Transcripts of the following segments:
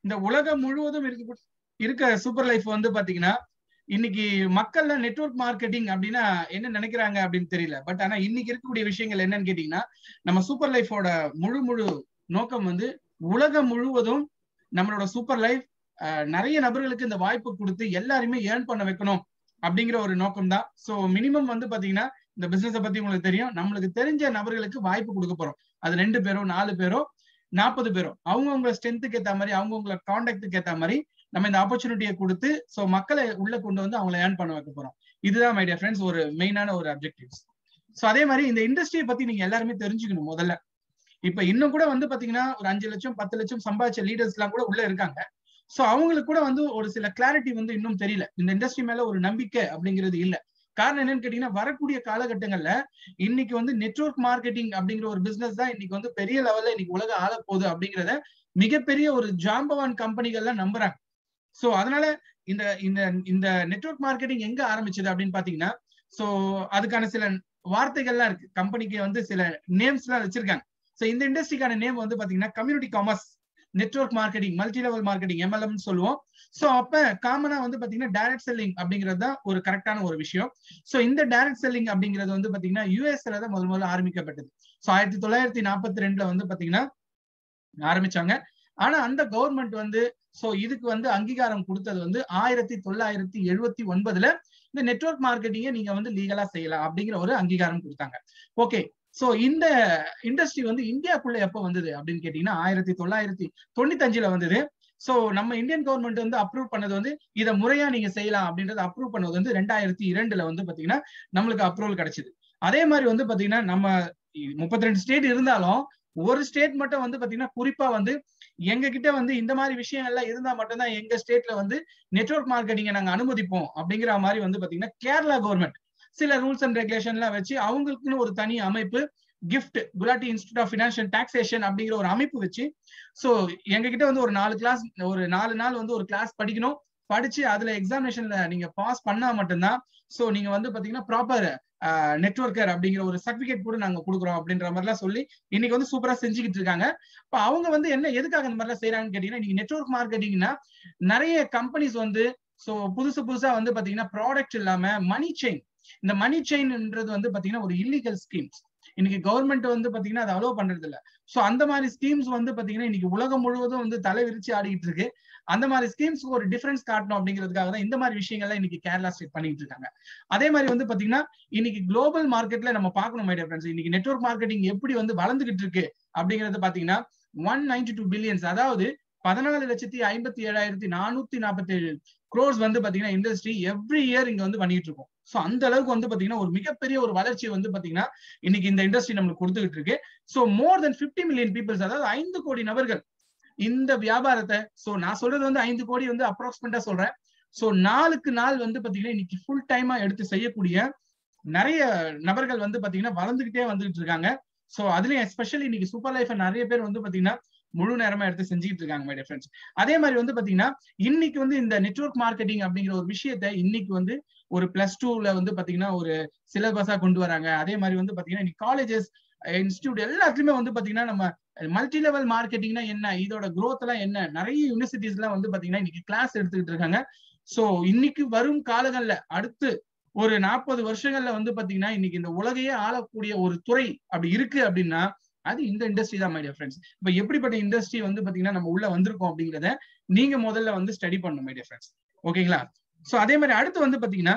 இந்த உலகம் முழுவதும் இருக்க இருக்க சூப்பர் லைஃப் வந்து பாத்தீங்கன்னா இன்னைக்கு மக்கள்ல நெட்வொர்க் மார்க்கெட்டிங் அப்படின்னா என்ன நினைக்கிறாங்க அப்படின்னு தெரியல பட் ஆனா இன்னைக்கு இருக்கக்கூடிய விஷயங்கள் என்னன்னு கேட்டீங்கன்னா நம்ம சூப்பர் லைஃபோட முழு முழு நோக்கம் வந்து உலகம் முழுவதும் நம்மளோட சூப்பர் லைஃப் நிறைய நபர்களுக்கு இந்த வாய்ப்பு கொடுத்து எல்லாருமே ஏர்ன் பண்ண வைக்கணும் அப்படிங்கிற ஒரு நோக்கம் தான் ஸோ மினிமம் வந்து பாத்தீங்கன்னா இந்த பிசினஸை பத்தி உங்களுக்கு தெரியும் நம்மளுக்கு தெரிஞ்ச நபர்களுக்கு வாய்ப்பு கொடுக்க போறோம் அது ரெண்டு பேரோ நாலு பேரோ நாற்பது பேரோ அவங்கவுங்க ஸ்ட்ரென்த்துக்கு ஏத்த மாதிரி அவங்கவுங்கள கான்டாக்டுக்கு ஏத்த மாதிரி நம்ம இந்த ஆப்பர்ச்சுனிட்டியை கொடுத்து ஸோ மக்களை உள்ள கொண்டு வந்து அவங்களை ஏர்ன் பண்ண வைக்க போறோம் இதுதான் மை டியர் ஃப்ரெண்ட்ஸ் ஒரு மெயினான ஒரு அப்ஜெக்டிவ்ஸ் ஸோ அதே மாதிரி இந்த இண்டஸ்ட்ரியை பத்தி நீங்க எல்லாருமே தெரிஞ்சுக்கணும் முதல்ல இப்ப இன்னும் கூட வந்து பாத்தீங்கன்னா ஒரு அஞ்சு லட்சம் பத்து லட்சம் சம்பாதிச்ச லீடர்ஸ் எல்லாம் கூட உள்ள இருக்காங்க ஸோ அவங்களுக்கு கூட வந்து ஒரு சில கிளாரிட்டி வந்து இன்னும் தெரியல இந்த இண்டஸ்ட்ரி மேல ஒரு நம்பிக்கை அப்படிங்கிறது இல்ல காரணம் என்னன்னு கேட்டீங்கன்னா வரக்கூடிய காலகட்டங்கள்ல இன்னைக்கு வந்து நெட்ஒர்க் மார்க்கெட்டிங் அப்படிங்கிற ஒரு பிசினஸ் தான் இன்னைக்கு வந்து பெரிய லெவல்ல இன்னைக்கு உலக ஆள போகுது அப்படிங்கிறத மிகப்பெரிய ஒரு ஜாம்பவான் கம்பெனிகள்லாம் நம்புறாங்க சோ அதனால இந்த இந்த இந்த நெட்ஒர்க் மார்க்கெட்டிங் எங்க ஆரம்பிச்சது அப்படின்னு பாத்தீங்கன்னா சோ அதுக்கான சில வார்த்தைகள்லாம் இருக்கு கம்பெனிக்கு வந்து சில நேம்ஸ் எல்லாம் வச்சிருக்காங்க சோ இந்த இண்டஸ்ட்ரிக்கான நேம் வந்து பாத்தீங்கன்னா community commerce network marketing multi level marketing MLM சொல்லுவோம் சோ அப்ப காமனா வந்து பாத்தீங்கன்னா டைரக்ட் செல்லிங் அப்படிங்கிறது தான் ஒரு கரெக்டான ஒரு விஷயம் சோ இந்த டைரக்ட் செல்லிங் அப்படிங்கிறது வந்து பாத்தீங்கன்னா யூஎஸ்ல தான் முதல் முதல்ல ஆரம்பிக்கப்பட்டது சோ ஆயிரத்தி தொள்ளாயிரத்தி நாற்பத்தி ரெண்டுல வந்து பாத்தீங்கன்னா ஆரம்பிச்சாங்க ஆனா அந்த கவர்மெண்ட் வந்து சோ இதுக்கு வந்து அங்கீகாரம் கொடுத்தது வந்து ஆயிரத்தி தொள்ளாயிரத்தி எழுபத்தி ஒன்பதுல இந்த நெட்ஒர்க் மார்க்கெட்டிங்கை நீங்க வந்து லீகலா செய்யலாம் அப்படிங்கிற ஒரு அங்கீகாரம் கொடுத்தாங்க ஓகே சோ இந்த இண்டஸ்ட்ரி வந்து இந்தியாக்குள்ள எப்ப வந்தது அப்படின்னு கேட்டீங்கன்னா ஆயிரத்தி தொள்ளாயிரத்தி தொண்ணூத்தி அஞ்சுல வந்தது சோ நம்ம இந்தியன் கவர்மெண்ட் வந்து அப்ரூவ் பண்ணது வந்து இதை முறையா நீங்க செய்யலாம் அப்படின்றத அப்ரூவ் பண்ணது வந்து ரெண்டாயிரத்தி இரண்டுல வந்து பாத்தீங்கன்னா நம்மளுக்கு அப்ரூவல் கிடைச்சது அதே மாதிரி வந்து பாத்தீங்கன்னா நம்ம முப்பத்தி ரெண்டு ஸ்டேட் இருந்தாலும் ஒரு ஸ்டேட் மட்டும் வந்து பாத்தீங்கன்னா குறிப்பா வந்து எங்க கிட்ட வந்து இந்த மாதிரி விஷயங்கள்லாம் இருந்தா மட்டும்தான் எங்க ஸ்டேட்ல வந்து நெட்ஒர்க் மார்க்கெட்டிங்கை நாங்க அனுமதிப்போம் அப்படிங்கிற மாதிரி வந்து பாத்தீங்கன்னா கேரளா கவர்மெண்ட் சில ரூல்ஸ் அண்ட் ரெகுலேஷன் எல்லாம் வச்சு அவங்களுக்குன்னு ஒரு தனி அமைப்பு GIFT Gulati institute of financial taxation அப்படிங்கிற ஒரு அமைப்பு வச்சு ஸோ எங்ககிட்ட வந்து ஒரு நாலு கிளாஸ் ஒரு நாலு நாள் வந்து ஒரு கிளாஸ் படிக்கணும் படிச்சு அதுல எக்ஸாமினேஷன்ல நீங்க பாஸ் பண்ணா மட்டும்தான் ஸோ நீங்க வந்து பாத்தீங்கன்னா ப்ராப்பர் நெட்ஒர்க்கர் அப்படிங்கிற ஒரு சர்டிபிகேட் கூட நாங்க கொடுக்குறோம் அப்படின்ற மாதிரிலாம் சொல்லி இன்னைக்கு வந்து சூப்பரா செஞ்சுக்கிட்டு இருக்காங்க இப்போ அவங்க வந்து என்ன எதுக்காக இந்த மாதிரிலாம் செய்யறாங்கன்னு கேட்டீங்கன்னா இன்னைக்கு நெட்ஒர்க் மார்க்கெட்டிங்னா நிறைய கம்பெனிஸ் வந்து ஸோ புதுசு புதுசா வந்து பாத்தீங்கன்னா ப்ராடக்ட் இல்லாம மணி செயின் இந்த மணி செயின்ன்றது வந்து பாத்தீங்கன்னா ஒரு இல்லீகல் ஸ்கீம்ஸ் இன்னைக்கு கவர்மெண்ட் வந்து பாத்தீங்கன்னா அதை அலோவ் பண்றது இல்ல சோ அந்த மாதிரி ஸ்கீம்ஸ் வந்து பாத்தீங்கன்னா இன்னைக்கு உலகம் முழுவதும் வந்து தலை விரிச்சு ஆடிட்டு இருக்கு அந்த மாதிரி ஸ்கீம்ஸ்க்கு ஒரு டிஃபரன்ஸ் காட்டணும் அப்படிங்கிறதுக்காக தான் இந்த மாதிரி விஷயங்கள்லாம் இன்னைக்கு கேரளா ஸ்டேட் பண்ணிட்டு இருக்காங்க அதே மாதிரி வந்து பாத்தீங்கன்னா இன்னைக்கு குளோபல் மார்க்கெட்ல நம்ம பார்க்கணும் மைடியா ஃப்ரெண்ட்ஸ் இன்னைக்கு நெட்ஒர்க் மார்க்கெட்டிங் எப்படி வந்து வளர்ந்துகிட்டு இருக்கு அப்படிங்கறது பாத்தீங்கன்னா ஒன் நைன்டி டூ பில்லியன்ஸ் அதாவது பதினாலு லட்சத்தி ஐம்பத்தி ஏழாயிரத்தி நானூத்தி நாற்பத்தி ஏழு க்ரோஸ் வந்து பாத்தீங்கன்னா இண்டஸ்ட்ரி எவ்ரி இயர் இங்க வந்து பண்ணிட்டு இருக்கோம் சோ அந்த அளவுக்கு வந்து பாத்தீங்கன்னா ஒரு மிகப்பெரிய ஒரு வளர்ச்சி வந்து பாத்தீங்கன்னா இன்னைக்கு இந்த இண்டஸ்ட்ரி நம்மளுக்கு கொடுத்துக்கிட்டு இருக்கு so more then fifty million peoples அதாவது ஐந்து கோடி நபர்கள் இந்த வியாபாரத்தை சோ நான் சொல்றது வந்து ஐந்து கோடி வந்து அப்ராக்சிமேட்டா சொல்றேன் சோ நாளுக்கு நாள் வந்து பாத்தீங்கன்னா இன்னைக்கு ஃபுல் டைமா எடுத்து செய்யக்கூடிய நிறைய நபர்கள் வந்து பாத்தீங்கன்னா வளர்ந்துகிட்டே வந்துகிட்டு இருக்காங்க சோ அதுலயும் எஸ்பெஷலி இன்னைக்கு சூப்பர் லைஃப் நிறைய பேர் வந்து பாத்தீங்கன்னா முழு நேரமா எடுத்து செஞ்சுட்டு இருக்காங்க மை ஃப்ரெண்ட்ஸ் அதே மாதிரி வந்து பாத்தீங்கன்னா இன்னைக்கு வந்து இந்த நெட்ஒர்க் மார்க்கெட்டிங் அப்படிங்கிற ஒரு விஷயத்த இன்னைக்கு வந்து ஒரு பிளஸ் டூல வந்து பாத்தீங்கன்னா ஒரு சிலபஸா கொண்டு வராங்க அதே மாதிரி வந்து பாத்தீங்கன்னா இன்னைக்கு காலேஜஸ் இன்ஸ்டியூட் எல்லாத்துலயுமே வந்து பாத்தீங்கன்னா நம்ம மல்டி லெவல் மார்க்கெட்டிங்னா என்ன இதோட க்ரோத் எல்லாம் என்ன நிறைய யூனிவர்சிட்டிஸ் எல்லாம் வந்து பாத்தீங்கன்னா இன்னைக்கு கிளாஸ் எடுத்துக்கிட்டு இருக்காங்க சோ இன்னைக்கு வரும் காலங்கள்ல அடுத்து ஒரு நாற்பது வருஷங்கள்ல வந்து பாத்தீங்கன்னா இன்னைக்கு இந்த உலகையே ஆளக்கூடிய ஒரு துறை அப்படி இருக்கு அப்படின்னா அது இந்த இண்டஸ்ட்ரி தான் மைடியா ஃப்ரெண்ட்ஸ் இப்ப எப்படிப்பட்ட இண்டஸ்ட்ரி வந்து பாத்தீங்கன்னா நம்ம உள்ள வந்திருக்கோம் அப்படிங்கிறத நீங்க முதல்ல வந்து ஸ்டடி பண்ணணும் மைடியா ஃப்ரெண்ட்ஸ் ஓகேங்களா சோ அதே மாதிரி அடுத்து வந்து பாத்தீங்கன்னா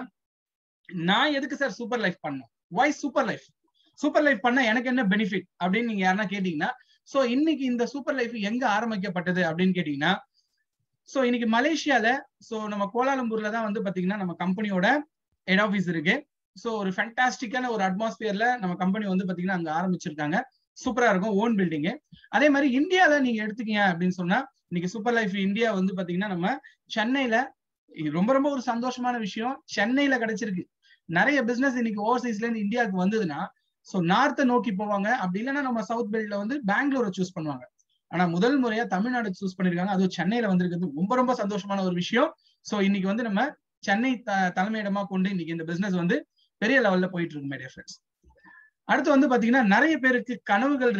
நான் எதுக்கு சார் சூப்பர் லைஃப் பண்ணணும் why super life super life பண்ண எனக்கு என்ன பெனிஃபிட் அப்படின்னு நீங்க யாருன்னா கேட்டீங்கன்னா சோ இன்னைக்கு இந்த சூப்பர் லைஃப் எங்க ஆரம்பிக்கப்பட்டது அப்படின்னு கேட்டீங்கன்னா சோ இன்னைக்கு மலேசியால சோ நம்ம கோலாலம்பூர்ல தான் வந்து பாத்தீங்கன்னா நம்ம கம்பெனியோட ஹெட் ஆஃபீஸ் இருக்கு சோ ஒரு ஃபேண்டாஸ்டிக்கான ஒரு அட்மாஸ்பியர்ல நம்ம கம்பெனி வந்து பாத்தீங்கன்னா அங்க ஆரம்பிச்சிருக்காங்க சூப்பரா இருக்கும் ஓன் பில்டிங் அதே மாதிரி இந்தியால நீங்க எடுத்துக்கீங்க அப்படின்னு சொன்னா இன்னைக்கு சூப்பர் லைஃப் இந்தியா வந்து பாத்தீங்கன்னா நம்ம சென்னையில ரொம்ப ரொம்ப ஒரு சந்தோஷமான விஷயம் சென்னையில கிடைச்சிருக்கு நிறைய பிசினஸ் இன்னைக்கு ஓவர்சீஸ்ல இருந்து இந்தியாவுக்கு வந்ததுன்னா சோ நார்த்தை நோக்கி போவாங்க அப்படி இல்லைன்னா நம்ம சவுத் பெல்ட்ல வந்து பெங்களூரை சூஸ் பண்ணுவாங்க ஆனா முதல் முறையா தமிழ்நாடு சூஸ் பண்ணிருக்காங்க அதுவும் சென்னையில வந்திருக்கிறது ரொம்ப ரொம்ப சந்தோஷமான ஒரு விஷயம் சோ இன்னைக்கு வந்து நம்ம சென்னை த தலைமையிடமா கொண்டு இன்னைக்கு இந்த பிசினஸ் வந்து பெரிய லெவல்ல போயிட்டு இருக்கு மேடியா ஃப்ரெண்ட்ஸ் அடுத்து வந்து பாத்தீங்கன்னா நிறைய பேருக்கு கனவுகள் இருக்கு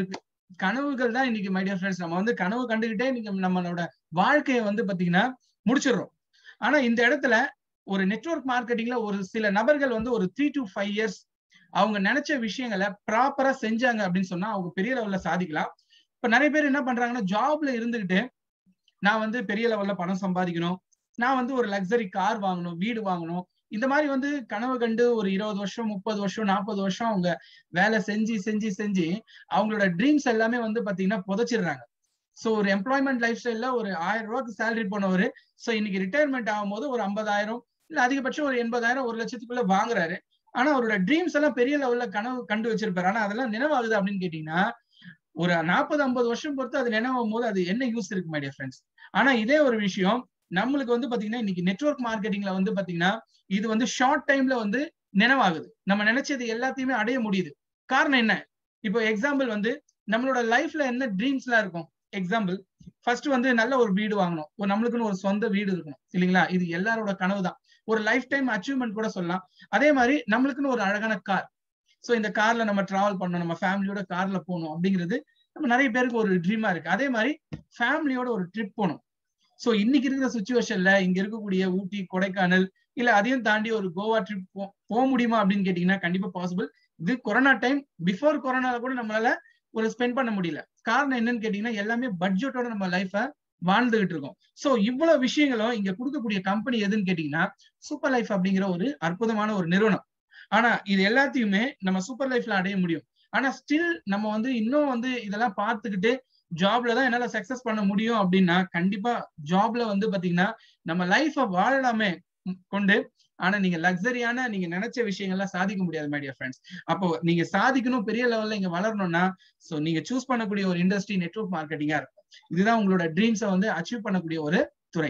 கனவுகள் தான் இன்னைக்கு மைடியர் ஃப்ரெண்ட்ஸ் நம்ம வந்து கனவு கண்டுகிட்டே நீங்க நம்மளோட வாழ்க்கையை வந்து பாத்தீங்கன்னா முடிச்சிடுறோம் ஆனா இந்த இடத்துல ஒரு நெட்ஒர்க் மார்க்கெட்டிங்ல ஒரு சில நபர்கள் வந்து ஒரு த்ரீ டு ஃபைவ் இயர்ஸ் அவங்க நினைச்ச விஷயங்களை ப்ராப்பரா செஞ்சாங்க அப்படின்னு சொன்னா அவங்க பெரிய லெவல்ல சாதிக்கலாம் இப்ப நிறைய பேர் என்ன பண்றாங்கன்னா ஜாப்ல இருந்துகிட்டு நான் வந்து பெரிய லெவல்ல பணம் சம்பாதிக்கணும் நான் வந்து ஒரு லக்ஸரி கார் வாங்கணும் வீடு வாங்கணும் இந்த மாதிரி வந்து கனவு கண்டு ஒரு இருபது வருஷம் முப்பது வருஷம் நாற்பது வருஷம் அவங்க வேலை செஞ்சு செஞ்சு செஞ்சு அவங்களோட ட்ரீம்ஸ் எல்லாமே வந்து பாத்தீங்கன்னா புதைச்சிடுறாங்க ஸோ ஒரு எம்ப்ளாய்மெண்ட் லைஃப் ஸ்டைல்ல ஒரு ஆயிரம் ரூபாய்க்கு சேலரி போனவர் ஸோ இன்னைக்கு ரிட்டையர்மெண்ட் ஆகும்போது ஒரு ஐம்பதாயிரம் இல்ல அதிகபட்சம் ஒரு எண்பதாயிரம் ஒரு லட்சத்துக்குள்ள வாங்குறாரு ஆனா அவரோட ட்ரீம்ஸ் எல்லாம் பெரிய லெவல்ல கனவு கண்டு வச்சிருப்பாரு ஆனா அதெல்லாம் நினைவாகுது அப்படின்னு கேட்டீங்கன்னா ஒரு நாற்பது ஐம்பது வருஷம் பொறுத்து அது நினைவாகும் போது அது என்ன யூஸ் இருக்கு மைடியா ஃப்ரெண்ட்ஸ் ஆனா இதே ஒரு விஷயம் நம்மளுக்கு வந்து பாத்தீங்கன்னா இன்னைக்கு நெட்ஒர்க் மார்க்கெட்டிங்ல வந்து பாத்தீங்கன்னா இது வந்து ஷார்ட் டைம்ல வந்து நினைவாகுது நம்ம நினைச்சது எல்லாத்தையுமே அடைய முடியுது காரணம் என்ன இப்போ எக்ஸாம்பிள் வந்து நம்மளோட லைஃப்ல என்ன ட்ரீம்ஸ் எல்லாம் இருக்கும் எக்ஸாம்பிள் ஃபர்ஸ்ட் வந்து நல்ல ஒரு வீடு வாங்கணும் ஒரு நம்மளுக்குன்னு ஒரு சொந்த வீடு இருக்கணும் இல்லைங்களா இது எல்லாரோட கனவு தான் ஒரு லைஃப் டைம் அச்சீவ்மெண்ட் கூட சொல்லலாம் அதே மாதிரி நம்மளுக்குன்னு ஒரு அழகான கார் ஸோ இந்த கார்ல நம்ம டிராவல் பண்ணணும் நம்ம ஃபேமிலியோட கார்ல போகணும் அப்படிங்கிறது நம்ம நிறைய பேருக்கு ஒரு ட்ரீமா இருக்கு அதே மாதிரி ஃபேமிலியோட ஒரு ட்ரிப் போகணும் ஸோ இன்னைக்கு இருக்கிற சுச்சுவேஷன்ல இங்க இருக்கக்கூடிய ஊட்டி கொடைக்கானல் இல்ல அதையும் தாண்டி ஒரு கோவா ட்ரிப் போக முடியுமா அப்படின்னு கேட்டீங்கன்னா கண்டிப்பா பாசிபிள் இது கொரோனா டைம் பிஃபோர் கொரோனால கூட நம்மளால ஒரு ஸ்பெண்ட் பண்ண முடியல காரணம் என்னன்னு கேட்டீங்கன்னா எல்லாமே பட்ஜெட்டோட நம்ம லைஃப வாழ்ந்துகிட்டு இருக்கோம் சோ இவ்வளவு விஷயங்களும் இங்க கொடுக்கக்கூடிய கம்பெனி எதுன்னு கேட்டீங்கன்னா சூப்பர் லைஃப் அப்படிங்கிற ஒரு அற்புதமான ஒரு நிறுவனம் ஆனா இது எல்லாத்தையுமே நம்ம சூப்பர் லைஃப்ல அடைய முடியும் ஆனா ஸ்டில் நம்ம வந்து இன்னும் வந்து இதெல்லாம் பார்த்துக்கிட்டு ஜாப்ல தான் என்னால சக்சஸ் பண்ண முடியும் அப்படின்னா கண்டிப்பா ஜாப்ல வந்து பாத்தீங்கன்னா நம்ம லைஃப வாழலாமே கொண்டு ஆனா நீங்க லக்ஸரியான நீங்க நினைச்ச விஷயங்கள்லாம் சாதிக்க முடியாது மைடியா ஃப்ரெண்ட்ஸ் அப்போ நீங்க சாதிக்கணும் பெரிய லெவல்ல இங்க வளரணும்னா சோ நீங்க சூஸ் பண்ணக்கூடிய ஒரு இண்டஸ்ட்ரி நெட்ஒர்க் மார்க்கெட்டிங்கா இருக்கும் இதுதான் உங்களோட ட்ரீம்ஸை வந்து அச்சீவ் பண்ணக்கூடிய ஒரு துறை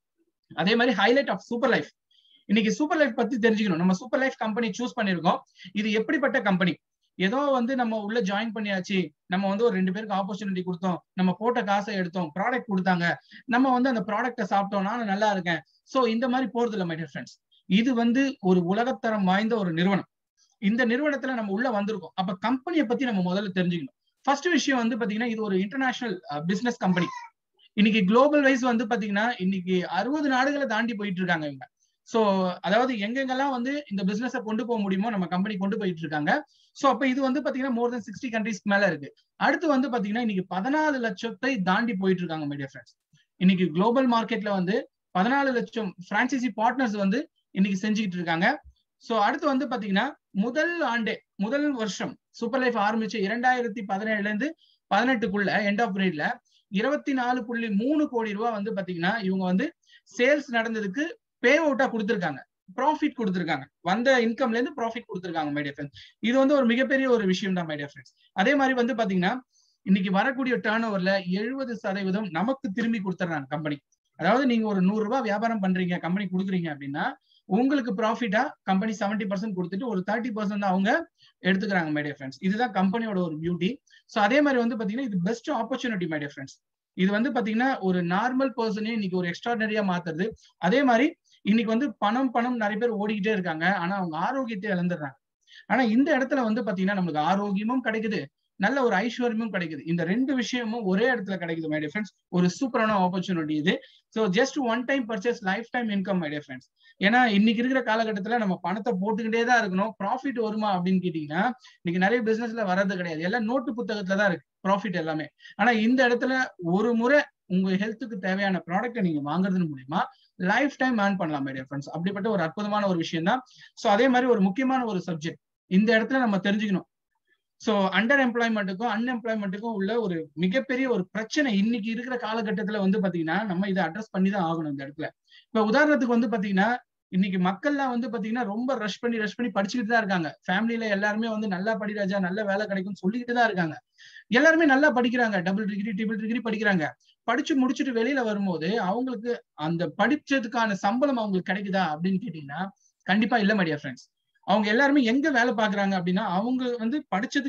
அதே மாதிரி ஹைலைட் ஆஃப் சூப்பர் லைஃப் இன்னைக்கு சூப்பர் லைஃப் பத்தி தெரிஞ்சுக்கணும் நம்ம சூப்பர் லைஃப் கம்பெனி சூஸ் பண்ணிருக்கோம் இது எப்படிப்பட்ட கம்பெனி ஏதோ வந்து நம்ம உள்ள ஜாயின் பண்ணியாச்சு நம்ம வந்து ஒரு ரெண்டு பேருக்கு ஆப்பர்ச்சுனிட்டி கொடுத்தோம் நம்ம போட்ட காசை எடுத்தோம் ப்ராடக்ட் கொடுத்தாங்க நம்ம வந்து அந்த ப்ராடக்ட்டை சாப்பிட்டோம் நானும் நல்லா இருக்கேன் சோ இந்த மாதிரி போறது இல்லை மை டியர் ஃப்ரெண்ட்ஸ் இது வந்து ஒரு உலகத்தரம் வாய்ந்த ஒரு நிறுவனம் இந்த நிறுவனத்துல நம்ம உள்ள வந்திருக்கோம் அப்ப கம்பெனியை பத்தி நம்ம முதல்ல தெரிஞ்சுக்கணும் ஃபர்ஸ்ட் விஷயம் வந்து பாத்தீங்கன்னா இது ஒரு இன்டர்நேஷனல் பிசினஸ் கம்பெனி இன்னைக்கு குளோபல் வைஸ் வந்து பாத்தீங்கன்னா இன்னைக்கு அறுபது நாடுகளை தாண்டி போயிட்டு இருக்காங்க இவங்க சோ அதாவது எங்கெங்கெல்லாம் வந்து இந்த பிசினஸ கொண்டு போக முடியுமோ நம்ம கம்பெனி கொண்டு போயிட்டு இருக்காங்க சோ அப்ப இது வந்து பாத்தீங்கன்னா மோர் தென் சிக்ஸ்டி கண்ட்ரிஸ்க்கு மேல இருக்கு அடுத்து வந்து பாத்தீங்கன்னா இன்னைக்கு பதினாலு லட்சத்தை தாண்டி போயிட்டு இருக்காங்க மீடியா ஃப்ரெண்ட்ஸ் இன்னைக்கு குளோபல் மார்க்கெட்ல வந்து பதினாலு லட்சம் பிரான்சைசி பார்ட்னர்ஸ் வந்து இன்னைக்கு செஞ்சுக்கிட்டு இருக்காங்க சோ அடுத்து வந்து பாத்தீங்கன்னா முதல் ஆண்டே முதல் வருஷம் சூப்பர் லைஃப் ஆரம்பிச்ச இரண்டாயிரத்தி பதினேழுல இருந்து பதினெட்டுக்குள்ள எண்ட் ஆஃப் ரேட்ல இருபத்தி நாலு புள்ளி மூணு கோடி ரூபாய் வந்து பாத்தீங்கன்னா இவங்க வந்து சேல்ஸ் நடந்ததுக்கு பே அவுட்டா கொடுத்துருக்காங்க ப்ராஃபிட் கொடுத்துருக்காங்க வந்த இன்கம்ல இருந்து ப்ராஃபிட் கொடுத்துருக்காங்க மைடியா ஃப்ரெண்ட்ஸ் இது வந்து ஒரு மிகப்பெரிய ஒரு விஷயம் தான் மைடியா ஃப்ரெண்ட்ஸ் அதே மாதிரி வந்து பாத்தீங்கன்னா இன்னைக்கு வரக்கூடிய டேர்ன் ஓவர்ல எழுபது சதவீதம் நமக்கு திரும்பி கொடுத்துட்றாங்க கம்பெனி அதாவது நீங்க ஒரு நூறு ரூபாய் வியாபாரம் பண்றீங்க கம்பெனி கொடுக்குறீங்க அப்படின்னா உங்களுக்கு ப்ராஃபிட்டா கம்பெனி செவன்டி பர்சன்ட் கொடுத்துட்டு ஒரு தேர்ட்டி பர்சன்ட் அவங்க எடுத்துக்கிறாங்க மைடியா ஃப்ரெண்ட்ஸ் இதுதான் கம்பெனியோட ஒரு பியூட்டி ஸோ அதே மாதிரி வந்து பாத்தீங்கன்னா இது பெஸ்ட் ஆப்பர்ச்சுனிட்டி மைடியா ஃப்ரெண்ட்ஸ் இது வந்து பாத்தீங்கன்னா ஒரு நார்மல் பர்சனே இன்னைக்கு ஒரு எக்ஸ்ட்ராடனரியா மாத்துறது அதே மாதிரி இன்னைக்கு வந்து பணம் பணம் நிறைய பேர் ஓடிக்கிட்டே இருக்காங்க ஆனா அவங்க ஆரோக்கியத்தை இழந்துடுறாங்க ஆனா இந்த இடத்துல வந்து பாத்தீங்கன்னா நம்மளுக்கு ஆரோக்கியமும் கிடைக்குது நல்ல ஒரு ஐஸ்வர்யமும் கிடைக்குது இந்த ரெண்டு விஷயமும் ஒரே இடத்துல கிடைக்குது மை ஃப்ரெண்ட்ஸ் ஒரு சூப்பரான ஆப்பர்ச்சுனிட்டி இது so just one time purchase lifetime income my friends ஏன்னா இன்னைக்கு இருக்கிற காலகட்டத்துல நம்ம பணத்தை போட்டுக்கிட்டே தான் இருக்கணும் ப்ராஃபிட் வருமா அப்படின்னு கேட்டீங்கன்னா இன்னைக்கு நிறைய பிசினஸ்ல வர்றது கிடையாது எல்லாம் நோட்டு புத்தகத்துல தான் இருக்கு ப்ராஃபிட் எல்லாமே ஆனா இந்த இடத்துல ஒரு முறை உங்க ஹெல்த்துக்கு தேவையான ப்ராடக்ட்டை நீங்க வாங்குறது மூலியமா லைஃப் டைம் ஏர்ன் பண்ணலாம் மைடியா ஃப்ரெண்ட்ஸ் அப்படிப்பட்ட ஒரு அற்புதமான ஒரு விஷயம் தான் ஸோ அதே மாதிரி ஒரு முக்கியமான ஒரு சப்ஜெக்ட் இந்த இடத்துல நம்ம தெரிஞ்சுக்கணும் ஸோ அண்டர் எம்ப்ளாய்மெண்ட்டுக்கும் அன்எம்ப்ளாய்மெண்ட்டுக்கும் உள்ள ஒரு மிகப்பெரிய ஒரு பிரச்சனை இன்னைக்கு இருக்கிற காலகட்டத்துல வந்து பாத்தீங்கன்னா நம்ம இதை அட்ரஸ் பண்ணி தான் ஆகணும் இந்த இடத்துல இப்ப உதாரணத்துக்கு வந்து பாத்தீங்கன்னா இன்னைக்கு மக்கள்லாம் வந்து பாத்தீங்கன்னா ரொம்ப ரஷ் பண்ணி ரஷ் பண்ணி படிச்சுக்கிட்டு தான் இருக்காங்க ஃபேமிலியில எல்லாருமே வந்து நல்லா படி ராஜா நல்ல வேலை கிடைக்கும்னு சொல்லிக்கிட்டு தான் இருக்காங்க எல்லாருமே நல்லா படிக்கிறாங்க டபுள் டிகிரி ட்ரிபிள் டிகிரி படிக்கிறாங்க படிச்சு முடிச்சுட்டு வெளியில வரும்போது அவங்களுக்கு அந்த படிச்சதுக்கான சம்பளம் அவங்களுக்கு கிடைக்குதா அப்படின்னு கேட்டீங்கன்னா கண்டிப்பா இல்ல மடியா ஃப்ரெண்ட்ஸ் அவங்க எல்லாருமே எங்க வேலை பாக்குறாங்க அப்படின்னா அவங்க வந்து படிச்சதுக்கும்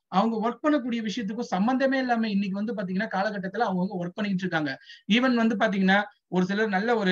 அவங்க ஒர்க் பண்ணக்கூடிய விஷயத்துக்கும் சம்பந்தமே இல்லாம இன்னைக்கு வந்து பாத்தீங்கன்னா காலகட்டத்துல அவங்க ஒர்க் பண்ணிட்டு இருக்காங்க ஈவன் வந்து பாத்தீங்கன்னா ஒரு சிலர் நல்ல ஒரு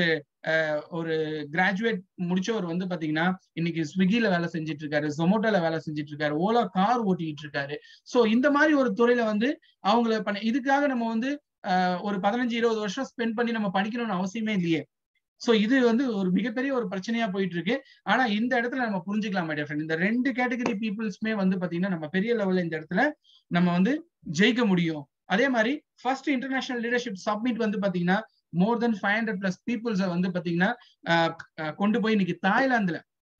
ஒரு கிராஜுவேட் முடிச்சவர் வந்து பாத்தீங்கன்னா இன்னைக்கு ஸ்விக்கில வேலை செஞ்சுட்டு இருக்காரு ஜொமோட்டோல வேலை செஞ்சுட்டு இருக்காரு ஓலா கார் ஓட்டிட்டு இருக்காரு சோ இந்த மாதிரி ஒரு துறையில வந்து அவங்கள பண்ண இதுக்காக நம்ம வந்து ஒரு பதினஞ்சு இருபது வருஷம் ஸ்பெண்ட் பண்ணி நம்ம படிக்கணும்னு அவசியமே இல்லையே சோ இது வந்து ஒரு மிகப்பெரிய ஒரு பிரச்சனையா போயிட்டு இருக்கு ஆனா இந்த இடத்துல நம்ம புரிஞ்சுக்கலாம் மைடியா ஃப்ரெண்ட் இந்த ரெண்டு கேட்டகரி பீப்புள்ஸ்மே வந்து பாத்தீங்கன்னா நம்ம பெரிய லெவல்ல இந்த இடத்துல நம்ம வந்து ஜெயிக்க முடியும் அதே மாதிரி ஃபர்ஸ்ட் இன்டர்நேஷனல் லீடர்ஷிப் சப்மிட் வந்து பாத்தீங்கன்னா more then five hundred plus பீப்புள்ஸை வந்து பாத்தீங்கன்னா கொண்டு போய் இன்னைக்கு தாய்லாந்துல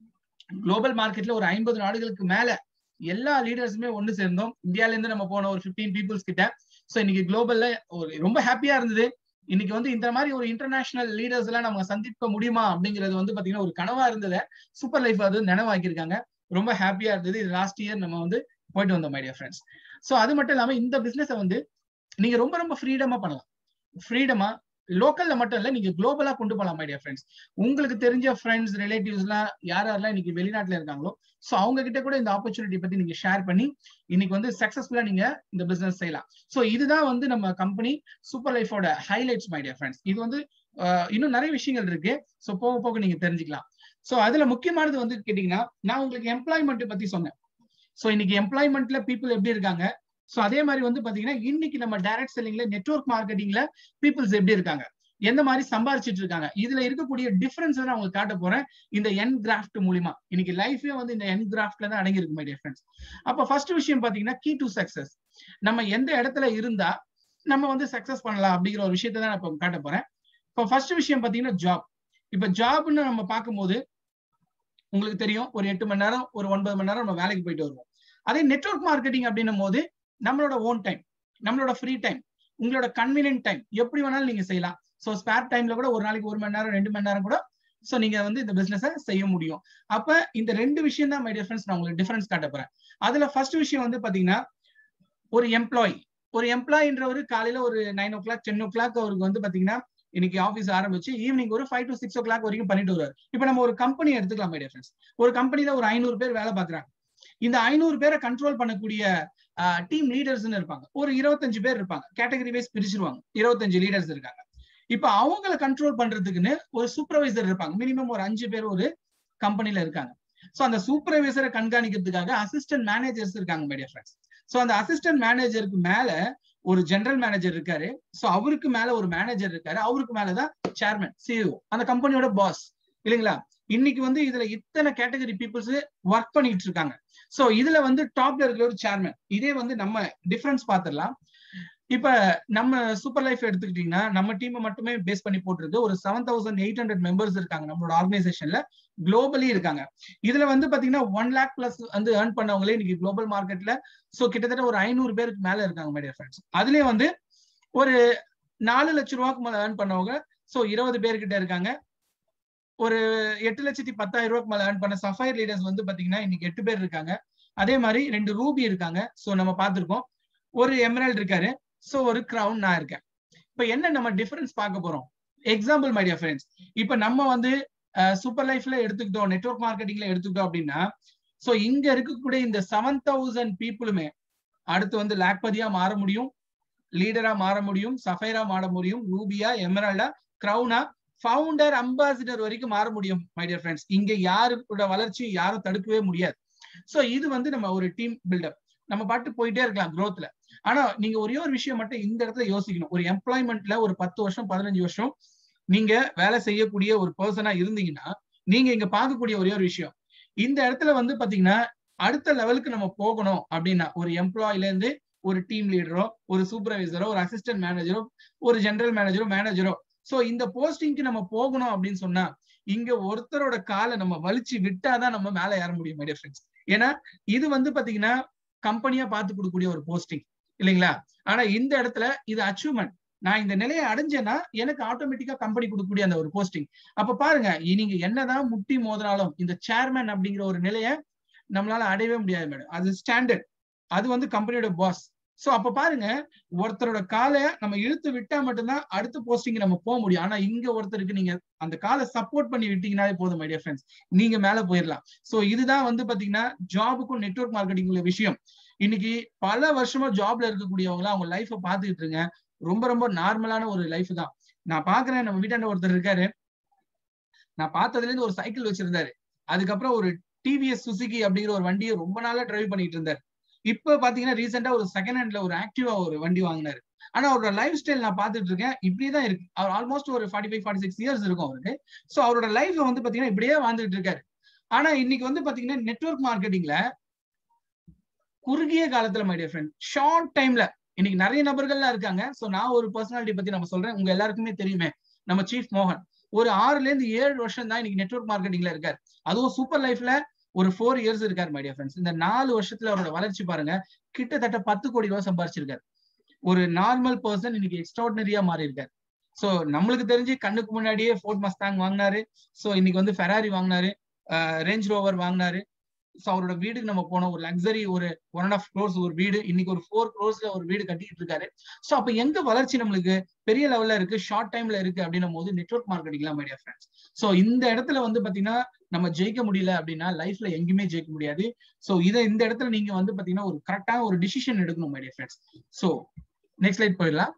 குளோபல் மார்க்கெட்ல ஒரு ஐம்பது நாடுகளுக்கு மேல எல்லா லீடர்ஸுமே ஒண்ணு சேர்ந்தோம் இந்தியால இருந்து நம்ம போன ஒரு பிப்டீன் பீப்புள்ஸ் கிட்ட சோ இன்னைக்கு குளோபல்ல ஒரு ரொம்ப ஹாப்பியா இருந்தது இன்னைக்கு வந்து இந்த மாதிரி ஒரு இன்டர்நேஷனல் லீடர்ஸ் எல்லாம் நம்ம சந்திக்க முடியுமா அப்படிங்கிறது வந்து பாத்தீங்கன்னா ஒரு கனவா இருந்தது சூப்பர் லைஃப் அது நினைவாக்கியிருக்காங்க ரொம்ப ஹாப்பியா இருந்தது இது லாஸ்ட் இயர் நம்ம வந்து போயிட்டு வந்தோம் மைடியா ஃப்ரெண்ட்ஸ் சோ அது மட்டும் இல்லாம இந்த பிசினஸ வந்து நீங்க ரொம்ப ரொம்ப ஃப்ரீடமா பண்ணலாம் ஃப்ரீடமா லோக்கல்ல மட்டும் இல்ல நீங்க குளோபலா கொண்டு போகலாம் மைடியா ஃப்ரெண்ட்ஸ் உங்களுக்கு தெரிஞ்ச ஃப்ரெண்ட்ஸ் ரிலேட்டிவ்ஸ் எல்லாம் யார் யாரெல்லாம் இன்னைக்கு வெளிநாட்டுல இருக்காங்களோ சோ அவங்க கிட்ட கூட இந்த ஆப்பர்ச்சுனிட்டி பத்தி நீங்க ஷேர் பண்ணி இன்னைக்கு வந்து சக்சஸ்ஃபுல்லா நீங்க இந்த பிசினஸ் செய்யலாம் சோ இதுதான் வந்து நம்ம கம்பெனி சூப்பர் லைஃபோட ஹைலைட்ஸ் மைடியா ஃப்ரெண்ட்ஸ் இது வந்து இன்னும் நிறைய விஷயங்கள் இருக்கு சோ போக போக நீங்க தெரிஞ்சுக்கலாம் சோ அதுல முக்கியமானது வந்து கேட்டீங்கன்னா நான் உங்களுக்கு எம்ப்ளாய்மெண்ட் பத்தி சொன்னேன் சோ இன்னைக்கு எம்ப்ளாய்மெண்ட்ல பீப்புள் எப்படி இருக்காங்க சோ அதே மாதிரி வந்து பாத்தீங்கன்னா இன்னைக்கு நம்ம டைரக்ட் செல்லிங்ல நெட்ஒர்க் மார்க்கெட்டிங்ல பீப்புள்ஸ் எப்படி இருக்காங்க எந்த மாதிரி சம்பாரிச்சிட்டு இருக்காங்க இதுல இருக்கக்கூடிய டிஃபரன்ஸ் நான் உங்களுக்கு காட்ட போறேன் இந்த என் கிராஃப்ட் மூலியமா இன்னைக்கு லைஃபே வந்து இந்த என் கிராஃப்ட்ல தான் அடங்கி இருக்கு மை டிஃபரன்ஸ் அப்ப ஃபர்ஸ்ட் விஷயம் பாத்தீங்கன்னா கீ டு சக்சஸ் நம்ம எந்த இடத்துல இருந்தா நம்ம வந்து சக்சஸ் பண்ணலாம் அப்படிங்கிற ஒரு விஷயத்தை தான் நான் இப்போ காட்ட போறேன் இப்போ ஃபர்ஸ்ட் விஷயம் பாத்தீங்கன்னா ஜாப் இப்ப ஜாப்னு நம்ம பார்க்கும்போது உங்களுக்கு தெரியும் ஒரு எட்டு மணி நேரம் ஒரு ஒன்பது மணி நேரம் நம்ம வேலைக்கு போயிட்டு வருவோம் அதே நெட்ஒர்க் மார்க்கெட்டிங் அப்படின்னும் போது நம்மளோட ஓன் டைம் நம்மளோட ஃப்ரீ டைம் உங்களோட கன்வீனியன்ட் டைம் எப்படி வேணாலும் நீங்க செய்யலாம் ஸோ ஸ்பேர் டைம்ல கூட ஒரு நாளைக்கு ஒரு மணி நேரம் ரெண்டு மணி நேரம் கூட ஸோ நீங்க வந்து இந்த பிசினஸை செய்ய முடியும் அப்ப இந்த ரெண்டு விஷயம் தான் மை டிஃபரன்ஸ் நான் உங்களுக்கு டிஃபரன்ஸ் காட்ட போறேன் அதுல ஃபர்ஸ்ட் விஷயம் வந்து பாத்தீங்கன்னா ஒரு எம்ப்ளாயி ஒரு எம்ப்ளாயின்றவர் காலையில ஒரு nine o'clock ten o'clock அவருக்கு வந்து பாத்தீங்கன்னா இன்னைக்கு ஆஃபீஸ் ஆரம்பிச்சு ஈவினிங் ஒரு five to six o'clock வரைக்கும் பண்ணிட்டு வருவார் இப்போ நம்ம ஒரு கம்பெனி எடுத்துக்கலாம் மை டிஃபரன்ஸ் ஒரு கம்பெனில ஒரு ஐநூறு பேர் வேலை பாக்குறாங்க இந்த ஐநூறு பேரை கண்ட்ரோல் பண்ணக்கூடிய டீம் லீடர்ஸ்னு இருப்பாங்க ஒரு இருபத்தஞ்சு பேர் இருப்பாங்க கேட்டகரி வைஸ் பிரிச்சிருவாங்க இருபத்தஞ்சு லீடர்ஸ் இருக்காங்க இப்ப அவங்கள கண்ட்ரோல் பண்றதுக்குன்னு ஒரு சூப்பர்வைசர் இருப்பாங்க மினிமம் ஒரு அஞ்சு பேர் ஒரு கம்பெனில இருக்காங்க சோ அந்த சூப்பர்வைசரை கண்காணிக்கிறதுக்காக அசிஸ்டன்ட் மேனேஜர்ஸ் இருக்காங்க மீடியா ஃப்ரெண்ட்ஸ் சோ அந்த அசிஸ்டன்ட் மேனேஜருக்கு மேல ஒரு ஜெனரல் மேனேஜர் இருக்காரு சோ அவருக்கு மேல ஒரு மேனேஜர் இருக்காரு அவருக்கு மேலதான் சேர்மன் சிஇஓ அந்த கம்பெனியோட பாஸ் இல்லைங்களா இன்னைக்கு வந்து இதுல இத்தனை கேட்டகரி பீப்புள்ஸ் ஒர்க் பண்ணிட்டு இருக்காங்க சோ இதுல வந்து டாப்ல இருக்கிற ஒரு சேர்மன் இதே வந்து நம்ம டிஃபரன்ஸ் பாத்திரலாம் இப்ப நம்ம சூப்பர் லைஃப் எடுத்துக்கிட்டீங்கன்னா நம்ம டீமை மட்டுமே பேஸ் பண்ணி போட்டிருக்கு ஒரு seven thousand eight hundred members இருக்காங்க நம்மளோட ஆர்கனைசேஷன்ல குளோபலி இருக்காங்க இதுல வந்து பாத்தீங்கன்னா ஒன் லேக் பிளஸ் வந்து ஏர்ன் பண்ணவங்களே இன்னைக்கு குளோபல் மார்க்கெட்ல சோ கிட்டத்தட்ட ஒரு ஐநூறு பேருக்கு மேல இருக்காங்க மைடியா ஃப்ரெண்ட்ஸ் அதுலயே வந்து ஒரு நாலு லட்சம் ரூபாய்க்கு மேல ஏர்ன் பண்ணவங்க சோ இருபது பேர்கிட்ட இருக்காங்க ஒரு எட்டு லட்சத்தி பத்தாயிரம் ரூபாய்க்கு மேல ஏர்ன் பண்ண சஃபைர் லீடர்ஸ் வந்து பாத்தீங்கன்னா இன்னைக்கு எட்டு பேர் இருக்காங்க அதே மாதிரி ரெண்டு ரூபி இருக்காங்க சோ நம்ம பார்த்திருக்கோம் ஒரு எமரல்ட் இருக்காரு சோ ஒரு கிரவுன் நான் இருக்கேன் இப்ப என்ன நம்ம டிஃபரன்ஸ் பார்க்க போறோம் எக்ஸாம்பிள் மைடியா ஃப்ரெண்ட்ஸ் இப்ப நம்ம வந்து சூப்பர் லைஃப்ல எடுத்துக்கிட்டோம் நெட்ஒர்க் மார்க்கெட்டிங்ல எடுத்துக்கிட்டோம் அப்படின்னா சோ இங்க இருக்கக்கூடிய இந்த செவன் தௌசண்ட் பீப்புளுமே அடுத்து வந்து லேக்பதியா மாற முடியும் லீடரா மாற முடியும் சஃபைரா மாற முடியும் ரூபியா எமரல்டா கிரவுனா ஃபவுண்டர் அம்பாசிடர் வரைக்கும் மாற முடியும் மைடியர் ஃப்ரெண்ட்ஸ் இங்க யாருக்கூட வளர்ச்சி யாரும் தடுக்கவே முடியாது சோ இது வந்து நம்ம ஒரு டீம் பில்டப் நம்ம பாட்டு போயிட்டே இருக்கலாம் குரோத்ல ஆனா நீங்க ஒரே ஒரு விஷயம் மட்டும் இந்த இடத்துல யோசிக்கணும் ஒரு எம்ப்ளாய்மெண்ட்ல ஒரு பத்து வருஷம் பதினஞ்சு வருஷம் நீங்க வேலை செய்யக்கூடிய ஒரு பர்சனா இருந்தீங்கன்னா நீங்க இங்க பார்க்கக்கூடிய ஒரே ஒரு விஷயம் இந்த இடத்துல வந்து பாத்தீங்கன்னா அடுத்த லெவலுக்கு நம்ம போகணும் அப்படின்னா ஒரு எம்ப்ளாயில இருந்து ஒரு டீம் லீடரோ ஒரு சூப்பர்வைசரோ ஒரு அசிஸ்டன்ட் மேனேஜரோ ஒரு ஜெனரல் மேனேஜரோ மேனேஜரோ சோ இந்த போஸ்டிங்க்கு நம்ம போகணும் அப்படின்னு சொன்னா இங்க ஒருத்தரோட காலை நம்ம வலிச்சு விட்டாதான் நம்ம மேல ஏற முடியும் மைடியா ஃப்ரெண்ட்ஸ் ஏன்னா இது வந்து பாத்தீங்கன்னா கம்பெனியா பார்த்து கொடுக்கக்கூடிய ஒரு போஸ்டிங் இல்லைங்களா ஆனா இந்த இடத்துல இது அச்சீவ்மெண்ட் நான் இந்த நிலையை அடைஞ்சேன்னா எனக்கு ஆட்டோமேட்டிக்கா கம்பெனி கொடுக்கக்கூடிய அந்த ஒரு போஸ்டிங் அப்ப பாருங்க நீங்க என்னதான் முட்டி மோதினாலும் இந்த சேர்மேன் அப்படிங்கிற ஒரு நிலையை நம்மளால அடையவே முடியாது மேடம் அது ஸ்டாண்டர்ட் அது வந்து கம்பெனியோட பாஸ் சோ அப்ப பாருங்க ஒருத்தரோட காலை நம்ம இழுத்து விட்டா மட்டும்தான் அடுத்த போஸ்டிங் நம்ம போக முடியும் ஆனா இங்க ஒருத்தருக்கு நீங்க அந்த காலை சப்போர்ட் பண்ணி விட்டீங்கனாலே போதும் மைடியா ஃப்ரெண்ட்ஸ் நீங்க மேல போயிடலாம் சோ இதுதான் வந்து பாத்தீங்கன்னா ஜாபுக்கும் நெட்ஒர்க் மார்க்கெட்டிங் உள்ள விஷயம் இன்னைக்கு பல வருஷமா ஜாப்ல இருக்கக்கூடியவங்க அவங்க லைஃப பாத்துக்கிட்டு இருங்க ரொம்ப ரொம்ப நார்மலான ஒரு லைஃப் தான் நான் பாக்குறேன் நம்ம வீட்டாண்ட ஒருத்தர் இருக்காரு நான் பார்த்ததுல இருந்து ஒரு சைக்கிள் வச்சிருந்தாரு அதுக்கப்புறம் ஒரு டிவிஎஸ் சுசுகி அப்படிங்கிற ஒரு வண்டியை ரொம்ப நாளா டிரைவ் பண்ணிட்டு இருந்தாரு இப்ப பாத்தீங்கன்னா ரீசெண்டா ஒரு செகண்ட் ஹேண்ட்ல ஒரு ஆக்டிவா ஒரு வண்டி வாங்கினாரு ஆனா அவரோட லைஃப் ஸ்டைல் நான் பாத்துட்டு இருக்கேன் இப்படிதான் இருக்கு அவர் ஆல்மோஸ்ட் ஒரு forty five forty six years இருக்கும் அவருக்கு சோ அவரோட லைஃப் வந்து பாத்தீங்கன்னா இப்படியே வாழ்ந்துட்டு இருக்காரு ஆனா இன்னைக்கு வந்து பாத்தீங்கன்னா நெட்ஒர்க் மார்க்கெட்டிங்ல குறுகிய காலத்துல மை டியர் ஃப்ரெண்ட் ஷார்ட் டைம்ல இன்னைக்கு நிறைய நபர்கள்லாம் இருக்காங்க சோ நான் ஒரு பர்சனாலிட்டி பத்தி நம்ம சொல்றேன் உங்க எல்லாருக்குமே தெரியுமே நம்ம சீஃப் மோகன் ஒரு ஆறுல இருந்து ஏழு வருஷம் தான் இன்னைக்கு நெட்ஒர்க் மார்க்கெட்டிங்ல இருக்காரு அதுவும் சூப்பர் லைஃப்ல ஒரு ஃபோர் இயர்ஸ் இருக்காரு மை டியர் ஃப்ரெண்ட்ஸ் இந்த நாலு வருஷத்துல அவரோட வளர்ச்சி பாருங்க கிட்டத்தட்ட பத்து கோடி ரூபாய் சம்பாரிச்சிருக்காரு ஒரு நார்மல் பர்சன் இன்னைக்கு எக்ஸ்ட்ராடினரியா மாறி இருக்காரு சோ நம்மளுக்கு தெரிஞ்சு கண்ணுக்கு முன்னாடியே ஃபோர்ட் மஸ்தாங் வாங்கினாரு சோ இன்னைக்கு வந்து ஃபெராரி வாங்கினாரு ரேஞ்ச் ரோவர் வாங்கினாரு ஸோ அவரோட வீடுக்கு நம்ம போனோம் ஒரு லக்ஸரி ஒரு ஒன் அண்ட் ஆஃப் க்ரோர்ஸ் ஒரு வீடு இன்னைக்கு ஒரு ஃபோர் க்ரோர்ஸ்ல ஒரு வீடு கட்டிட்டு இருக்காரு ஸோ அப்ப எங்க வளர்ச்சி நம்மளுக்கு பெரிய லெவல்ல இருக்கு ஷார்ட் டைம்ல இருக்கு அப்படின்னும் போது நெட்ஒர்க் மார்க்கெட்டிங்லாம் மைடியா ஃப்ரெண்ட்ஸ் ஸோ இந்த இடத்துல வந்து பாத்தீங்கன்னா நம்ம ஜெயிக்க முடியல அப்படின்னா லைஃப்ல எங்கேயுமே ஜெயிக்க முடியாது ஸோ இதை இந்த இடத்துல நீங்க வந்து பாத்தீங்கன்னா ஒரு கரெக்டான ஒரு டிசிஷன் எடுக்கணும் my dear friends so next slide போயிடலாம்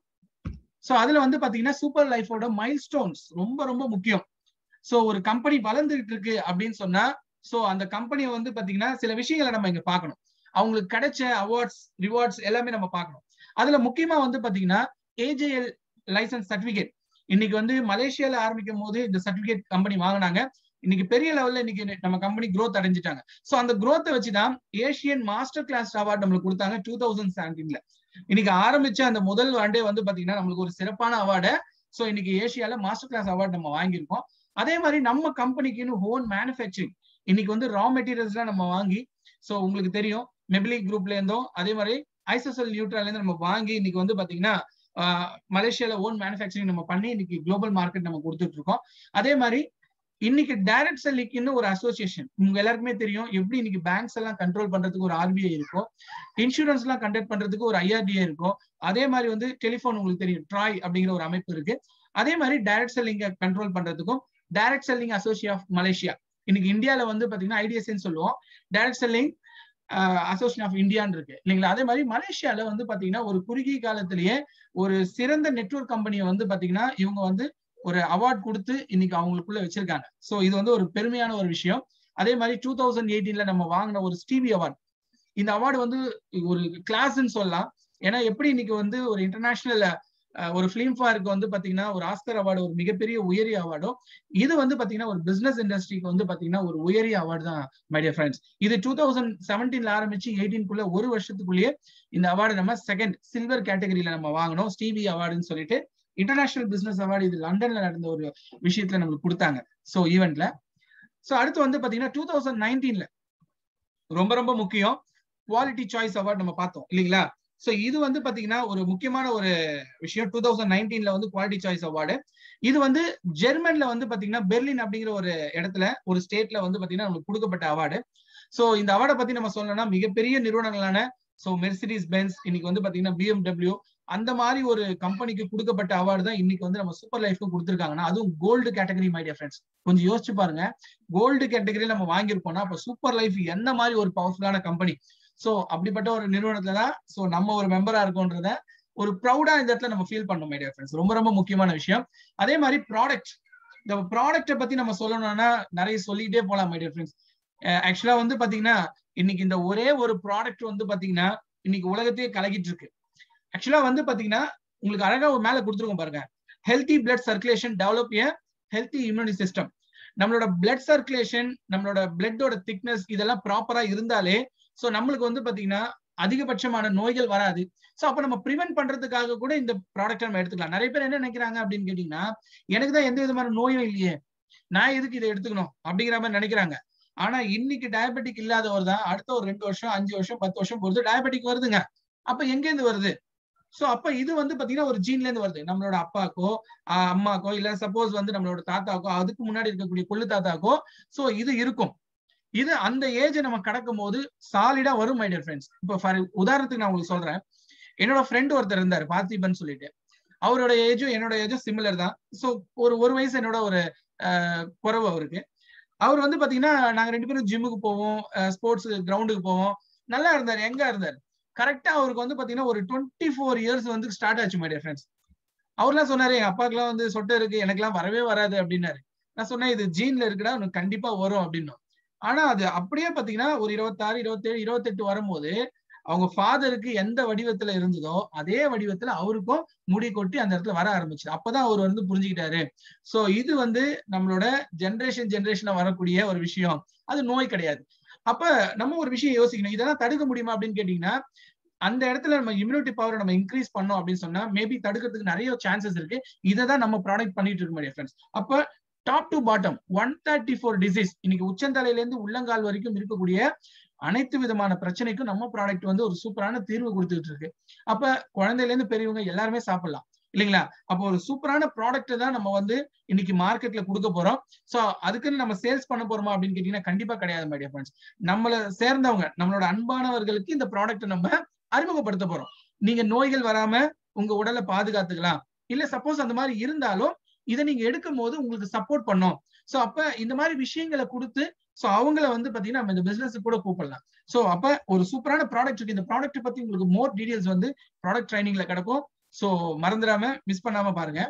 ஸோ அதுல வந்து பாத்தீங்கன்னா சூப்பர் லைஃபோட மைல் ஸ்டோன்ஸ் ரொம்ப ரொம்ப முக்கியம் ஸோ ஒரு கம்பெனி வளர்ந்துகிட்டு இருக்கு அப்படின்னு சொன்னா ஸோ அந்த கம்பெனியை வந்து பாத்தீங்கன்னா சில விஷயங்களை நம்ம இங்க பார்க்கணும் அவங்களுக்கு கிடைச்ச அவார்ட்ஸ் ரிவார்ட்ஸ் எல்லாமே நம்ம பார்க்கணும் அதுல முக்கியமா வந்து பாத்தீங்கன்னா ஏஜேஎல் லைசன்ஸ் சர்டிபிகேட் இன்னைக்கு வந்து மலேசியால ஆரம்பிக்கும் போது இந்த சர்டிபிகேட் கம்பெனி வாங்கினாங்க இன்னைக்கு பெரிய லெவல்ல இன்னைக்கு நம்ம கம்பெனி க்ரோத் அடைஞ்சிட்டாங்க சோ அந்த க்ரோத்தை வச்சுதான் ஏசியன் மாஸ்டர் கிளாஸ் அவார்டு நம்மளுக்கு கொடுத்தாங்க டூ தௌசண்ட் செவன்டீன்ல இன்னைக்கு ஆரம்பிச்ச அந்த முதல் ஆண்டே வந்து பாத்தீங்கன்னா நம்மளுக்கு ஒரு சிறப்பான அவார்டை சோ இன்னைக்கு ஏசியால மாஸ்டர் கிளாஸ் அவார்டு நம்ம வாங்கியிருக்கோம் அதே மாதிரி நம்ம கம்பெனிக்குன்னு ஹோன் மேனுஃபேக்சரிங் இன்னைக்கு வந்து ரா மெட்டீரியல்ஸ்லாம் நம்ம வாங்கி சோ உங்களுக்கு தெரியும் மெபிலிக் குரூப்ல இருந்தோம் அதே மாதிரி ஐசோசல் நியூட்ரல் இருந்து நம்ம வாங்கி இன்னைக்கு வந்து பாத்தீங்கன்னா மலேசியால ஓன் மேனுஃபேக்சரிங் நம்ம பண்ணி இன்னைக்கு குளோபல் மார்க்கெட் நம்ம கொடுத்துட்டு இருக்கோம் அதே மாதிரி இன்னைக்கு டைரக்ட் செல்லிங்னு ஒரு அசோசியேஷன் உங்க எல்லாருக்குமே தெரியும் எப்படி இன்னைக்கு பேங்க்ஸ் எல்லாம் கண்ட்ரோல் பண்றதுக்கு ஒரு ஆர்பிஐ இருக்கும் இன்சூரன்ஸ் எல்லாம் கண்டக்ட் பண்றதுக்கு ஒரு ஐஆர்டிஐ இருக்கும் அதே மாதிரி வந்து டெலிஃபோன் உங்களுக்கு தெரியும் ட்ராய் அப்படிங்கிற ஒரு அமைப்பு இருக்கு அதே மாதிரி டைரக்ட் செல்லிங்க கண்ட்ரோல் பண்றதுக்கும் direct selling associate of Malaysia இன்னைக்கு இந்தியால வந்து பாத்தீங்கன்னா ஐடிஎஸ்ன்னு சொல்லுவோம் டைரக்ட் செல்லிங் அசோசியேஷன் ஆஃப் இந்தியான்னு இருக்கு இல்லைங்களா அதே மாதிரி மலேசியால வந்து பாத்தீங்கன்னா ஒரு குறுகிய காலத்திலேயே ஒரு சிறந்த நெட்ஒர்க் கம்பெனியை வந்து பாத்தீங்கன்னா இவங்க வந்து ஒரு அவார்ட் கொடுத்து இன்னைக்கு அவங்களுக்குள்ள வச்சிருக்காங்க சோ இது வந்து ஒரு பெருமையான ஒரு விஷயம் அதே மாதிரி டூ தௌசண்ட் எயிட்டீன்ல நம்ம வாங்கின ஒரு ஸ்டிவி அவார்ட் இந்த அவார்டு வந்து ஒரு கிளாஸ்ன்னு சொல்லலாம் ஏன்னா எப்படி இன்னைக்கு வந்து ஒரு இன்டர்நேஷனல் ஒரு பிலிம் ஃபாருக்கு வந்து பாத்தீங்கன்னா ஒரு ஆஸ்கர் அவார்டு ஒரு மிகப்பெரிய உயரிய அவார்டும் இது வந்து பாத்தீங்கன்னா ஒரு பிசினஸ் இண்டஸ்ட்ரிக்கு வந்து பாத்தீங்கன்னா ஒரு உயரிய அவார்டு தான் மைடியா ஃப்ரெண்ட்ஸ் இது டூ தௌசண்ட் செவன்டீன்ல ஆரம்பிச்சு எயிட்டீன்குள்ள ஒரு வருஷத்துக்குள்ளேயே இந்த அவார்டு நம்ம செகண்ட் சில்வர் கேட்டகரியில நம்ம வாங்கணும் ஸ்டிவி அவார்டுன்னு சொல்லிட்டு இன்டர்நேஷனல் பிசினஸ் அவார்டு இது லண்டன்ல நடந்த ஒரு விஷயத்துல நம்மளுக்கு கொடுத்தாங்க சோ ஈவெண்ட்ல சோ அடுத்து வந்து பாத்தீங்கன்னா டூ தௌசண்ட் நைன்டீன்ல ரொம்ப ரொம்ப முக்கியம் குவாலிட்டி சாய்ஸ் அவார்டு நம்ம பார்த்தோம் இல்லைங்களா சோ இது வந்து பாத்தீங்கன்னா ஒரு முக்கியமான ஒரு விஷயம் டூ தௌசண்ட் நைன்டீன்ல வந்து குவாலிட்டி சாய்ஸ் அவார்டு இது வந்து ஜெர்மன்ல வந்து பாத்தீங்கன்னா பெர்லின் அப்படிங்கிற ஒரு இடத்துல ஒரு ஸ்டேட்ல வந்து பாத்தீங்கன்னா நமக்கு கொடுக்கப்பட்ட அவார்டு சோ இந்த அவார்டை பத்தி நம்ம சொல்லணும்னா மிகப்பெரிய நிறுவனங்களான சோ மெர்சிடிஸ் பென்ஸ் இன்னைக்கு வந்து பாத்தீங்கன்னா பிஎம்டபிள்யூ அந்த மாதிரி ஒரு கம்பெனிக்கு கொடுக்கப்பட்ட அவார்டு தான் இன்னைக்கு வந்து நம்ம சூப்பர் லைஃப்க்கு கொடுத்துருக்காங்கன்னா அதுவும் கோல்டு கேட்டகரி மைடியா ஃப்ரெண்ட்ஸ் கொஞ்சம் யோசிச்சு பாருங்க கோல்டு கேட்டகரியில நம்ம வாங்கியிருப்போம்னா அப்ப சூப்பர் லைஃப் என்ன மாதிரி ஒரு பவர்ஃபுல்லான கம்பெனி சோ அப்படிப்பட்ட ஒரு நிறுவனத்துல தான் சோ நம்ம ஒரு மெம்பரா இருக்கோன்றத ஒரு ப்ரௌடா இந்த இடத்துல நம்ம ஃபீல் பண்ணோம் மைடியா ஃப்ரெண்ட்ஸ் ரொம்ப ரொம்ப முக்கியமான விஷயம் அதே மாதிரி ப்ராடக்ட் இந்த ப்ராடக்ட்டை பத்தி நம்ம சொல்லணும்னா நிறைய சொல்லிட்டே போலாம் மைடியா ஃப்ரெண்ட்ஸ் ஆக்சுவலா வந்து பாத்தீங்கன்னா இன்னைக்கு இந்த ஒரே ஒரு ப்ராடக்ட் வந்து பாத்தீங்கன்னா இன்னைக்கு உலகத்தையே கலக்கிட்டு இருக்கு ஆக்சுவலா வந்து பாத்தீங்கன்னா உங்களுக்கு அழகா ஒரு மேல கொடுத்துருக்கோம் பாருங்க healthy blood circulation develop a healthy immune system நம்மளோட பிளட் சர்க்குலேஷன் நம்மளோட பிளட்டோட திக்னஸ் இதெல்லாம் ப்ராப்பரா இருந்தாலே ஸோ நம்மளுக்கு வந்து பாத்தீங்கன்னா அதிகபட்சமான நோய்கள் வராது ஸோ அப்ப நம்ம ப்ரிவென்ட் பண்றதுக்காக கூட இந்த ப்ராடக்ட் நம்ம எடுத்துக்கலாம் நிறைய பேர் என்ன நினைக்கிறாங்க அப்படின்னு கேட்டீங்கன்னா எனக்கு தான் எந்த விதமான நோயும் இல்லையே நான் எதுக்கு இதை எடுத்துக்கணும் அப்படிங்கிற மாதிரி நினைக்கிறாங்க ஆனா இன்னைக்கு டயபெட்டிக் இல்லாதவர் தான் அடுத்த ஒரு ரெண்டு வருஷம் அஞ்சு வருஷம் பத்து வருஷம் பொறுத்து டயபெட்டிக் வருதுங்க அப்ப எங்க இருந்து வருது சோ அப்ப இது வந்து பாத்தீங்கன்னா ஒரு ஜீன்ல இருந்து வருது நம்மளோட அப்பாக்கோ அம்மாக்கோ இல்ல சப்போஸ் வந்து நம்மளோட தாத்தாக்கோ அதுக்கு முன்னாடி இருக்கக்கூடிய கொள்ளு தாத்தாக்கோ சோ இது இருக்கும் இது அந்த ஏஜ் நம்ம கடக்கும் போது சாலிடா வரும் மை டியர் ஃப்ரெண்ட்ஸ் இப்போ ஃபார் உதாரணத்துக்கு நான் உங்களுக்கு சொல்றேன் என்னோட ஃப்ரெண்ட் ஒருத்தர் இருந்தார் பார்த்திபன் சொல்லிட்டு அவரோட ஏஜும் என்னோட ஏஜும் சிமிலர் தான் ஸோ ஒரு ஒரு வயசு என்னோட ஒரு குறவு அவருக்கு அவர் வந்து பாத்தீங்கன்னா நாங்க ரெண்டு பேரும் ஜிம்முக்கு போவோம் ஸ்போர்ட்ஸ் கிரவுண்டுக்கு போவோம் நல்லா இருந்தார் எங்க இருந்தார் கரெக்டா அவருக்கு வந்து பாத்தீங்கன்னா ஒரு டுவெண்ட்டி ஃபோர் இயர்ஸ் வந்து ஸ்டார்ட் ஆச்சு மைடியா ஃப்ரெண்ட்ஸ் அவர்லாம் சொன்னாரு எங்க அப்பாக்குலாம் வந்து சொட்டை இருக்கு எனக்குலாம் வரவே வராது அப்படின்னாரு நான் சொன்னேன் இது ஜீன்ல இருக்குடா உனக்கு கண்டிப்பா வரும் அப்படின்னு ஆனா அது அப்படியே பாத்தீங்கன்னா ஒரு இருபத்தாறு இருபத்தேழு இருபத்தெட்டு வரும்போது அவங்க ஃபாதருக்கு எந்த வடிவத்துல இருந்ததோ அதே வடிவத்துல அவருக்கும் முடி கொட்டி அந்த இடத்துல வர ஆரம்பிச்சு அப்பதான் அவர் வந்து புரிஞ்சுக்கிட்டாரு சோ இது வந்து நம்மளோட ஜென்ரேஷன் ஜென்ரேஷனா வரக்கூடிய ஒரு விஷயம் அது நோய் கிடையாது அப்ப நம்ம ஒரு விஷயம் யோசிக்கணும் இதெல்லாம் தடுக்க முடியுமா அப்படின்னு கேட்டீங்கன்னா அந்த இடத்துல நம்ம இம்யூனிட்டி பவரை நம்ம இன்க்ரீஸ் பண்ணோம் அப்படின்னு சொன்னா மேபி தடுக்கிறதுக்கு நிறைய சான்சஸ் இருக்கு இதை தான் நம்ம ப்ராடக்ட் பண்ணிட்டு இருக்க முடியும் ஃப்ரெண்ட்ஸ் அப்ப top to bottom one thirty four disease இன்னைக்கு உச்சந்தலையில இருந்து உள்ளங்கால் வரைக்கும் இருக்கக்கூடிய அனைத்து விதமான பிரச்சனைக்கும் நம்ம ப்ராடக்ட் வந்து ஒரு சூப்பரான தீர்வு கொடுத்துட்டு இருக்கு அப்ப குழந்தையில இருந்து பெரியவங்க எல்லாருமே சாப்பிடலாம் இல்லைங்களா அப்போ ஒரு சூப்பரான ப்ராடக்ட் தான் நம்ம வந்து இன்னைக்கு மார்க்கெட்ல கொடுக்க போறோம் சோ அதுக்குன்னு நம்ம சேல்ஸ் பண்ண போறோமா அப்படின்னு கேட்டீங்கன்னா கண்டிப்பா கிடையாது மைடியா ஃப்ரெண்ட்ஸ் நம்மள சேர்ந்தவங்க நம்மளோட அன்பானவர்களுக்கு இந்த ப்ராடக்ட் நம்ம அறிமுகப்படுத்த போறோம் நீங்க நோய்கள் வராம உங்க உடலை பாதுகாத்துக்கலாம் இல்ல சப்போஸ் அந்த மாதிரி இருந்தாலும் இதை நீங்க எடுக்கும் போது உங்களுக்கு சப்போர்ட் பண்ணும் சோ அப்ப இந்த மாதிரி விஷயங்களை கொடுத்து சோ அவங்கள வந்து பாத்தீங்கன்னா நம்ம இந்த பிசினஸ் கூட கூப்பிடலாம் சோ அப்ப ஒரு சூப்பரான ப்ராடக்ட் இருக்கு இந்த ப்ராடக்ட் பத்தி உங்களுக்கு மோர் டீடைல்ஸ் வந்து ப்ராடக்ட் ட்ரைனிங்ல கிடைக்கும் சோ மறந்துடாம மிஸ் பண்ணாம பாருங்க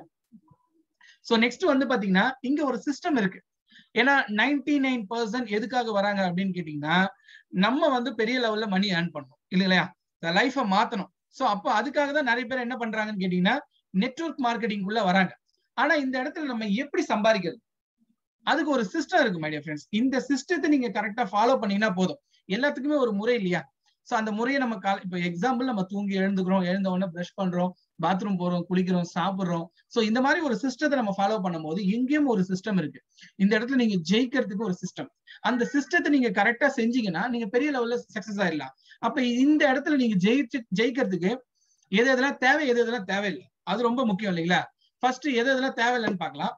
சோ நெக்ஸ்ட் வந்து பாத்தீங்கன்னா இங்க ஒரு சிஸ்டம் இருக்கு ஏன்னா நைன்டி நைன் பர்சன்ட் எதுக்காக வராங்க அப்படின்னு கேட்டீங்கன்னா நம்ம வந்து பெரிய லெவல்ல மணி ஏர்ன் பண்ணணும் இல்லையா லைஃபை மாத்தணும் சோ அப்போ அதுக்காக தான் நிறைய பேர் என்ன பண்றாங்கன்னு கேட்டீங்கன்னா நெட்ஒர்க் மார்க்கெட்டிங் உள்ள வராங்க ஆனா இந்த இடத்துல நம்ம எப்படி சம்பாதிக்கிறது அதுக்கு ஒரு சிஸ்டம் இருக்கு மைடியா ஃப்ரெண்ட்ஸ் இந்த சிஸ்டத்தை நீங்க கரெக்டா ஃபாலோ பண்ணீங்கன்னா போதும் எல்லாத்துக்குமே ஒரு முறை இல்லையா சோ அந்த முறையை நம்ம கால இப்போ எக்ஸாம்பிள் நம்ம தூங்கி எழுந்துக்கிறோம் எழுந்த உடனே ப்ரஷ் பண்றோம் பாத்ரூம் போறோம் குளிக்கிறோம் சாப்பிடுறோம் சோ இந்த மாதிரி ஒரு சிஸ்டத்தை நம்ம ஃபாலோ பண்ணும்போது எங்கேயும் ஒரு சிஸ்டம் இருக்கு இந்த இடத்துல நீங்க ஜெயிக்கிறதுக்கு ஒரு சிஸ்டம் அந்த சிஸ்டத்தை நீங்க கரெக்டா செஞ்சீங்கன்னா நீங்க பெரிய லெவல்ல சக்சஸ் ஆயிடலாம் அப்ப இந்த இடத்துல நீங்க ஜெயிச்சு ஜெயிக்கிறதுக்கு எது எதெல்லாம் தேவை எது எதெல்லாம் தேவையில்லை அது ரொம்ப முக்கியம் இல்லைங்களா ஃபர்ஸ்ட் எது எதெல்லாம் தேவையில்லைன்னு பார்க்கலாம்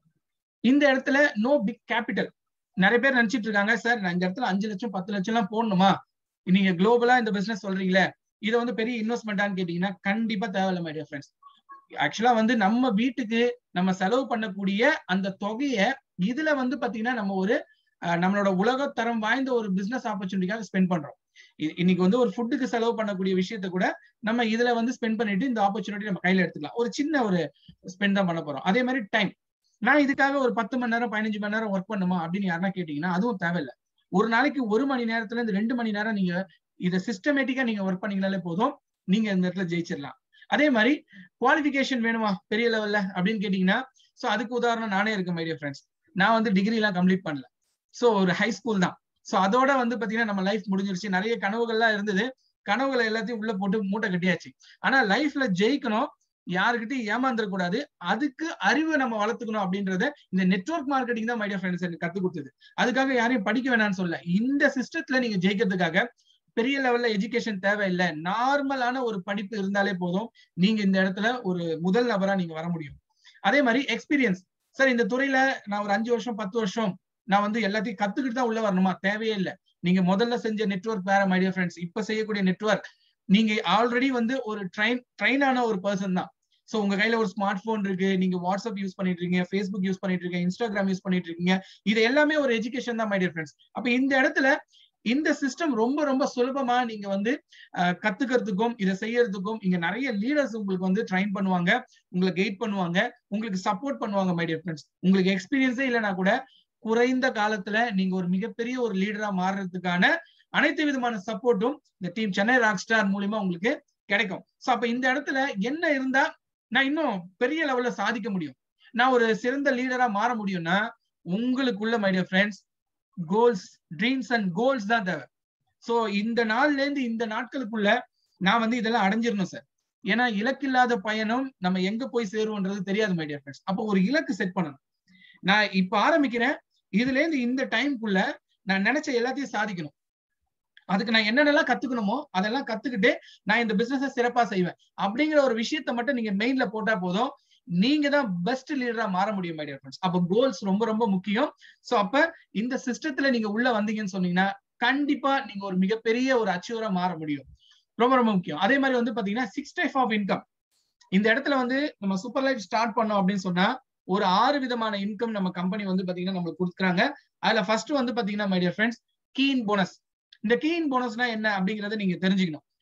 இந்த இடத்துல நோ பிக் கேபிட்டல் நிறைய பேர் நினைச்சிட்டு இருக்காங்க சார் நான் இந்த இடத்துல அஞ்சு லட்சம் பத்து லட்சம் எல்லாம் போடணுமா நீங்க குளோபலா இந்த பிசினஸ் சொல்றீங்களே இதை வந்து பெரிய இன்வெஸ்ட்மெண்டான்னு கேட்டீங்கன்னா கண்டிப்பா தேவையில்லை மை டியர் ஃப்ரெண்ட்ஸ் ஆக்சுவலா வந்து நம்ம வீட்டுக்கு நம்ம செலவு பண்ணக்கூடிய அந்த தொகையை இதுல வந்து பாத்தீங்கன்னா நம்ம ஒரு நம்மளோட உலகத்தரம் வாய்ந்த ஒரு பிசினஸ் ஆப்பர்ச்சுனிட்டிக்காக ஸ்பெண்ட் பண்றோம் இன்னைக்கு வந்து ஒரு ஃபுட்டுக்கு செலவு பண்ணக்கூடிய விஷயத்த கூட நம்ம இதுல வந்து ஸ்பெண்ட் பண்ணிட்டு இந்த ஆப்பர்ச்சுனிட்டி நம்ம கையில எடுத்துக்கலாம் ஒரு சின்ன ஒரு ஸ்பெண்ட் தான் பண்ண போறோம் அதே மாதிரி டைம் நான் இதுக்காக ஒரு பத்து மணி நேரம் பதினஞ்சு மணி நேரம் ஒர்க் பண்ணுமா அப்படின்னு யாருன்னா கேட்டீங்கன்னா அதுவும் தேவையில்லை ஒரு நாளைக்கு ஒரு மணி நேரத்துல இருந்து ரெண்டு மணி நேரம் நீங்க இதை சிஸ்டமேட்டிக்கா நீங்க ஒர்க் பண்ணீங்கனாலே போதும் நீங்க இந்த இடத்துல ஜெயிச்சிடலாம் அதே மாதிரி குவாலிபிகேஷன் வேணுமா பெரிய லெவல்ல அப்படின்னு கேட்டீங்கன்னா சோ அதுக்கு உதாரணம் நானே இருக்கேன் மைடியா ஃப்ரெண்ட்ஸ் நான் வந்து டிகிரி எல்லாம் கம்ப்ளீட் பண்ணல சோ ஒரு ஹை ஸ்கூல் தான் சோ அதோட வந்து பாத்தீங்கன்னா நம்ம லைஃப் முடிஞ்சிருச்சு நிறைய கனவுகள்லாம் இருந்தது கனவுகளை எல்லாத்தையும் உள்ள போட்டு மூட்டை கட்டியாச்சு ஆனா லைஃப்ல ஜெயிக்கணும் யாருக்கிட்டையும் ஏமாந்துடக்கூடாது அதுக்கு அறிவு நம்ம வளர்த்துக்கணும் அப்படின்றத இந்த நெட்ஒர்க் மார்க்கெட்டிங் தான் மைடியா ஃப்ரெண்ட்ஸ் எனக்கு கத்து கொடுத்தது அதுக்காக யாரையும் படிக்க வேணாம்னு சொல்ல இந்த சிஸ்டத்துல நீங்க ஜெயிக்கிறதுக்காக பெரிய லெவல்ல எஜுகேஷன் தேவையில்லை நார்மலான ஒரு படிப்பு இருந்தாலே போதும் நீங்க இந்த இடத்துல ஒரு முதல் நபரா நீங்க வர முடியும் அதே மாதிரி எக்ஸ்பீரியன்ஸ் சார் இந்த துறையில நான் ஒரு அஞ்சு வருஷம் பத்து வருஷம் நான் வந்து எல்லாத்தையும் கத்துக்கிட்டு தான் உள்ள வரணுமா தேவையே இல்லை நீங்க முதல்ல செஞ்ச நெட்ஒர்க் வேற மைடியா ஃப்ரெண்ட்ஸ் இப்ப செய்யக்கூடிய நெட்ஒர்க் நீங்க ஆல்ரெடி வந்து ஒரு ட்ரைன் ட்ரைன் ஆன ஒரு பர்சன் தான் சோ உங்க கையில ஒரு ஸ்மார்ட் போன் இருக்கு நீங்க வாட்ஸ்அப் யூஸ் பண்ணிட்டு இருக்கீங்க ஃபேஸ்புக் யூஸ் பண்ணிட்டு இருக்கீங்க இன்ஸ்டாகிராம் யூஸ் பண்ணிட்டு இருக்கீங்க இது எல்லாமே ஒரு எஜுகேஷன் தான் மைடியர் ஃப்ரெண்ட்ஸ் அப்ப இந்த இடத்துல இந்த சிஸ்டம் ரொம்ப ரொம்ப சுலபமா நீங்க வந்து கத்துக்கிறதுக்கும் இதை செய்யறதுக்கும் இங்க நிறைய லீடர்ஸ் உங்களுக்கு வந்து ட்ரைன் பண்ணுவாங்க உங்களை கைட் பண்ணுவாங்க உங்களுக்கு சப்போர்ட் பண்ணுவாங்க மைடியர் ஃப்ரெண்ட்ஸ் உங்களுக்கு எக்ஸ்பீரியன்ஸே இல்லைன்னா கூட குறைந்த காலத்துல நீங்க ஒரு மிகப்பெரிய ஒரு லீடரா மாறுறதுக்கான அனைத்து விதமான சப்போர்ட்டும் இந்த டீம் சென்னை ராக் ஸ்டார் மூலியமா உங்களுக்கு கிடைக்கும் சோ அப்ப இந்த இடத்துல என்ன இருந்தா நான் இன்னும் பெரிய லெவல்ல சாதிக்க முடியும் நான் ஒரு சிறந்த லீடரா மாற முடியும்னா உங்களுக்குள்ள my dear friends goals dreams and goals தான் தேவை சோ இந்த நாள்ல இருந்து இந்த நாட்களுக்குள்ள நான் வந்து இதெல்லாம் அடைஞ்சிடணும் சார் ஏன்னா இலக்கில்லாத பயணம் நம்ம எங்க போய் சேருவோன்றது தெரியாது மைடியா ஃப்ரெண்ட்ஸ் அப்போ ஒரு இலக்கு செட் பண்ணணும் நான் இப்ப ஆரம்பிக்கிறேன் இதுல இருந்து இந்த டைம்குள்ள நான் நினைச்ச எல்லாத்தையும் சாதிக்கணும் அதுக்கு நான் என்னென்னலாம் கத்துக்கணுமோ அதெல்லாம் கத்துக்கிட்டு நான் இந்த பிசினஸ் சிறப்பா செய்வேன் அப்படிங்கிற ஒரு விஷயத்த மட்டும் நீங்க மெயின்ல போட்டா போதும் நீங்க தான் பெஸ்ட் லீடரா மாற முடியும் மைடியர் ஃப்ரெண்ட்ஸ் அப்போ கோல்ஸ் ரொம்ப ரொம்ப முக்கியம் சோ அப்ப இந்த சிஸ்டத்துல நீங்க உள்ள வந்தீங்கன்னு சொன்னீங்கன்னா கண்டிப்பா நீங்க ஒரு மிகப்பெரிய ஒரு அச்சீவரா மாற முடியும் ரொம்ப ரொம்ப முக்கியம் அதே மாதிரி வந்து பாத்தீங்கன்னா சிக்ஸ் டைப் ஆஃப் இன்கம் இந்த இடத்துல வந்து நம்ம சூப்பர் லைஃப் ஸ்டார்ட் பண்ணோம் அப்படின்னு சொன்னா ஒரு ஆறு விதமான இன்கம் நம்ம கம்பெனி வந்து பாத்தீங்கன்னா நம்மளுக்கு கொடுக்குறாங்க அதுல ஃபர்ஸ்ட் வந்து பாத்தீங்கன்னா மைடியர் ஃப்ரெண்ட்ஸ் கீன் போனஸ் இந்த கீன் போனஸ்னா என்ன அப்படிங்கறத நீங்க தெரிஞ்சுக்கணும்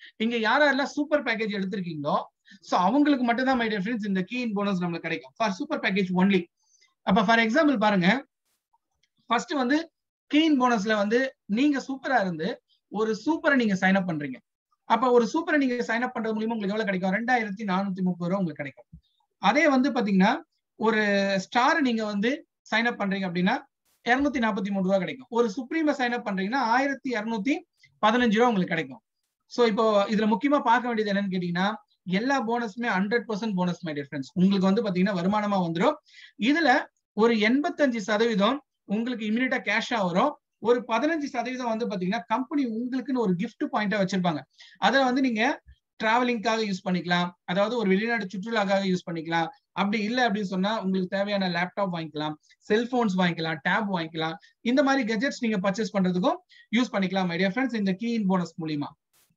இங்க யார் யாரெல்லாம் சூப்பர் பேக்கேஜ் எடுத்திருக்கீங்களோ சோ அவங்களுக்கு மட்டும் தான் மை டியர் ஃப்ரெண்ட்ஸ் இந்த கீ இன் போனஸ் நம்மளுக்கு கிடைக்கும் ஃபார் சூப்பர் பேக்கேஜ் ஒன்லி அப்ப ஃபார் எக்ஸாம்பிள் பாருங்க ஃபர்ஸ்ட் வந்து கீன் போனஸ்ல வந்து நீங்க சூப்பரா இருந்து ஒரு சூப்பரை நீங்க சைன் அப் பண்றீங்க அப்ப ஒரு சூப்பரை நீங்க சைன் அப் பண்றது மூலியமா உங்களுக்கு எவ்வளவு கிடைக்கும் ரெண்டாயிரத்தி நானூத்தி முப்பது ரூபா உங்களுக்கு கிடைக்கும் அதே வந்து பாத்தீங்கன்னா ஒரு ஸ்டார் நீங்க வந்து சைன் அப் பண்றீங்க அப்படின்னா இருநூத்தி நாற்பத்தி மூணு ரூபா கிடைக்கும் ஒரு சுப்ரீம சைன் அப் பண்றீங்கன்னா ஆயிரத்தி இருநூத்தி பதினஞ்சு ரூபா உங்களுக்கு கிடைக்கும் சோ இப்போ இதுல முக்கியமா பார்க்க வேண்டியது என்னன்னு கேட்டீங்கன்னா எல்லா போனஸுமே hundred percent bonus my dear friends உங்களுக்கு வந்து பாத்தீங்கன்னா வருமானமா வந்துடும் இதுல ஒரு எண்பத்தஞ்சு சதவீதம் உங்களுக்கு இமீடியட்டா கேஷா வரும் ஒரு பதினஞ்சு சதவீதம் வந்து பாத்தீங்கன்னா கம்பெனி உங்களுக்குன்னு ஒரு கிஃப்ட் பாயிண்டா வச்சிருப்பாங்க அதை வந்து நீங்க டிராவலிங்காக யூஸ் பண்ணிக்கலாம் அதாவது ஒரு வெளிநாடு சுற்றுலாக்காக யூஸ் பண்ணிக்கலாம் அப்படி இல்லை அப்படின்னு சொன்னா உங்களுக்கு தேவையான லேப்டாப் வாங்கிக்கலாம் செல்போன்ஸ் வாங்கிக்கலாம் டேப் வாங்கிக்கலாம் இந்த மாதிரி கெஜெட்ஸ் நீங்க பர்ச்சேஸ் பண்றதுக்கும் யூஸ் பண்ணிக்கலாம் மைடியா ஃப்ரெண்ட்ஸ் இந்த கீ இன் போனஸ் மூலியமா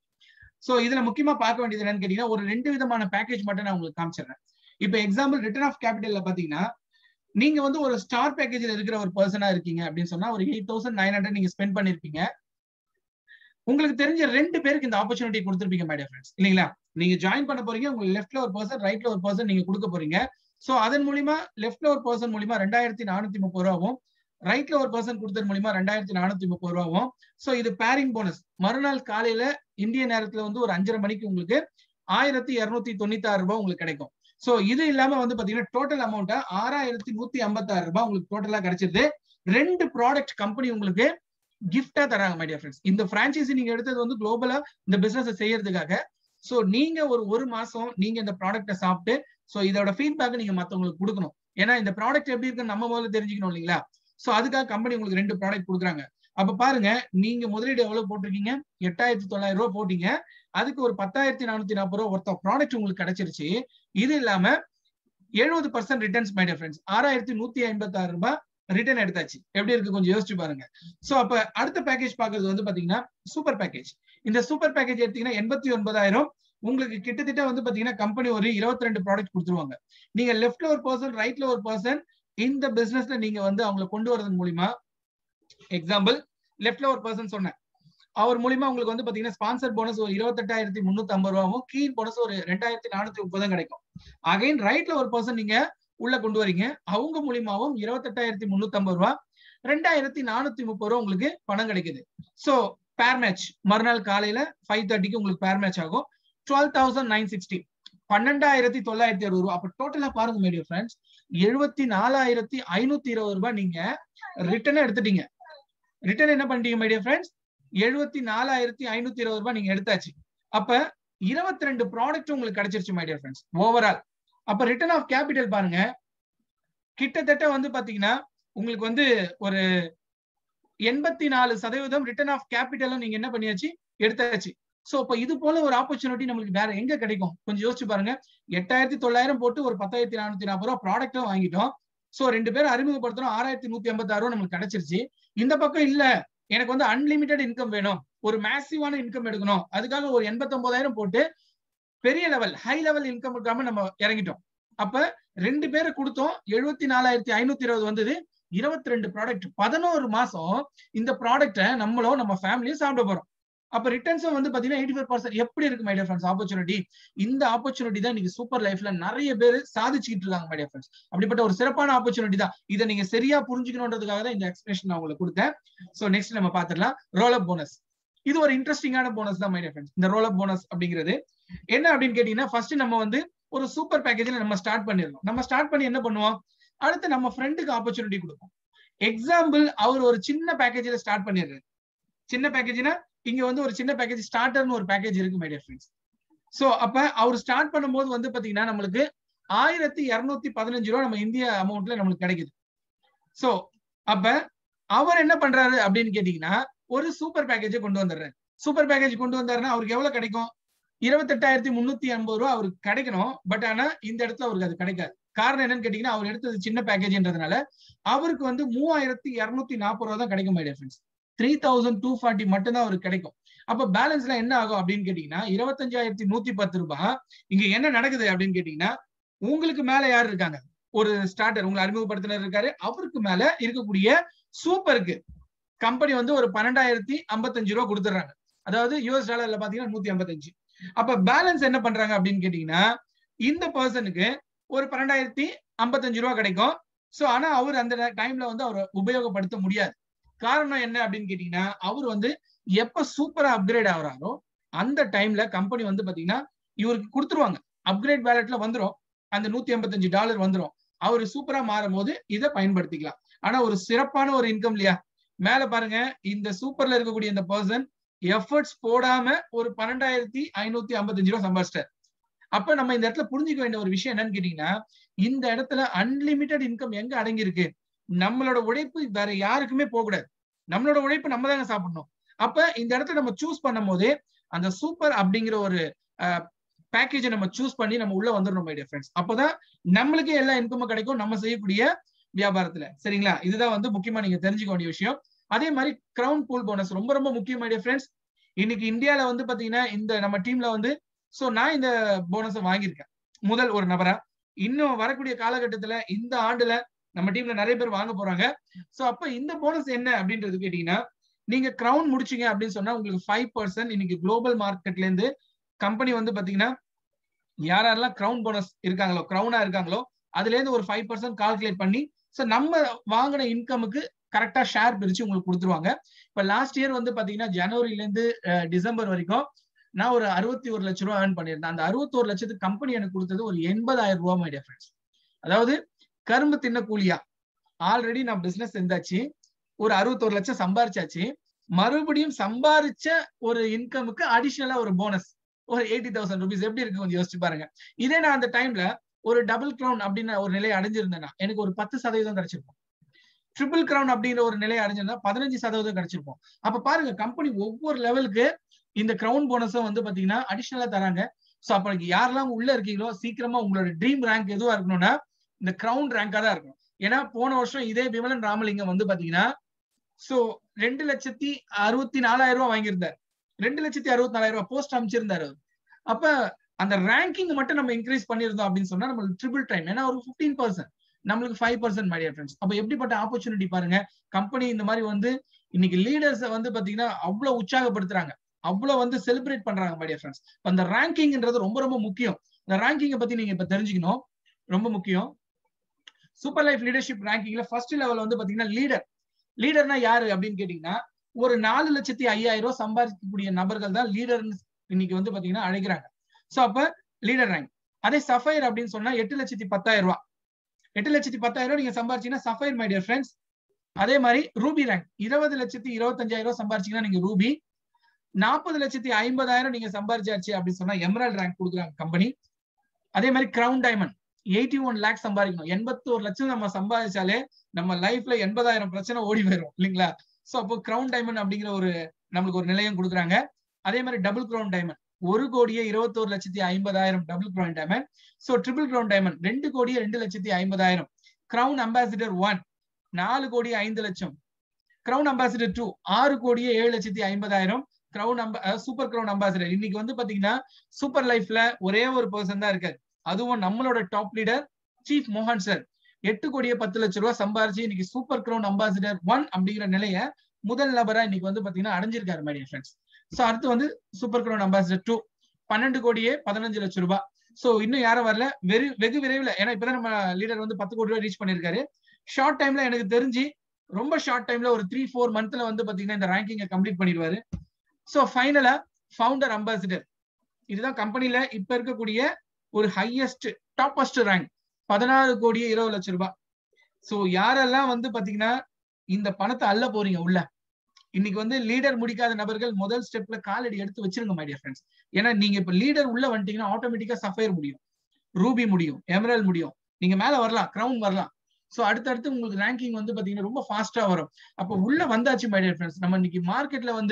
சோ இதுல முக்கியமா பார்க்க வேண்டியது என்னன்னு கேட்டீங்கன்னா ஒரு ரெண்டு விதமான பேக்கேஜ் மட்டும் நான் உங்களுக்கு காமிச்சிடுறேன் இப்போ எக்ஸாம்பிள் ரிட்டர்ன் ஆஃப் கேபிட்டல்ல பாத்தீங்கன்னா நீங்க வந்து ஒரு ஸ்டார் பேக்கேஜ்ல இருக்கிற ஒரு பர்சனா இருக்கீங்க அப்படின்னு சொன்னா ஒரு எயிட் தௌசண்ட் நைன் ஹண்ட்ரட் நீங்க ஸ்பெண்ட் பண்ணிருப்பீங்க உங்களுக்கு தெரிஞ்ச ரெண்டு பேருக்கு இந்த ஆப்பர்ச்சுனிட்டி கொடுத்துருப்பீங்க மை ஃப்ரெண்ட்ஸ் இல்லைங்களா நீங்க ஜாயின் பண்ண போறீங்க உங்க லெஃப்ட்ல ஒரு பர்சன் ரைட்ல ஒரு பர்சன் நீங்க கொடுக்க போறீங்க சோ அதன் மூலியமா லெஃப்ட்ல ஒரு பர்சன் மூலியமா ரெண்டாயிரத்தி நானூத்தி முப்பது ரூபாவும் ரைட்ல ஒரு பர்சன் கொடுத்தது மூலியமா ரெண்டாயிரத்தி நானூத்தி முப்பது ரூபாவும் சோ இது பேரிங் போனஸ் மறுநாள் காலையில இந்திய நேரத்துல வந்து ஒரு அஞ்சரை மணிக்கு உங்களுக்கு ஆயிரத்தி இருநூத்தி தொண்ணூத்தி ஆறு ரூபாய் உங்களுக்கு கிடைக்கும் சோ இது இல்லாம வந்து பாத்தீங்கன்னா டோட்டல் அமௌண்ட் ஆறாயிரத்தி நூத்தி ஐம்பத்தி ஆறு ரூபாய் உங்களுக்கு டோட்டலா கிடைச்சிருது ரெண்டு ப்ராடக்ட் கம்பெனி உங்களுக்கு கிஃப்டா தராங்க மை டியர் ஃப்ரெண்ட்ஸ் இந்த பிரான்ச்சைசி நீங்க எடுத்தது வந்து குளோபலா இந்த பிசினஸ் செய்யறதுக்காக சோ நீங்க ஒரு ஒரு மாசம் நீங்க இந்த ப்ராடக்ட்டை சாப்பிட்டு சோ இதோட ஃபீட்பேக் நீங்க மத்தவங்களுக்கு கொடுக்கணும் ஏன்னா இந்த ப்ராடக்ட் எப்படி இருக்குன்னு நம்ம முதல்ல தெரிஞ்சுக்கணும் இல்லைங்களா சோ அதுக்காக கம்பெனி உங்களுக்கு ரெண்டு ப்ராடக்ட் கொடுக்குறாங்க அப்ப பாருங்க நீங்க முதலீடு எவ்வளவு போட்டிருக்கீங்க எட்டாயிரத்தி தொள்ளாயிரம் ரூபாய் போட்டீங்க அதுக்கு ஒரு பத்தாயிரத்தி நானூத்தி நாற்பது ரூபாய் ஒருத்த ப்ராடக்ட் உங்களுக்கு கிடைச்சிருச்சு இது இல்லாம எழுபது பர்சன்ட் ரிட்டர்ன்ஸ் மை ஃப்ரெண்ட்ஸ் ஆறாயிரத்தி நூத்தி ஐம்பத்தி ஆறு ரூபாய் ரிட்டர்ன் எடுத்தாச்சு எப்படி இருக்கு கொஞ்சம் யோசிச்சு பாருங்க சோ அப்ப அடுத்த பேக்கேஜ் பாக்குறது வந்து பாத்தீங்கன்னா சூப்பர் பேக்கேஜ் இந்த சூப்பர் பேக்கேஜ் எடுத்தீங்கன்னா எண்பத்தி ஒன்பதாயிரம் உங்களுக்கு கிட்டத்தட்ட வந்து பாத்தீங்கன்னா கம்பெனி ஒரு இருபத்தி ரெண்டு ப்ராடக்ட் கொடுத்துருவாங்க நீங்க லெஃப்ட்ல ஒரு பர்சன் ரைட்ல ஒரு பர்சன் இந்த பிசினஸ்ல நீங்க வந்து அவங்களை கொண்டு வரது மூலியமா எக்ஸாம்பிள் லெஃப்ட்ல ஒரு பர்சன் சொன்னேன் அவர் மூலியமா உங்களுக்கு வந்து பாத்தீங்கன்னா ஸ்பான்சர் போனஸ் ஒரு இருபத்தெட்டாயிரத்தி முன்னூத்தி ஐம்பது ரூபாவும் கீ போனஸ் ஒரு ரெண்டாயிரத்தி நானூத்தி முப்பதும் கிடைக்கும் அகைன் ரைட்ல ஒரு பர்சன் நீங்க உள்ள கொண்டு வரீங்க அவங்க மூலியமாவும் இருபத்தெட்டாயிரத்தி முன்னூத்தி ஐம்பது ரூபா ரெண்டாயிரத்தி நானூத்தி முப்பது ரூபா உங்களுக்கு பணம் கிடைக்குது சோ பேர் மேட்ச் மறுநாள் காலையில ஃபைவ் தேர்ட்டிக்கு உங்களுக்கு பேர் மேட்ச் ஆகும் டுவெல் தௌசண்ட் நைன் சிக்ஸ்டி பன்னெண்டாயிரத்தி தொள்ளாயிரத்தி அறுபது ரூபா அப்ப டோட்டலா பாருங்க மீடியம் ஃப்ரெண்ட்ஸ் எழுபத்தி நாலாயிரத்தி ஐநூத்தி இருபது ரூபாய் நீங்க ரிட்டர்ன் எடுத்துட்டீங்க ரிட்டர்ன் என்ன பண்ணிட்டீங்க மைடிய ஃப்ரெண்ட்ஸ் எழுபத்தி நாலாயிரத்தி ஐநூத்தி இருபது ரூபாய் நீங்க எடுத்தாச்சு அப்ப இருபத்தி ரெண்டு ப்ராடக்ட் உங்களுக்கு கிடைச்சிருச்சு மைடியர் ஃப்ரெண்ட்ஸ் ஓவரால் அப்ப ரிட்டர்ன் ஆஃப் கேபிட்டல் பாருங்க கிட்டத்தட்ட வந்து பாத்தீங்கன்னா உங்களுக்கு வந்து ஒரு எண்பத்தி நாலு சதவீதம் ரிட்டர்ன் ஆஃப் கேபிட்டலும் நீங்க என்ன பண்ணியாச்சு எடுத்தாச்சு சோ இப்ப இது போல ஒரு ஆப்பர்ச்சுனிட்டி நம்மளுக்கு வேற எங்க கிடைக்கும் கொஞ்சம் யோசிச்சு பாருங்க எட்டாயிரத்தி தொள்ளாயிரம் போட்டு ஒரு பத்தாயிரத்தி நானூத்தி நாற்பது ரூபா ப்ராடக்டும் வாங்கிட்டோம் சோ ரெண்டு பேரும் அறிமுகப்படுத்துறோம் ஆறாயிரத்தி நூத்தி ஐம்பத்தி ஆறு ரூபா நம்மளுக்கு கிடைச்சிருச்சு இந்த பக்கம் இல்ல எனக்கு வந்து அன்லிமிட்டெட் இன்கம் வேணும் ஒரு மேசிவான இன்கம் எடுக்கணும் அதுக்காக ஒரு எண்பத்தி ஒன்பதாயிரம் போட்டு பெரிய லெவல் ஹை லெவல் இன்கம் இருக்காம நம்ம இறங்கிட்டோம் அப்ப ரெண்டு பேரை கொடுத்தோம் எழுபத்தி நாலாயிரத்தி ஐநூத்தி இருபது வந்தது இருபத்தி ரெண்டு ப்ராடக்ட் பதினோரு மாசம் இந்த ப்ராடக்ட நம்மளும் நம்ம ஃபேமிலியும் சாப்பிட போறோம் அப்ப ரிட்டர்ன்ஸும் வந்து பாத்தீங்கன்னா எயிட்டி ஃபோர் பர்சன்ட் எப்படி இருக்கு மைடியா ஃப்ரெண்ட்ஸ் ஆப்பர்ச்சுனிட்டி இந்த ஆப்பர்ச்சுனிட்டி தான் நீங்க சூப்பர் லைஃப்ல நிறைய பேர் சாதிச்சுக்கிட்டு இருக்காங்க மைடியா ஃப்ரெண்ட்ஸ் அப்படிப்பட்ட ஒரு சிறப்பான ஆப்பர்ச்சுனிட்டி தான் இதை நீங்க சரியா புரிஞ்சுக்கணுன்றதுக்காக தான் இந்த எக்ஸ்பிளேஷன் நான் உங்களுக்கு கொடுத்தேன் சோ நெக்ஸ்ட் நம்ம பாத்துடலாம் ரோல் அப் போனஸ் இது ஒரு இன்ட்ரெஸ்டிங்கான போனஸ் தான் மைடியா ஃப்ரெண்ட்ஸ் இந்த ரோல் அப் போனஸ் அப்படிங்கிறது என்ன அப்படின்னு கேட்டீங்கன்னா ஃபர்ஸ்ட் நம்ம வந்து ஒரு சூப்பர் பேக்கேஜ்ல நம்ம ஸ்டார்ட் பண்ணிடணும் நம்ம ஸ்டார்ட் பண்ணி என்ன பண்ணுவோம் அடுத்து நம்ம ஃப்ரெண்டுக்கு ஆப்பர்ச்சுனிட்டி கொடுப்போம் எக்ஸாம்பிள் அவர் ஒரு சின்ன பேக்கேஜ்ல ஸ்டார்ட் பண்ணிடுறாரு சின்ன பேக்கேஜ்னா இங்க வந்து ஒரு சின்ன பேக்கேஜ் ஸ்டார்டர்னு ஒரு பேக்கேஜ் இருக்கு மைடியா ஃப்ரெண்ட்ஸ் சோ அப்ப அவர் ஸ்டார்ட் பண்ணும்போது வந்து பாத்தீங்கன்னா நம்மளுக்கு ஆயிரத்தி இருநூத்தி பதினஞ்சு ரூபா நம்ம இந்திய அமௌண்ட்ல நம்மளுக்கு கிடைக்குது சோ அப்ப அவர் என்ன பண்றாரு அப்படின்னு கேட்டீங்கன்னா ஒரு சூப்பர் பேக்கேஜை கொண்டு வந்துடுறாரு சூப்பர் பேக்கேஜ் கொண்டு வந்தாருன்னா அவருக்கு எவ்வளவு கிடைக்கும் இருபத்தெட்டாயிரத்தி முன்னூத்தி ஐம்பது ரூபா அவருக்கு கிடைக்கணும் பட் ஆனா இந்த இடத்துல அவருக்கு அது கிடைக்காது காரணம் என்னன்னு கேட்டீங்கன்னா அவர் எடுத்தது சின்ன பேக்கேஜ்ன்றதுனால அவருக்கு வந்து மூவாயிரத்தி இருநூத்தி நாற்பது ரூபா தான் கிடைக்கும் my friends three thousand two forty மட்டும் தான் அவருக்கு கிடைக்கும் அப்ப பேலன்ஸ்ல என்ன ஆகும் அப்படின்னு கேட்டீங்கன்னா இருபத்தஞ்சாயிரத்தி நூத்தி பத்து ரூபாய் இங்க என்ன நடக்குது அப்படின்னு கேட்டீங்கன்னா உங்களுக்கு மேல யார் இருக்காங்க ஒரு ஸ்டார்டர் உங்களை அறிமுகப்படுத்தினர் இருக்காரு அவருக்கு மேல இருக்கக்கூடிய சூப்பருக்கு கம்பெனி வந்து ஒரு பன்னெண்டாயிரத்தி ஐம்பத்தஞ்சு ரூபா கொடுத்துட்றாங்க அதாவது யூஎஸ் டாலர்ல பாத்தீங்கன்னா நூத்தி ஐம்பத்தஞ்சு அப்ப பேலன்ஸ் என்ன பண்றாங்க அப்படின்னு கேட்டீங்கன்னா இந்த பர்சனுக்கு ஒரு பன்னெண்டாயிரத்தி ஐம்பத்தஞ்சு ரூபா கிடைக்கும் சோ ஆனா அவர் அந்த டைம்ல வந்து அவரை உபயோகப்படுத்த முடியாது காரணம் என்ன அப்படின்னு கேட்டீங்கன்னா அவர் வந்து எப்ப சூப்பரா அப்கிரேட் ஆகுறாரோ அந்த டைம்ல கம்பெனி வந்து பாத்தீங்கன்னா இவருக்கு கொடுத்துருவாங்க அப்கிரேட் பேலட்ல வந்துரும் அந்த நூத்தி ஐம்பத்தஞ்சு டாலர் வந்துரும் அவர் சூப்பரா மாறும் போது இதை பயன்படுத்திக்கலாம் ஆனா ஒரு சிறப்பான ஒரு இன்கம் இல்லையா மேல பாருங்க இந்த சூப்பர்ல இருக்கக்கூடிய இந்த பர்சன் எஃபர்ட்ஸ் போடாம ஒரு பன்னெண்டாயிரத்தி ஐநூத்தி ஐம்பத்தஞ்சு ரூபா சம்பாதிச்சிட்டார் அப்ப நம்ம இந்த இடத்துல புரிஞ்சுக்க வேண்டிய ஒரு விஷயம் என்னன்னு கேட்டீங்கன்னா இந்த இடத்துல அன்லிமிட்டெட் இன்கம் எங்க அடங்கி இருக்கு நம்மளோட உழைப்பு வேற யாருக்குமே போகக்கூடாது நம்மளோட உழைப்பு நம்ம தாங்க சாப்பிடணும் அப்ப இந்த இடத்துல நம்ம சூஸ் பண்ணும் போது அந்த சூப்பர் அப்படிங்கிற ஒரு பேக்கேஜை நம்ம சூஸ் பண்ணி நம்ம உள்ள வந்துடணும் மை டியர் ஃப்ரெண்ட்ஸ் அப்பதான் நம்மளுக்கே எல்லா இன்கமும் கிடைக்கும் நம்ம செய்யக்கூடிய வியாபாரத்துல சரிங்களா இதுதான் வந்து முக்கியமா நீங்க தெரிஞ்சுக்க வேண்டிய விஷயம் அதே மாதிரி கிரவுன் பூல் போனஸ் ரொம்ப ரொம்ப முக்கியம் மை டியர் ஃப்ரெண்ட்ஸ் இன்னைக்கு இந்தியால வந்து பாத்தீங்கன்னா இந்த நம்ம டீம்ல வந்து சோ நான் இந்த போனஸை வாங்கியிருக்கேன் முதல் ஒரு நபரா இன்னும் வரக்கூடிய காலகட்டத்துல இந்த ஆண்டுல நம்ம டீம்ல நிறைய பேர் வாங்க போறாங்க சோ அப்ப இந்த போனஸ் என்ன அப்படின்றது கேட்டீங்கன்னா நீங்க கிரவுன் முடிச்சீங்க அப்படின்னு சொன்னா உங்களுக்கு ஃபைவ் பர்சன்ட் இன்னைக்கு குளோபல் மார்க்கெட்ல இருந்து கம்பெனி வந்து பாத்தீங்கன்னா யாரெல்லாம் கிரவுன் போனஸ் இருக்காங்களோ கிரவுனா இருக்காங்களோ அதுல இருந்து ஒரு ஃபைவ் பர்சன்ட் கால்குலேட் பண்ணி ஸோ நம்ம வாங்கின இன்கமுக்கு கரெக்டா ஷேர் பிரிச்சு உங்களுக்கு கொடுத்துருவாங்க இப்ப லாஸ்ட் இயர் வந்து பாத்தீங்கன்னா ஜனவரில இருந்து டிசம்பர் வரைக்கும் நான் ஒரு அறுபத்தி ஒரு லட்ச ரூபா ஏர்ன் பண்ணியிருந்தேன் அந்த அறுபத்தோரு லட்சத்துக்கு கம்பெனி எனக்கு கொடுத்தது ஒரு எண்பதாயிரம் ரூபாய் மை ஃப்ரெண்ட்ஸ் அதாவது கரும்பு தின்ன கூலியா ஆல்ரெடி நான் பிசினஸ் செஞ்சாச்சு ஒரு அறுபத்தோரு லட்சம் சம்பாரிச்சாச்சு மறுபடியும் சம்பாரிச்ச ஒரு இன்கமுக்கு அடிஷனலா ஒரு போனஸ் ஒரு எயிட்டி தௌசண்ட் ருபீஸ் எப்படி இருக்கு கொஞ்சம் யோசிச்சு பாருங்க இதே நான் அந்த டைம்ல ஒரு டபுள் கிரவுன் அப்படின்னு ஒரு நிலையை அடைஞ்சிருந்தேன்னா எனக்கு ஒரு பத்து சதவீதம் கிடைச்சிருக்கும் ட்ரிபிள் கிரவுன் அப்படிங்கிற ஒரு நிலையை அடைஞ்சிருந்தா பதினஞ்சு சதவீதம் கிடைச்சிருக்கும் அப்ப பாருங்க கம்பெனி ஒவ்வொரு லெவலுக்கு இந்த கிரவுன் போனஸும் வந்து பாத்தீங்கன்னா அடிஷனலா தராங்க சோ அப்ப யாரெல்லாம் உள்ள இருக்கீங்களோ சீக்கிரமா உங்களோட ட்ரீம் ரேங்க் எதுவா இருக்கணும்னா இந்த கிரவுன் ரேங்கா தான் இருக்கும் ஏன்னா போன வருஷம் இதே விமலன் ராமலிங்கம் வந்து பாத்தீங்கன்னா சோ ரெண்டு லட்சத்தி அறுபத்தி நாலாயிரம் ரூபாய் வாங்கியிருந்தார் ரெண்டு லட்சத்தி அறுபத்தி நாலாயிரம் ரூபாய் போஸ்ட் அமைச்சிருந்தாரு அப்ப அந்த ரேங்கிங் மட்டும் நம்ம இன்க்ரீஸ் பண்ணிருந்தோம் அப்படின்னு சொன்னா நம்மளுக்கு ட்ரிபிள் டைம் ஏன்னா ஒரு பிப்டீன் பர்சன்ட் நம்மளுக்கு ஃபைவ் பர்சன்ட் மைடியா ஃப்ரெண்ட்ஸ் அப்ப எப்படிப்பட்ட ஆப்பர்ச்சுனிட்டி பாருங்க கம்பெனி இந்த மாதிரி வந்து இன்னைக்கு லீடர்ஸ் வந்து பாத்தீங்கன்னா அவ்வளவு உற்சாகப்படுத்துறாங்க அவ்வளவு வந்து செலிப்ரேட் பண்றாங்க மைடியா ஃப்ரெண்ட்ஸ் அந்த ரேங்கிங்ன்றது ரொம்ப ரொம்ப முக்கியம் இந்த ரேங்கிங்கை பத்தி நீங்க இப்ப தெரிஞ்சுக்கணும் ரொம்ப முக்கியம் சூப்பர் லைஃப் லீடர்ஷிப் ரேங்கிங்ல ஃபர்ஸ்ட் லெவல் வந்து பாத்தீங்கன்னா லீடர் லீடர்னா யாரு அப்படின்னு கேட்டீங்கன்னா ஒரு நாலு லட்சத்தி ஐயாயிரம் ரூபாய் சம்பாதிக்கக்கூடிய நபர்கள் தான் லீடர் இன்னைக்கு வந்து பாத்தீங்கன்னா அழைக்கிறாங்க சோ அப்ப லீடர் ரேங்க் அதே சஃபைர் அப்படின்னு சொன்னா எட்டு லட்சத்தி பத்தாயிரம் ரூபாய் எட்டு லட்சத்தி பத்தாயிரம் ரூபாய் நீங்க சம்பாரிச்சீங்கன்னா சஃபைர் மை டியர் ஃப்ரெண்ட்ஸ் அதே மாதிரி ரூபி ரேங்க் இருபது லட்சத்தி இருபத்தஞ்சாயிரம் ரூபாய் சம்பாரிச்சீங்கன்னா நீங்க ரூபி நாற்பது லட்சத்தி ஐம்பதாயிரம் நீங்க சம்பாரிச்சாச்சு அப்படின்னு சொன்னா எமரால்ட் ரேங்க் கொடுக்குறாங்க கம்பெனி அதே மாதிரி crown diamond eighty one lakh சம்பாதிக்கணும் எண்பத்தி ஒரு லட்சம் நம்ம சம்பாதிச்சாலே நம்ம லைஃப்ல எண்பதாயிரம் பிரச்சனை ஓடி போயிடும் இல்லைங்களா சோ அப்போ கிரவுன் டைமண்ட் அப்படிங்கிற ஒரு நம்மளுக்கு ஒரு நிலையம் கொடுக்குறாங்க அதே மாதிரி டபுள் கிரவுன் டைமண்ட் ஒரு கோடியே இருபத்தோரு லட்சத்தி ஐம்பதாயிரம் double crown diamond so triple crown diamond ரெண்டு கோடியே ரெண்டு லட்சத்தி ஐம்பதாயிரம் கிரவுன் அம்பாசிடர் ஒன் நாலு கோடி ஐந்து லட்சம் கிரவுன் அம்பாசிடர் டூ ஆறு கோடியே ஏழு லட்சத்தி ஐம்பதாயிரம் கிரவுன் அம்பா சூப்பர் கிரவுன் அம்பாசிடர் இன்னைக்கு வந்து பாத்தீங்கன்னா சூப்பர் லைஃப்ல ஒரே ஒரு பர்சன் தான் இருக்காரு அதுவும் நம்மளோட டாப் லீடர் சீஃப் மோகன் சார் எட்டு கோடியே பத்து லட்சம் ரூபாய் சம்பாரிச்சு இன்னைக்கு சூப்பர் கிரவுன் அம்பாசிடர் ஒன் அப்படிங்கிற நிலைய முதல் நபரா இன்னைக்கு வந்து பாத்தீங்கன்னா அடைஞ்சிருக்காரு மைடிய ஃப்ரெண்ட்ஸ் சோ அடுத்து வந்து சூப்பர் கிரவுன் அம்பாசிடர் டூ பன்னெண்டு கோடியே பதினஞ்சு லட்சம் ரூபாய் சோ இன்னும் யாரும் வரல வெறு வெகு விரைவில் ஏன்னா இப்பதான் நம்ம லீடர் வந்து பத்து கோடி ரூபாய் ரீச் பண்ணிருக்காரு ஷார்ட் டைம்ல எனக்கு தெரிஞ்சு ரொம்ப ஷார்ட் டைம்ல ஒரு த்ரீ ஃபோர் மந்த்ல வந்து பாத்தீங்கன்னா இந்த ரேங்கிங்கை கம்ப்ளீட் பண்ணிடுவாரு சோ ஃபைனலா ஃபவுண்டர் அம்பாசிடர் இதுதான் கம்பெனில இப்ப இருக்கக்கூடிய ஒரு ஹையஸ்ட் டாப்பஸ்ட் ரேங்க் பதினாறு கோடியே இருபது லட்சம் ரூபாய் சோ யாரெல்லாம் வந்து பாத்தீங்கன்னா இந்த பணத்தை அள்ள போறீங்க உள்ள இன்னைக்கு வந்து லீடர் முடிக்காத நபர்கள் முதல் ஸ்டெப்ல காலடி எடுத்து வச்சிருங்க மை டியர் ஃப்ரெண்ட்ஸ் ஏன்னா நீங்க இப்ப லீடர் உள்ள வந்துட்டீங்கன்னா ஆட்டோமேட்டிக்கா சஃபயர் முடியும் ரூபி முடியும் எமரல் முடியும் நீங்க மேல வரலாம் கிரவுன் வரலாம் சோ அடுத்தடுத்து உங்களுக்கு ரேங்கிங் வந்து பாத்தீங்கன்னா ரொம்ப ஃபாஸ்டா வரும் அப்ப உள்ள வந்தாச்சு மை டியர் ஃப்ரெண்ட்ஸ் நம்ம இன்னைக்கு மார்க்கெட்ல வந்து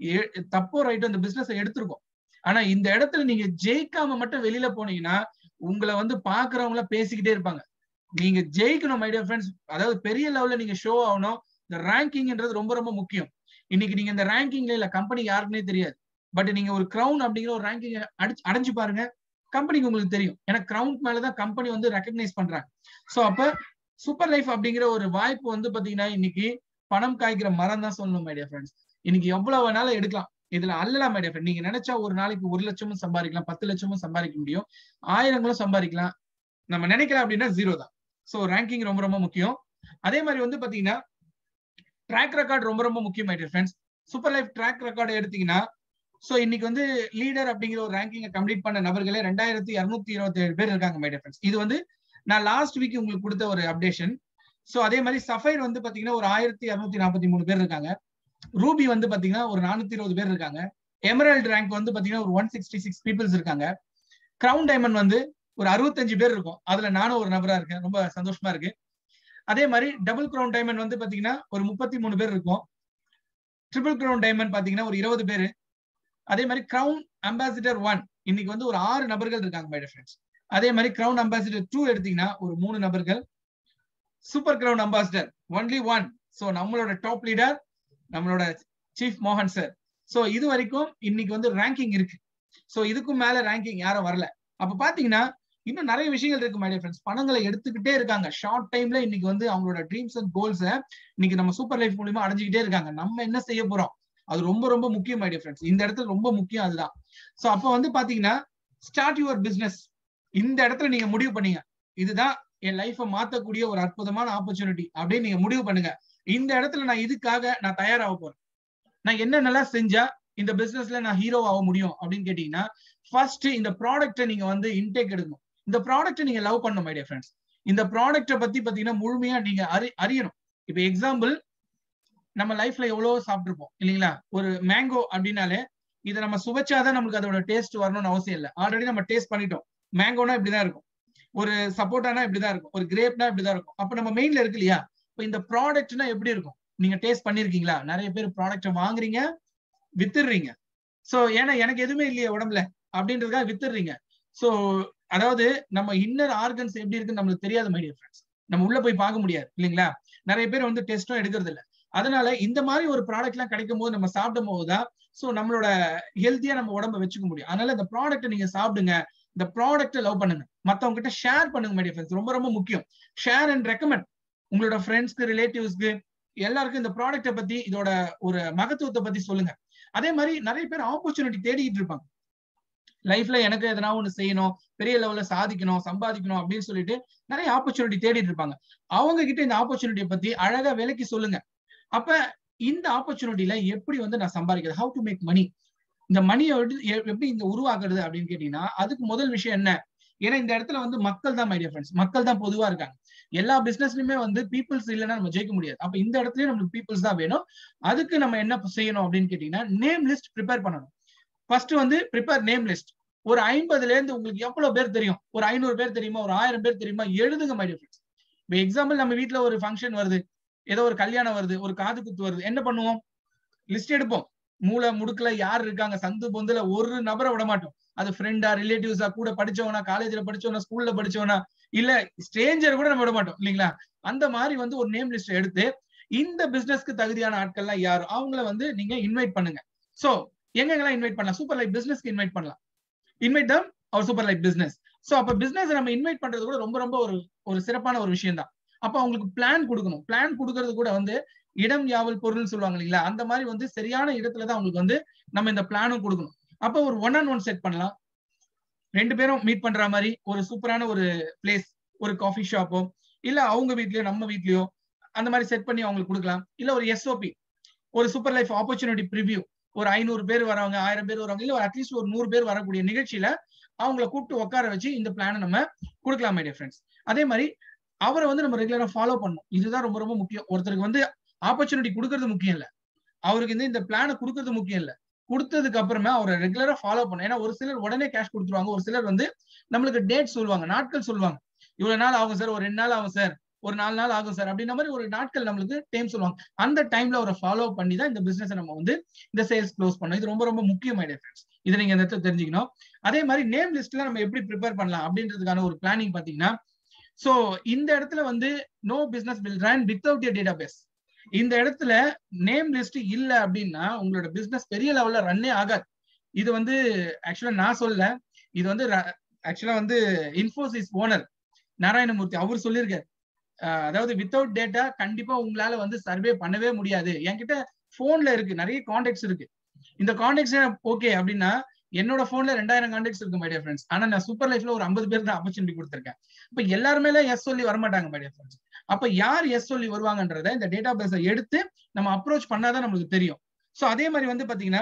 தப்போ ரைட்டோ அந்த பிசினஸ் எடுத்திருக்கோம் ஆனா இந்த இடத்துல நீங்க ஜெயிக்காம மட்டும் வெளியில போனீங்கன்னா உங்களை வந்து பாக்குறவங்கள பேசிக்கிட்டே இருப்பாங்க நீங்க ஜெயிக்கணும் மை டியர் ஃப்ரெண்ட்ஸ் அதாவது பெரிய லெவல்ல நீங்க ஷோ ஆகணும் இந்த ரேங்கிங்ன்றது ரொம்ப ரொம்ப முக்கியம் இன்னைக்கு நீங்க இந்த ரேங்கிங்ல இல்ல கம்பெனி யாருக்குன்னே தெரியாது பட் நீங்க ஒரு கிரவுன் அப்படிங்கிற ஒரு ரேங்கிங் அடிச்சு அடைஞ்சு பாருங்க கம்பெனிக்கு உங்களுக்கு தெரியும் ஏன்னா கிரவுன் மேலதான் கம்பெனி வந்து ரெக்கக்னைஸ் பண்றாங்க சோ அப்ப சூப்பர் லைஃப் அப்படிங்கிற ஒரு வாய்ப்பு வந்து பாத்தீங்கன்னா இன்னைக்கு பணம் காய்க்கிற மரம் தான் சொல்லணும் மை டியர் ஃப்ரெண்ட்ஸ் இன்னைக்கு எவ்வளவு வேணாலும் எடுக்கலாம் இதுல அல்லலாம் மை டியர் நீங்க நினைச்சா ஒரு நாளைக்கு ஒரு லட்சமும் சம்பாதிக்கலாம் பத்து லட்சமும் சம்பாதிக்க முடியும் ஆயிரங்களும் சம்பாதிக்கலாம் நம்ம நினைக்கலாம் அப்படின்னா ஜீரோ தான் ஸோ ரேங்கிங் ரொம்ப ரொம்ப முக்கியம் அதே மாதிரி வந்து பாத்தீங்கன்னா ட்ராக் ரெக்கார்ட் ரொம்ப ரொம்ப முக்கியம் my dear friends super life track record எடுத்தீங்கன்னா ஸோ இன்னைக்கு வந்து லீடர் அப்படிங்கிற ஒரு ரேங்கிங்கை கம்ப்ளீட் பண்ண நபர்களே ரெண்டாயிரத்தி இரநூத்தி இருபத்தி ஏழு பேர் இருக்காங்க மை டியர் ஃப்ரெண்ட்ஸ் இது வந்து நான் லாஸ்ட் வீக் உங்களுக்கு கொடுத்த ஒரு அப்டேஷன் ஸோ அதே மாதிரி சஃபைர் வந்து பாத்தீங்கன்னா ஒரு ஆயிரத்தி இரநூத்தி நாற்பத்தி மூணு பேர் இருக்காங்க ரூபி வந்து பாத்தீங்கன்னா ஒரு நானூத்தி இருபது பேர் இருக்காங்க எமரல்ட் ரேங்க் வந்து பாத்தீங்கன்னா ஒரு ஒன் சிக்ஸ்டி சிக்ஸ் பீப்புள்ஸ் இருக்காங்க கிரவுன் டைமண்ட் வந்து ஒரு அறுபத்தஞ்சு பேர் இருக்கும் அதுல நானும் ஒரு நபரா இருக்கேன் ரொம்ப சந்தோஷமா இருக்கு அதே மாதிரி டபுள் கிரவுன் டைமண்ட் வந்து பாத்தீங்கன்னா ஒரு முப்பத்தி மூணு பேர் இருக்கும் ட்ரிபிள் கிரவுன் டைமண்ட் பாத்தீங்கன்னா ஒரு இருபது பேர் அதே மாதிரி கிரவுன் அம்பாசிடர் ஒன் இன்னைக்கு வந்து ஒரு ஆறு நபர்கள் இருக்காங்க மை ஃப்ரெண்ட்ஸ் அதே மாதிரி கிரவுன் அம்பாசிடர் டூ எடுத்தீங்கன்னா ஒரு மூணு நபர்கள் super crown ambassador only one so நம்மளோட டாப் லீடர் நம்மளோட சீஃப் மோகன் சார் ஸோ இது வரைக்கும் இன்னைக்கு வந்து ரேங்கிங் இருக்கு ஸோ இதுக்கும் மேல ரேங்கிங் யாரும் வரல அப்ப பாத்தீங்கன்னா இன்னும் நிறைய விஷயங்கள் இருக்கு மை ஃப்ரெண்ட்ஸ் பணங்களை எடுத்துக்கிட்டே இருக்காங்க ஷார்ட் டைம்ல இன்னைக்கு வந்து அவங்களோட ட்ரீம்ஸ் அண்ட் கோல்ஸை இன்னைக்கு நம்ம சூப்பர் லைஃப் மூலியமா அடைஞ்சுக்கிட்டே இருக்காங்க நம்ம என்ன செய்ய போறோம் அது ரொம்ப ரொம்ப முக்கியம் மை ஃப்ரெண்ட்ஸ் இந்த இடத்துல ரொம்ப முக்கியம் அதுதான் ஸோ அப்போ வந்து பாத்தீங்கன்னா ஸ்டார்ட் யுவர் பிசினஸ் இந்த இடத்துல நீங்க முடிவு பண்ணீங்க இதுதான் என் லைஃபை மாத்தக்கூடிய ஒரு அற்புதமான ஆப்பர்ச்சுனிட்டி அப்படின்னு நீங்க முடிவு பண்ணுங்க இந்த இடத்துல நான் இதுக்காக நான் தயாராக போறேன் நான் என்னென்னலாம் செஞ்சா இந்த பிசினஸ்ல நான் ஹீரோ ஆக முடியும் அப்படின்னு கேட்டீங்கன்னா ஃபர்ஸ்ட் இந்த ப்ராடக்ட்டை நீங்க வந்து இன்டேக் எடுக்கணும் இந்த ப்ராடக்ட்டை நீங்க லவ் பண்ணணும் மை டியர் ஃப்ரெண்ட்ஸ் இந்த ப்ராடக்ட்டை பத்தி பாத்தீங்கன்னா முழுமையா நீங்க அறி அறியணும் இப்போ எக்ஸாம்பிள் நம்ம லைஃப்ல எவ்வளவோ சாப்பிட்டுருப்போம் இல்லைங்களா ஒரு மேங்கோ அப்படின்னாலே இதை நம்ம சுவைச்சாதான் நம்மளுக்கு அதோட டேஸ்ட் வரணும்னு அவசியம் இல்லை ஆல்ரெடி நம்ம டேஸ்ட் பண்ணிட்டோம் மேங்கோனா இப்படிதான் இருக்கும் ஒரு சப்போட்டானா இப்படிதான் இருக்கும் ஒரு கிரேப்னா இப்படிதான் இருக்கும் அப்ப நம்ம மெயின்ல இருக்கு இல்லையா இப்போ இந்த ப்ராடக்ட்னா எப்படி இருக்கும் நீங்க டேஸ்ட் பண்ணிருக்கீங்களா நிறைய பேர் ப்ராடக்ட் வாங்குறீங்க வித்துடுறீங்க சோ ஏன்னா எனக்கு எதுவுமே இல்லையே உடம்புல அப்படின்றதுக்காக வித்துடுறீங்க சோ அதாவது நம்ம இன்னர் ஆர்கன்ஸ் எப்படி இருக்குன்னு நம்மளுக்கு தெரியாது மை டியர் ஃப்ரெண்ட்ஸ் நம்ம உள்ள போய் பார்க்க முடியாது இல்லைங்களா நிறைய பேர் வந்து டெஸ்டும் எடுக்கிறது இல்லை அதனால இந்த மாதிரி ஒரு ப்ராடக்ட் எல்லாம் கிடைக்கும் போது நம்ம சாப்பிடும் போதுதான் ஸோ நம்மளோட ஹெல்த்தியா நம்ம உடம்ப வச்சுக்க முடியும் அதனால இந்த ப்ராடக்ட் நீங்க சாப்பிடுங்க இந்த ப்ராடக்ட்டை லவ் பண்ணுங்க மத்தவங்க கிட்ட ஷேர் பண்ணுங்க மை ஃப்ரெண்ட்ஸ் ரொம்ப ரொம்ப முக்கியம் ஷேர் அண்ட் ரெக்கமெண்ட் உங்களோட ஃப்ரெண்ட்ஸ்க்கு ரிலேட்டிவ்ஸ்க்கு எல்லாருக்கும் இந்த ப்ராடக்ட்டை பத்தி இதோட ஒரு மகத்துவத்தை பத்தி சொல்லுங்க அதே மாதிரி நிறைய பேர் ஆப்பர்ச்சுனிட்டி தேடிட்டு இருப்பாங்க லைஃப்ல எனக்கு எதனா ஒண்ணு செய்யணும் பெரிய லெவல்ல சாதிக்கணும் சம்பாதிக்கணும் அப்படின்னு சொல்லிட்டு நிறைய ஆப்பர்ச்சுனிட்டி தேடிட்டு இருப்பாங்க அவங்க கிட்ட இந்த ஆப்பர்ச்சுனிட்டியை பத்தி அழகா விலைக்கு சொல்லுங்க அப்ப இந்த ஆப்பர்ச்சுனிட்டியில எப்படி வந்து நான் சம்பாதிக்கிறது ஹவு டு மேக் மணி இந்த மணியை எப்படி இந்த உருவாக்குறது அப்படின்னு கேட்டீங்கன்னா அதுக்கு முதல் விஷயம் என்ன ஏன்னா இந்த இடத்துல வந்து மக்கள் தான் மைடியா ஃப்ரெண்ட்ஸ் மக்கள் தான் பொதுவா இருக்காங்க எல்லா பிசினஸ்லயுமே வந்து பீப்புள்ஸ் இல்லைன்னா நம்ம ஜெயிக்க முடியாது அப்ப இந்த இடத்துலயும் நம்மளுக்கு பீப்புள்ஸ் தான் வேணும் அதுக்கு நம்ம என்ன செய்யணும் அப்படின்னு கேட்டீங்கன்னா நேம் லிஸ்ட் ப்ரிப்பேர் பண்ணணும் ஃபர்ஸ்ட் வந்து ப்ரிப்பேர் நேம் லிஸ்ட் ஒரு ஐம்பதுல இருந்து உங்களுக்கு எவ்வளவு பேர் தெரியும் ஒரு ஐநூறு பேர் தெரியுமா ஒரு ஆயிரம் பேர் தெரியுமா எழுதுங்க மைடியா ஃப்ரெண்ட்ஸ் இப்போ எக்ஸாம்பிள் நம்ம வீட்டுல ஒரு ஃபங்க்ஷன் வருது ஏதோ ஒரு கல்யாணம் வருது ஒரு காது குத்து வருது என்ன பண்ணுவோம் லிஸ்ட் எடுப்போம் மூளை முடுக்கல யார் இருக்காங்க சந்து பொந்துல ஒரு நபரை விட மாட்டோம் அது ஃப்ரெண்டா ரிலேட்டிவ்ஸா கூட படிச்சவனா காலேஜ்ல படிச்சவனா ஸ்கூல்ல படிச்சவனா இல்ல ஸ்ட்ரேஞ்சர் கூட நம்ம விட மாட்டோம் இல்லைங்களா அந்த மாதிரி வந்து ஒரு நேம் லிஸ்ட் எடுத்து இந்த பிசினஸ்க்கு தகுதியான ஆட்கள்லாம் யாரு அவங்கள வந்து நீங்க இன்வைட் பண்ணுங்க சோ எங்கெங்கெல்லாம் இன்வைட் பண்ணலாம் சூப்பர் லைஃப் பிசினஸ்க்கு இன்வைட் பண்ணலாம் invite them our super life business so அப்ப பிசினஸ் நம்ம இன்வைட் பண்றது கூட ரொம்ப ரொம்ப ஒரு ஒரு சிறப்பான ஒரு விஷயம் தான் அப்ப அவங்களுக்கு பிளான் கொடுக்கணும் பிளான் கொடுக்கறது கூட வந்து இடம் யாவல் பொருள்னு சொல்லுவாங்க இல்லைங்களா அந்த மாதிரி வந்து சரியான இடத்துல தான் அவங்களுக்கு வந்து நம்ம இந்த பிளானும் கொடுக்கணும் அப்ப ஒரு ஒன் ஆன் ஒன் செட் பண்ணலாம் ரெண்டு பேரும் மீட் பண்ற மாதிரி ஒரு சூப்பரான ஒரு பிளேஸ் ஒரு காஃபி ஷாப்போ இல்ல அவங்க வீட்லயோ நம்ம வீட்லயோ அந்த மாதிரி செட் பண்ணி அவங்களுக்கு கொடுக்கலாம் இல்ல ஒரு எஸ்ஓபி ஒரு சூப்பர் லைஃப் ஆப்பர்ச்சுனிட்டி ப்ரிவியூ ஒரு ஐநூறு பேர் வரவங்க ஆயிரம் பேர் வரவங்க இல்ல ஒரு அட்லீஸ்ட் ஒரு நூறு பேர் வரக்கூடிய நிகழ்ச்சியில அவங்கள கூப்பிட்டு உட்கார வச்சு இந்த பிளானை நம்ம கொடுக்கலாம் மை ஃப்ரெண்ட்ஸ் அதே மாதிரி அவரை வந்து நம்ம ரெகுலரா ஃபாலோ பண்ணணும் இதுதான் ரொம்ப ரொம்ப முக்கியம் ஒருத்தருக்கு வந்து ஆப்பர்ச்சுனிட்டி கொடுக்கறது முக்கியம் இல்ல அவருக்கு வந்து இந்த பிளானை கொடுக்கறது முக்கியம் இல்ல கொடுத்ததுக்கு அப்புறமா அவரை ரெகுலரா ஃபாலோ பண்ணும் ஏன்னா ஒரு சிலர் உடனே கேஷ் கொடுத்துருவாங்க ஒரு சிலர் வந்து நம்மளுக்கு டேட் சொல்லுவாங்க நாட்கள் சொல்லுவாங்க இவ்வளவு நாள் ஆகும் சார் ஒரு ரெண்டு நாள் ஆகும் சார் ஒரு நாலு நாள் ஆகும் சார் அப்படின்ற மாதிரி ஒரு நாட்கள் நம்மளுக்கு டைம் சொல்லுவாங்க அந்த டைம்ல அவரை ஃபாலோ பண்ணி தான் இந்த பிசினஸ் நம்ம வந்து இந்த சேல்ஸ் க்ளோஸ் பண்ணோம் இது ரொம்ப ரொம்ப முக்கியம் ஐடியா ஃப்ரெண்ட்ஸ் இதை நீங்க இந்த இடத்துல தெரிஞ்சுக்கணும் அதே மாதிரி நேம் லிஸ்ட்ல நம்ம எப்படி ப்ரிப்பேர் பண்ணலாம் அப்படின்றதுக்கான ஒரு பிளானிங் பாத்தீங்கன்னா சோ இந்த இடத்துல வந்து no business will run without a database இந்த இடத்துல நேம் லிஸ்ட் இல்ல அப்படின்னா உங்களோட பிசினஸ் பெரிய லெவல்ல ரன்னே ஆகாது இது வந்து ஆக்சுவலா நான் சொல்ல இது வந்து ஆக்சுவலா வந்து இன்ஃபோசிஸ் ஓனர் நாராயணமூர்த்தி அவர் சொல்லியிருக்காரு அதாவது வித்தவுட் டேட்டா கண்டிப்பா உங்களால வந்து சர்வே பண்ணவே முடியாது என்கிட்ட போன்ல இருக்கு நிறைய கான்டாக்ட்ஸ் இருக்கு இந்த கான்டாக்ட்ஸ் ஓகே அப்படின்னா என்னோட போன்ல ரெண்டாயிரம் கான்டாக்ட்ஸ் இருக்கு மைடியா ஃப்ரெண்ட்ஸ் ஆனா நான் சூப்பர் லைஃப்ல ஒரு ஐம்பது பேர் தான் ஆப்பர்ச்சுனிட்டி கொடுத்துருக்கேன் இப்ப எல்லாருமே எஸ் சொல்லி வரமாட்டாங்க மைடியா ஃப்ரெண்ட்ஸ் அப்ப யார் எஸ் சொல்லி வருவாங்கன்றத இந்த டேட்டா பேஸை எடுத்து நம்ம அப்ரோச் பண்ணாதான் நம்மளுக்கு தெரியும் சோ அதே மாதிரி வந்து பாத்தீங்கன்னா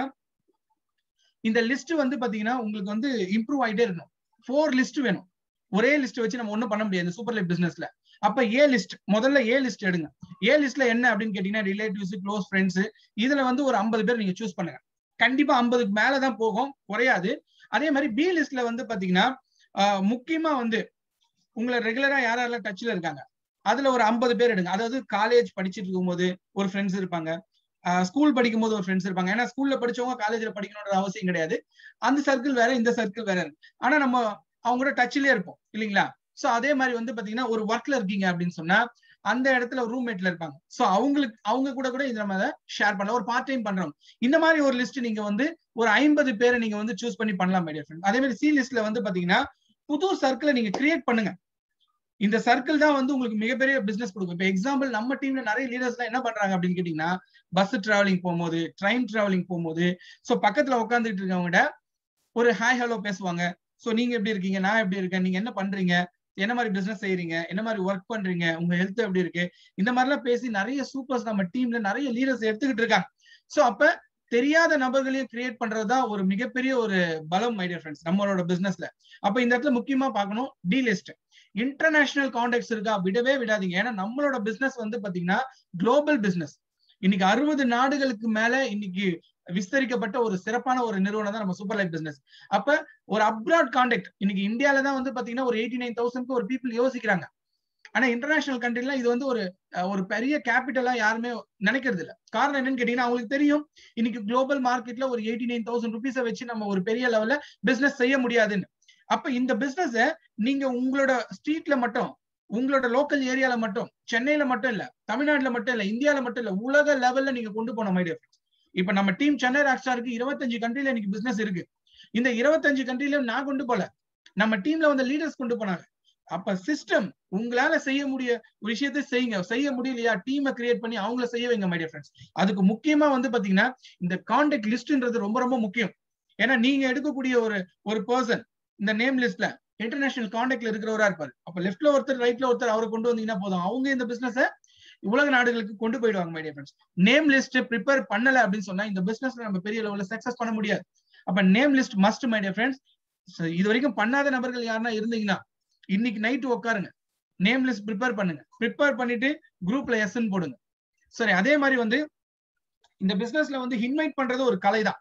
இந்த லிஸ்ட் வந்து பாத்தீங்கன்னா உங்களுக்கு வந்து இம்ப்ரூவ் ஆயிட்டே இருக்கணும் ஃபோர் லிஸ்ட் வேணும் ஒரே லிஸ்ட் வச்சு நம்ம ஒண்ணும் பண்ண முடியாது சூப்பர் லைஃப் பிசினஸ்ல அப்ப ஏ லிஸ்ட் முதல்ல ஏ லிஸ்ட் எடுங்க ஏ லிஸ்ட்ல என்ன அப்படின்னு கேட்டீங்கன்னா ரிலேட்டிவ்ஸ் க்ளோஸ் ஃப்ரெண்ட்ஸ் இதுல வந்து ஒரு ஐம்பது பேர் நீங்க சூஸ் பண்ணுங்க கண்டிப்பா ஐம்பதுக்கு மேலதான் போகும் குறையாது அதே மாதிரி பி லிஸ்ட்ல வந்து பாத்தீங்கன்னா முக்கியமா வந்து உங்களை ரெகுலரா யார் யாரெல்லாம் டச்ல இருக்காங்க அதுல ஒரு ஐம்பது பேர் எடுங்க அதாவது காலேஜ் படிச்சுட்டு இருக்கும்போது ஒரு ஃப்ரெண்ட்ஸ் இருப்பாங்க ஸ்கூல் படிக்கும் போது ஒரு ஃப்ரெண்ட்ஸ் இருப்பாங்க ஏன்னா ஸ்கூல்ல படிச்சவங்க காலேஜ்ல படிக்கணும்ன்ற அவசியம் கிடையாது அந்த சர்க்கிள் வேற இந்த சர்க்கிள் வேற இருக்கு ஆனா நம்ம அவங்க கூட டச்லயே இருப்போம் இல்லைங்களா சோ அதே மாதிரி வந்து பாத்தீங்கன்னா ஒரு ஒர்க்ல இருக்கீங்க அப்படின்னு சொன்னா அந்த இடத்துல ரூம்மேட்ல இருப்பாங்க சோ அவங்களுக்கு அவங்க கூட கூட இந்த நம்ம ஷேர் பண்ணலாம் ஒரு பார்ட் டைம் பண்றவங்க இந்த மாதிரி ஒரு லிஸ்ட் நீங்க வந்து ஒரு ஐம்பது பேரை நீங்க வந்து சூஸ் பண்ணி பண்ணலாம் மைடியா ஃப்ரெண்ட் அதே மாதிரி சி லிஸ்ட்ல வந்து பாத்தீங்கன்னா புது சர்க்கிளை நீங்க கிரியேட் பண்ணுங்க இந்த சர்க்கிள் தான் வந்து உங்களுக்கு மிகப்பெரிய பிசினஸ் கொடுக்கும் இப்போ எக்ஸாம்பிள் நம்ம டீம்ல நிறைய லீடர்ஸ் என்ன பண்றாங்க அப்படின்னு கேட்டீங்கன்னா பஸ் டிராவலிங் போகும்போது ட்ரெயின் டிராவலிங் போகும்போது ஸோ பக்கத்துல உட்காந்துட்டு இருக்கவங்க ஒரு ஹாய் ஹலோ பேசுவாங்க ஸோ நீங்க எப்படி இருக்கீங்க நான் எப்படி இருக்கேன் நீங்க என்ன பண்றீங்க என்ன மாதிரி பிசினஸ் செய்யறீங்க என்ன மாதிரி ஒர்க் பண்றீங்க உங்க ஹெல்த் எப்படி இருக்கு இந்த மாதிரிலாம் பேசி நிறைய சூப்பர்ஸ் நம்ம டீம்ல நிறைய லீடர்ஸ் எடுத்துக்கிட்டு இருக்காங்க ஸோ அப்ப தெரியாத நபர்களையும் கிரியேட் பண்றதுதான் ஒரு மிகப்பெரிய ஒரு பலம் மைடியர் ஃப்ரெண்ட்ஸ் நம்மளோட பிசினஸ்ல அப்ப இந்த இடத்துல முக்கியமா பார்க்கணும் டி லிஸ்ட் இன்டர்நேஷனல் கான்டாக்ட்ஸ் இருக்கா விடவே விடாதீங்க ஏன்னா நம்மளோட பிசினஸ் வந்து பாத்தீங்கன்னா குளோபல் பிசினஸ் இன்னைக்கு அறுபது நாடுகளுக்கு மேல இன்னைக்கு விஸ்தரிக்கப்பட்ட ஒரு சிறப்பான ஒரு நிறுவனம் தான் நம்ம சூப்பர் லைஃப் பிசினஸ் அப்ப ஒரு அப்ராட் கான்டாக்ட் இன்னைக்கு இந்தியால தான் வந்து பாத்தீங்கன்னா ஒரு எயிட்டி நைன் தௌசண்ட்க்கு ஒரு பீப்புள் யோசிக்கிறாங்க ஆனா இன்டர்நேஷனல் கண்ட்ரில இது வந்து ஒரு ஒரு பெரிய கேபிட்டலா யாருமே நினைக்கிறது இல்ல காரணம் என்னன்னு கேட்டீங்கன்னா அவங்களுக்கு தெரியும் இன்னைக்கு குளோபல் மார்க்கெட்ல ஒரு எயிட்டி நைன் தௌசண்ட் ருபீஸை வச்சு நம்ம ஒரு பெரிய லெவல்ல பிசினஸ் செய்ய முடியாதுன்னு அப்ப இந்த பிசினஸ் நீங்க உங்களோட ஸ்ட்ரீட்ல மட்டும் உங்களோட லோக்கல் ஏரியால மட்டும் சென்னையில மட்டும் இல்ல தமிழ்நாட்டுல மட்டும் இல்ல இந்தியால மட்டும் இல்ல உலக லெவல்ல நீங்க கொண்டு போன மைடியா இப்ப நம்ம டீம் சென்னை ராக்ஸ்டாருக்கு இருபத்தஞ்சு கண்ட்ரில இன்னைக்கு பிசினஸ் இருக்கு இந்த இருபத்தஞ்சு கண்ட்ரிலயும் நான் கொண்டு போல நம்ம டீம்ல வந்து லீடர்ஸ் கொண்டு போனாங்க அப்ப சிஸ்டம் உங்களால செய்ய முடிய ஒரு விஷயத்த செய்யுங்க செய்ய முடியலையா டீமை கிரியேட் பண்ணி அவங்கள செய்ய வைங்க மைடியா ஃப்ரெண்ட்ஸ் அதுக்கு முக்கியமா வந்து பாத்தீங்கன்னா இந்த கான்டாக்ட் லிஸ்ட்ன்றது ரொம்ப ரொம்ப முக்கியம் ஏன்னா நீங்க எடுக்கக்கூடிய ஒரு ஒரு பர்சன் இந்த நேம் லிஸ்ட்ல இன்டர்நேஷனல் கான்டாக்ட்ல இருக்கிறவரா இருப்பாரு அப்ப லெஃப்ட்ல ஒருத்தர் ரைட்ல ஒருத்தர் அவரை கொண்டு வந்தீங்கன்னா போதும் அவங்க இந்த பிசினஸ் உலக நாடுகளுக்கு கொண்டு போயிடுவாங்க my dear friends name list prepare பண்ணல அப்படின்னு சொன்னா இந்த பிசினஸ்ல நம்ம பெரிய லெவல்ல சக்சஸ் பண்ண முடியாது அப்ப name list must my dear friends இது வரைக்கும் பண்ணாத நபர்கள் யாருன்னா இருந்தீங்கன்னா இன்னைக்கு நைட்டு உட்காருங்க நேம் லிஸ்ட் ப்ரிப்பேர் பண்ணுங்க ப்ரிப்பேர் பண்ணிட்டு குரூப்ல எஸ்ன்னு போடுங்க சரி அதே மாதிரி வந்து இந்த பிசினஸ்ல வந்து இன்வைட் பண்றது ஒரு கலை தான்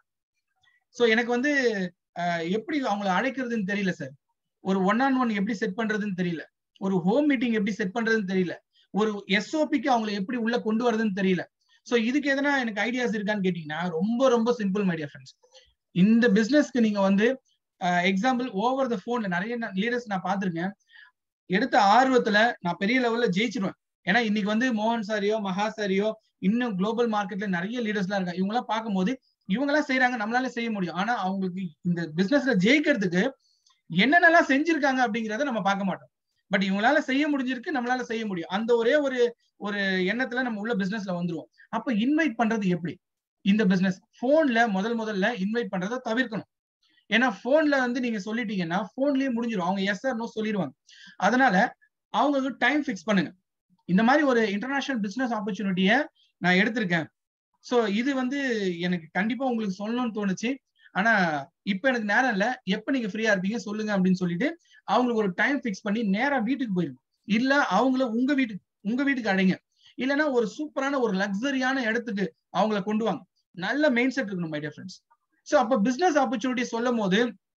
ஸோ எனக்கு வந்து எப்படி அவங்கள அழைக்கிறதுன்னு தெரியல சார் ஒரு ஒன் ஆன் ஒன் எப்படி செட் பண்றதுன்னு தெரியல ஒரு ஹோம் மீட்டிங் எப்படி செட் பண்றதுன்னு தெரியல ஒரு எஸ்ஓபிக்கு அவங்களை எப்படி உள்ள கொண்டு வரதுன்னு தெரியல ஸோ இதுக்கு எதனா எனக்கு ஐடியாஸ் இருக்கான்னு கேட்டீங்கன்னா ரொம்ப ரொம்ப சிம்பிள் மைடியா ஃப்ரெண்ட்ஸ் இந்த பிசினஸ்க்கு நீங்க வந்து எக்ஸாம்பிள் ஓவர் த போன்ல நிறைய லீடர்ஸ் நான் பார்த்திருக்கேன் எடுத்த ஆர்வத்துல நான் பெரிய லெவல்ல ஜெயிச்சிருவேன் ஏன்னா இன்னைக்கு வந்து மோகன் சாரியோ மகா சாரியோ இன்னும் குளோபல் மார்க்கெட்ல நிறைய லீடர்ஸ் எல்லாம் இருக்காங்க இவங்க எல்லாம் பார்க்கும்போது இவங்க எல்லாம் செய்யறாங்க நம்மளால செய்ய முடியும் ஆனா அவங்களுக்கு இந்த பிசினஸ்ல ஜெயிக்கிறதுக்கு என்னென்னலாம் செஞ்சிருக்காங்க அப்படிங்கறத நம்ம பார்க்க மாட்டோம் பட் இவங்களால செய்ய முடிஞ்சிருக்கு நம்மளால செய்ய முடியும் அந்த ஒரே ஒரு ஒரு எண்ணத்துல நம்ம உள்ள பிசினஸ்ல வந்துருவோம் அப்ப இன்வைட் பண்றது எப்படி இந்த பிசினஸ் போன்ல முதல் முதல்ல இன்வைட் பண்றதை தவிர்க்கணும் ஏன்னா போன்ல வந்து நீங்க சொல்லிட்டீங்கன்னா போன்லயே முடிஞ்சிடும் அவங்க எஸ் ஆர் நோ சொல்லிடுவாங்க அதனால அவங்க டைம் ஃபிக்ஸ் பண்ணுங்க இந்த மாதிரி ஒரு இன்டர்நேஷனல் பிசினஸ் ஆப்பர்ச்சுனிட்டிய நான் எடுத்திருக்கேன் ஸோ இது வந்து எனக்கு கண்டிப்பா உங்களுக்கு சொல்லணும்னு தோணுச்சு ஆனா இப்ப எனக்கு நேரம் இல்ல எப்ப நீங்க ஃப்ரீயா இருப்பீங்க சொல்லுங்க அப்படின்னு சொல்லிட்டு அவங்களுக்கு ஒரு டைம் ஃபிக்ஸ் பண்ணி நேரா வீட்டுக்கு போயிருங்க இல்ல அவங்கள உங்க வீட்டுக்கு உங்க வீட்டுக்கு அடைங்க இல்லைன்னா ஒரு சூப்பரான ஒரு லக்ஸரியான இடத்துக்கு அவங்கள கொண்டு வாங்க நல்ல மெயின் செட் இருக்கணும் மை டியர் ஃப்ரெண்ட்ஸ் ஸோ அப்ப பிசினஸ் ஆப்பர்ச்சுனிட்டி சொல்லும் போது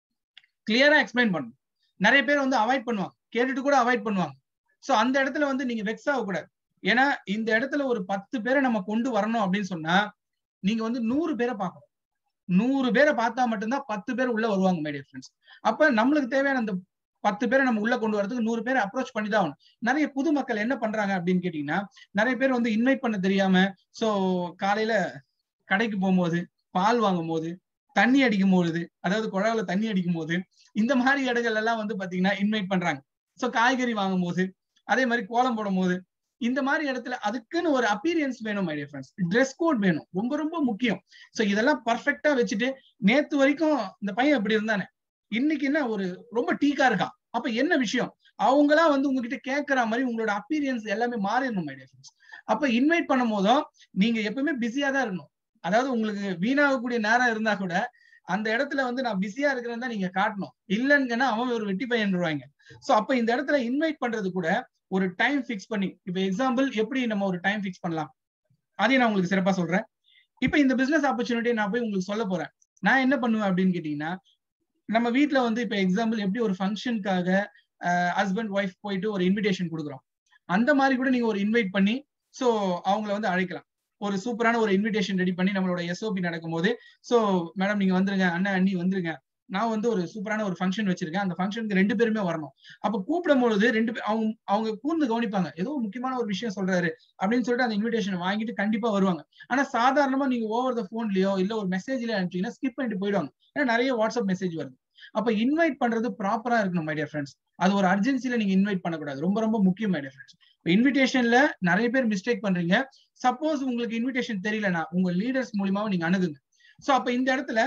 கிளியரா எக்ஸ்பிளைன் பண்ணணும் நிறைய பேர் வந்து அவாய்ட் பண்ணுவாங்க கேட்டுட்டு கூட அவாய்ட் பண்ணுவாங்க ஸோ அந்த இடத்துல வந்து நீங்க வெக்ஸ் ஆகக்கூடாது ஏன்னா இந்த இடத்துல ஒரு பத்து பேரை நம்ம கொண்டு வரணும் அப்படின்னு சொன்னா நீங்க வந்து நூறு பேரை பார்க்கணும் நூறு பேரை பார்த்தா மட்டும்தான் பத்து பேர் உள்ள வருவாங்க மை டியர் ஃப்ரெண்ட்ஸ் அப்ப நம்மளுக்கு தேவையான அந்த பத்து பேரை நம்ம உள்ள கொண்டு வரதுக்கு நூறு பேரை அப்ரோச் பண்ணி தான் ஆகணும் நிறைய புது மக்கள் என்ன பண்றாங்க அப்படின்னு கேட்டீங்கன்னா நிறைய பேர் வந்து இன்வைட் பண்ண தெரியாம சோ காலையில கடைக்கு போகும்போது பால் வாங்கும் போது தண்ணி அடிக்கும் போது அதாவது குழாயில தண்ணி அடிக்கும் போது இந்த மாதிரி இடங்கள் எல்லாம் வந்து பாத்தீங்கன்னா இன்வைட் பண்றாங்க சோ காய்கறி வாங்கும் போது அதே மாதிரி கோலம் போடும் போது இந்த மாதிரி இடத்துல அதுக்குன்னு ஒரு அப்பீரியன்ஸ் வேணும் my dear friends dress code வேணும் ரொம்ப ரொம்ப முக்கியம் சோ இதெல்லாம் பர்ஃபெக்டா வச்சுட்டு நேத்து வரைக்கும் இந்த பையன் இப்படி இருந்தானே இன்னைக்கு என்ன ஒரு ரொம்ப டீக்கா இருக்கான் அப்ப என்ன விஷயம் அவங்களா வந்து உங்ககிட்ட கேட்கற மாதிரி உங்களோட அப்பீரியன்ஸ் எல்லாமே மாறிடணும் மை டியர் ஃப்ரெண்ட்ஸ் அப்ப இன்வைட் பண்ணும் போதும் நீங்க எப்பவுமே பிஸியா தான் இருக்கணும் அதாவது உங்களுக்கு வீணாகக்கூடிய நேரம் இருந்தா கூட அந்த இடத்துல வந்து நான் பிஸியா இருக்கிறேன்னு தான் நீங்க காட்டணும் இல்லைன்னா அவன் ஒரு வெட்டி பையன்ருவாங்க சோ அப்ப இந்த இடத்துல இன்வைட் பண்றது கூட ஒரு டைம் ஃபிக்ஸ் பண்ணி இப்ப எக்ஸாம்பிள் எப்படி நம்ம ஒரு டைம் ஃபிக்ஸ் பண்ணலாம் அதையும் நான் உங்களுக்கு சிறப்பா சொல்றேன் இப்ப இந்த பிசினஸ் ஆப்பர்ச்சுனிட்டியை நான் போய் உங்களுக்கு சொல்ல போறேன் நான் என்ன பண்ணுவேன் அப்படின்னு கேட்டீங்கன்னா நம்ம வீட்ல வந்து இப்ப எக்ஸாம்பிள் எப்படி ஒரு ஃபங்க்ஷனுக்காக ஹஸ்பண்ட் ஒய்ஃப் போயிட்டு ஒரு இன்விடேஷன் கொடுக்குறோம் அந்த மாதிரி கூட நீங்க ஒரு இன்வைட் பண்ணி சோ அவங்கள வந்து அழைக்கலாம் ஒரு சூப்பரான ஒரு இன்விடேஷன் ரெடி பண்ணி நம்மளோட எஸ்ஓபி நடக்கும்போது சோ மேடம் நீங்க வந்துருங்க அண்ணன் அண்ணி வந்துருங்க நான் வந்து ஒரு சூப்பரான ஒரு ஃபங்க்ஷன் வச்சிருக்கேன் அந்த ஃபங்க்ஷனுக்கு ரெண்டு பேருமே வரணும் அப்ப கூப்பிடும் பொழுது ரெண்டு பேர் அவங்க அவங்க கூர்ந்து கவனிப்பாங்க ஏதோ முக்கியமான ஒரு விஷயம் சொல்றாரு அப்படின்னு சொல்லிட்டு அந்த இன்விடேஷன் வாங்கிட்டு கண்டிப்பா வருவாங்க ஆனா சாதாரணமா நீங்க ஓவர் த போன்லயோ இல்ல ஒரு மெசேஜ்ல அனுப்பிச்சீங்கன்னா ஸ்கிப் பண்ணிட்டு போயிடுவாங்க ஏன்னா நிறைய வாட்ஸ்அப் மெசேஜ் வருது அப்ப இன்வைட் பண்றது ப்ராப்பரா இருக்கணும் மைடியா ஃப்ரெண்ட்ஸ் அது ஒரு அர்ஜென்சில நீங்க இன்வைட் பண்ணக்கூடாது ரொம்ப ரொம்ப முக்கியம் மைடியா ஃப்ரெண்ட்ஸ் இன்விடேஷன்ல நிறைய பேர் மிஸ்டேக் பண்றீங்க சப்போஸ் உங்களுக்கு இன்விடேஷன் தெரியலனா உங்க லீடர்ஸ் மூலியமாவும் நீங்க அணுகுங்க சோ அப்ப இந்த இடத்துல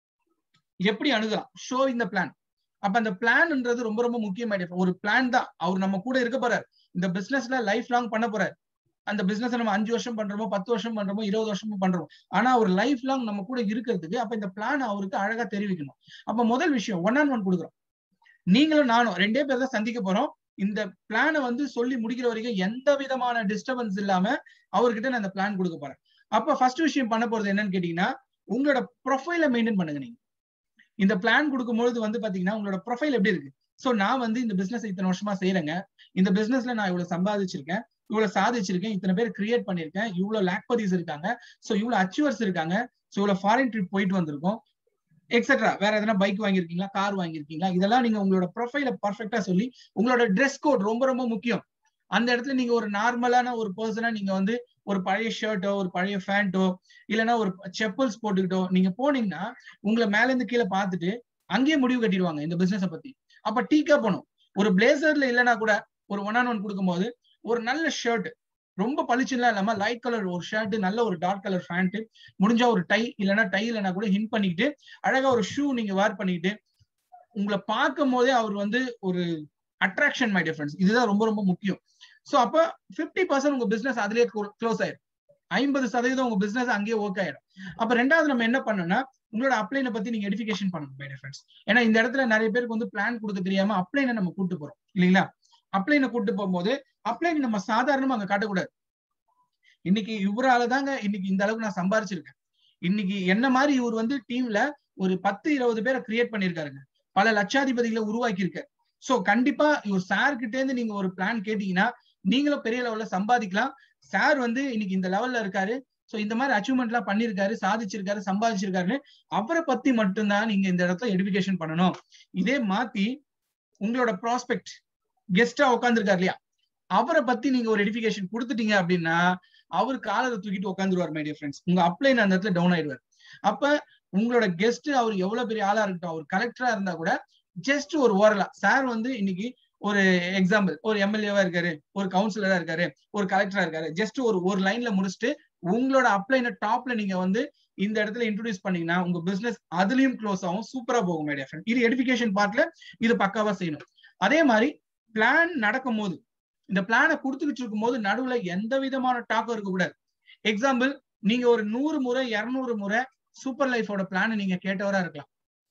எப்படி அணுகலாம் ஷோ இந்த பிளான் அப்ப அந்த பிளான்ன்றது ரொம்ப ரொம்ப முக்கியம் ஒரு பிளான் தான் அவர் நம்ம கூட இருக்க போறாரு இந்த பிசினஸ்ல லைஃப் லாங் பண்ண போறாரு அந்த பிசினஸ் நம்ம அஞ்சு வருஷம் பண்றோமோ பத்து வருஷம் பண்றோமோ இருபது வருஷமும் பண்றோம் ஆனா ஒரு லைஃப் லாங் நம்ம கூட இருக்கிறதுக்கு அப்ப இந்த பிளான் அவருக்கு அழகா தெரிவிக்கணும் அப்ப முதல் விஷயம் ஒன் ஆன் ஒன் கொடுக்குறோம் நீங்களும் நானும் ரெண்டே பேர் தான் சந்திக்க போறோம் இந்த பிளானை வந்து சொல்லி முடிக்கிற வரைக்கும் எந்த விதமான டிஸ்டர்பன்ஸ் இல்லாம அவர்கிட்ட நான் அந்த பிளான் கொடுக்க போறேன் அப்ப ஃபர்ஸ்ட் விஷயம் பண்ண போறது என்னன்னு கேட்டீங்கன்னா உங்களோட ப்ரொஃபைல மெயின்டைன் பண்ணுங்க நீங்க இந்த பிளான் கொடுக்கும்பொழுது வந்து பாத்தீங்கன்னா உங்களோட ப்ரொஃபைல் எப்படி இருக்கு சோ நான் வந்து இந்த பிசினஸ் இத்தனை வருஷமா செய்யறேங்க இந்த பிசினஸ்ல நான் இவ்வளவு சம்பாதிச்சிருக்கேன் இவ்வளவு சாதிச்சிருக்கேன் இத்தனை பேர் கிரியேட் பண்ணிருக்கேன் இவ்வளவு லேக்பதிஸ் இருக்காங்க சோ இவ்வளவு அச்சீவர்ஸ் இருக்காங்க சோ இவ்வளவு ஃபாரின் ட்ரிப் போயிட்டு வந்திருக்கோம் எக்ஸெட்ரா வேற எதனா பைக் வாங்கியிருக்கீங்களா கார் வாங்கியிருக்கீங்களா இதெல்லாம் நீங்க உங்களோட ப்ரொஃபைல பர்ஃபெக்டா சொல்லி உங்களோட ட்ரெஸ் கோட் ரொம்ப ரொம்ப முக்கியம் அந்த இடத்துல நீங்க ஒரு நார்மலான ஒரு பர்சனா நீங்க வந்து ஒரு பழைய ஷர்ட்டோ ஒரு பழைய ஃபேண்டோ இல்லைன்னா ஒரு செப்பல்ஸ் போட்டுக்கிட்டோ நீங்க போனீங்கன்னா உங்களை மேல இருந்து கீழே பார்த்துட்டு அங்கேயே முடிவு கட்டிடுவாங்க இந்த பிசினஸ பத்தி அப்ப டீக்கா போகணும் ஒரு பிளேசர்ல இல்லைன்னா கூட ஒரு ஒன் ஆன் ஒன் கொடுக்கும்போது ஒரு நல்ல ஷர்ட் ரொம்ப பளிச்சுலாம் இல்லாம லைட் கலர் ஒரு ஷர்ட் நல்ல ஒரு டார்க் கலர் ஃபேண்ட் முடிஞ்சா ஒரு டை இல்லைன்னா டை இல்லைன்னா கூட ஹின் பண்ணிக்கிட்டு அழகா ஒரு ஷூ நீங்க வேர் பண்ணிக்கிட்டு உங்களை பார்க்கும் போதே அவர் வந்து ஒரு அட்ராக்ஷன் மை டிஃபரன்ஸ் இதுதான் ரொம்ப ரொம்ப முக்கியம் சோ அப்ப பிப்டி பர்சன்ட் உங்க பிசினஸ் அதுலயே க்ளோஸ் ஆயிடும் ஐம்பது சதவீதம் உங்க பிசினஸ் அங்கேயே ஒர்க் ஆயிடும் அப்ப ரெண்டாவது நம்ம என்ன பண்ணோம்னா உங்களோட அப்ளைனை பத்தி நீங்க எடுபிகேஷன் பண்ணணும் மை டிஃபரன்ஸ் ஏன்னா இந்த இடத்துல நிறைய பேருக்கு வந்து பிளான் கொடுக்க தெரியாம அப்ளைனை நம்ம கூட்டு போறோம் இல்லைங்களா அப்ளைனை கூட்டு போகும்போது அப்ளைன் நம்ம சாதாரணமா அங்க காட்டக்கூடாது இன்னைக்கு இவரால தாங்க இன்னைக்கு இந்த அளவுக்கு நான் சம்பாரிச்சிருக்கேன் இன்னைக்கு என்ன மாதிரி இவர் வந்து டீம்ல ஒரு பத்து இருபது பேரை கிரியேட் பண்ணிருக்காருங்க பல லட்சாதிபதிகளை உருவாக்கி இருக்காரு சோ கண்டிப்பா இவர் சார் கிட்டே இருந்து நீங்க ஒரு பிளான் கேட்டீங்கன்னா நீங்களும் பெரிய லெவல்ல சம்பாதிக்கலாம் சார் வந்து இன்னைக்கு இந்த லெவல்ல இருக்காரு சோ இந்த மாதிரி அச்சீவ்மெண்ட் எல்லாம் பண்ணிருக்காரு சாதிச்சிருக்காரு சம்பாதிச்சிருக்காருன்னு அவரை பத்தி மட்டும்தான் நீங்க இந்த இடத்துல எடுபிகேஷன் பண்ணணும் இதே மாத்தி உங்களோட ப்ராஸ்பெக்ட் கெஸ்டா உட்காந்துருக்காரு இல்லையா அவரை பத்தி நீங்க ஒரு எடுபிகேஷன் கொடுத்துட்டீங்க அப்படின்னா அவர் காலரை தூக்கிட்டு உட்காந்துருவார் மை டியர் ஃப்ரெண்ட்ஸ் உங்க அப்ளைன் அந்த இடத்துல டவுன் ஆயிடுவார் அப்ப உங்களோட கெஸ்ட் அவர் எவ்வளவு பெரிய ஆளா இருக்கட்டும் அவர் கலெக்டரா இருந்தா கூட ஜஸ்ட் ஒரு ஓரலா சார் வந்து இன்னைக்கு ஒரு எக்ஸாம்பிள் ஒரு எம்எல்ஏவா இருக்காரு ஒரு கவுன்சிலரா இருக்காரு ஒரு கலெக்டரா இருக்காரு ஜஸ்ட் ஒரு ஒரு லைன்ல முடிச்சுட்டு உங்களோட அப்ளைன டாப்ல நீங்க வந்து இந்த இடத்துல இன்ட்ரோடியூஸ் பண்ணீங்கன்னா உங்க பிசினஸ் அதுலயும் க்ளோஸ் ஆகும் சூப்பரா போகும் மைடியா ஃப்ரெண்ட் இது எடுபிகேஷன் பார்ட்ல இது பக்காவா செய்யணும் அதே மாதிரி பிளான் நடக்கும் போது இந்த பிளானை கொடுத்துக்கிட்டு இருக்கும் போது நடுவுல எந்த விதமான டாக்கும் இருக்கக்கூடாது எக்ஸாம்பிள் நீங்க ஒரு நூறு முறை இருநூறு முறை சூப்பர் லைஃபோட பிளான் நீங்க கேட்டவரா இருக்கலாம்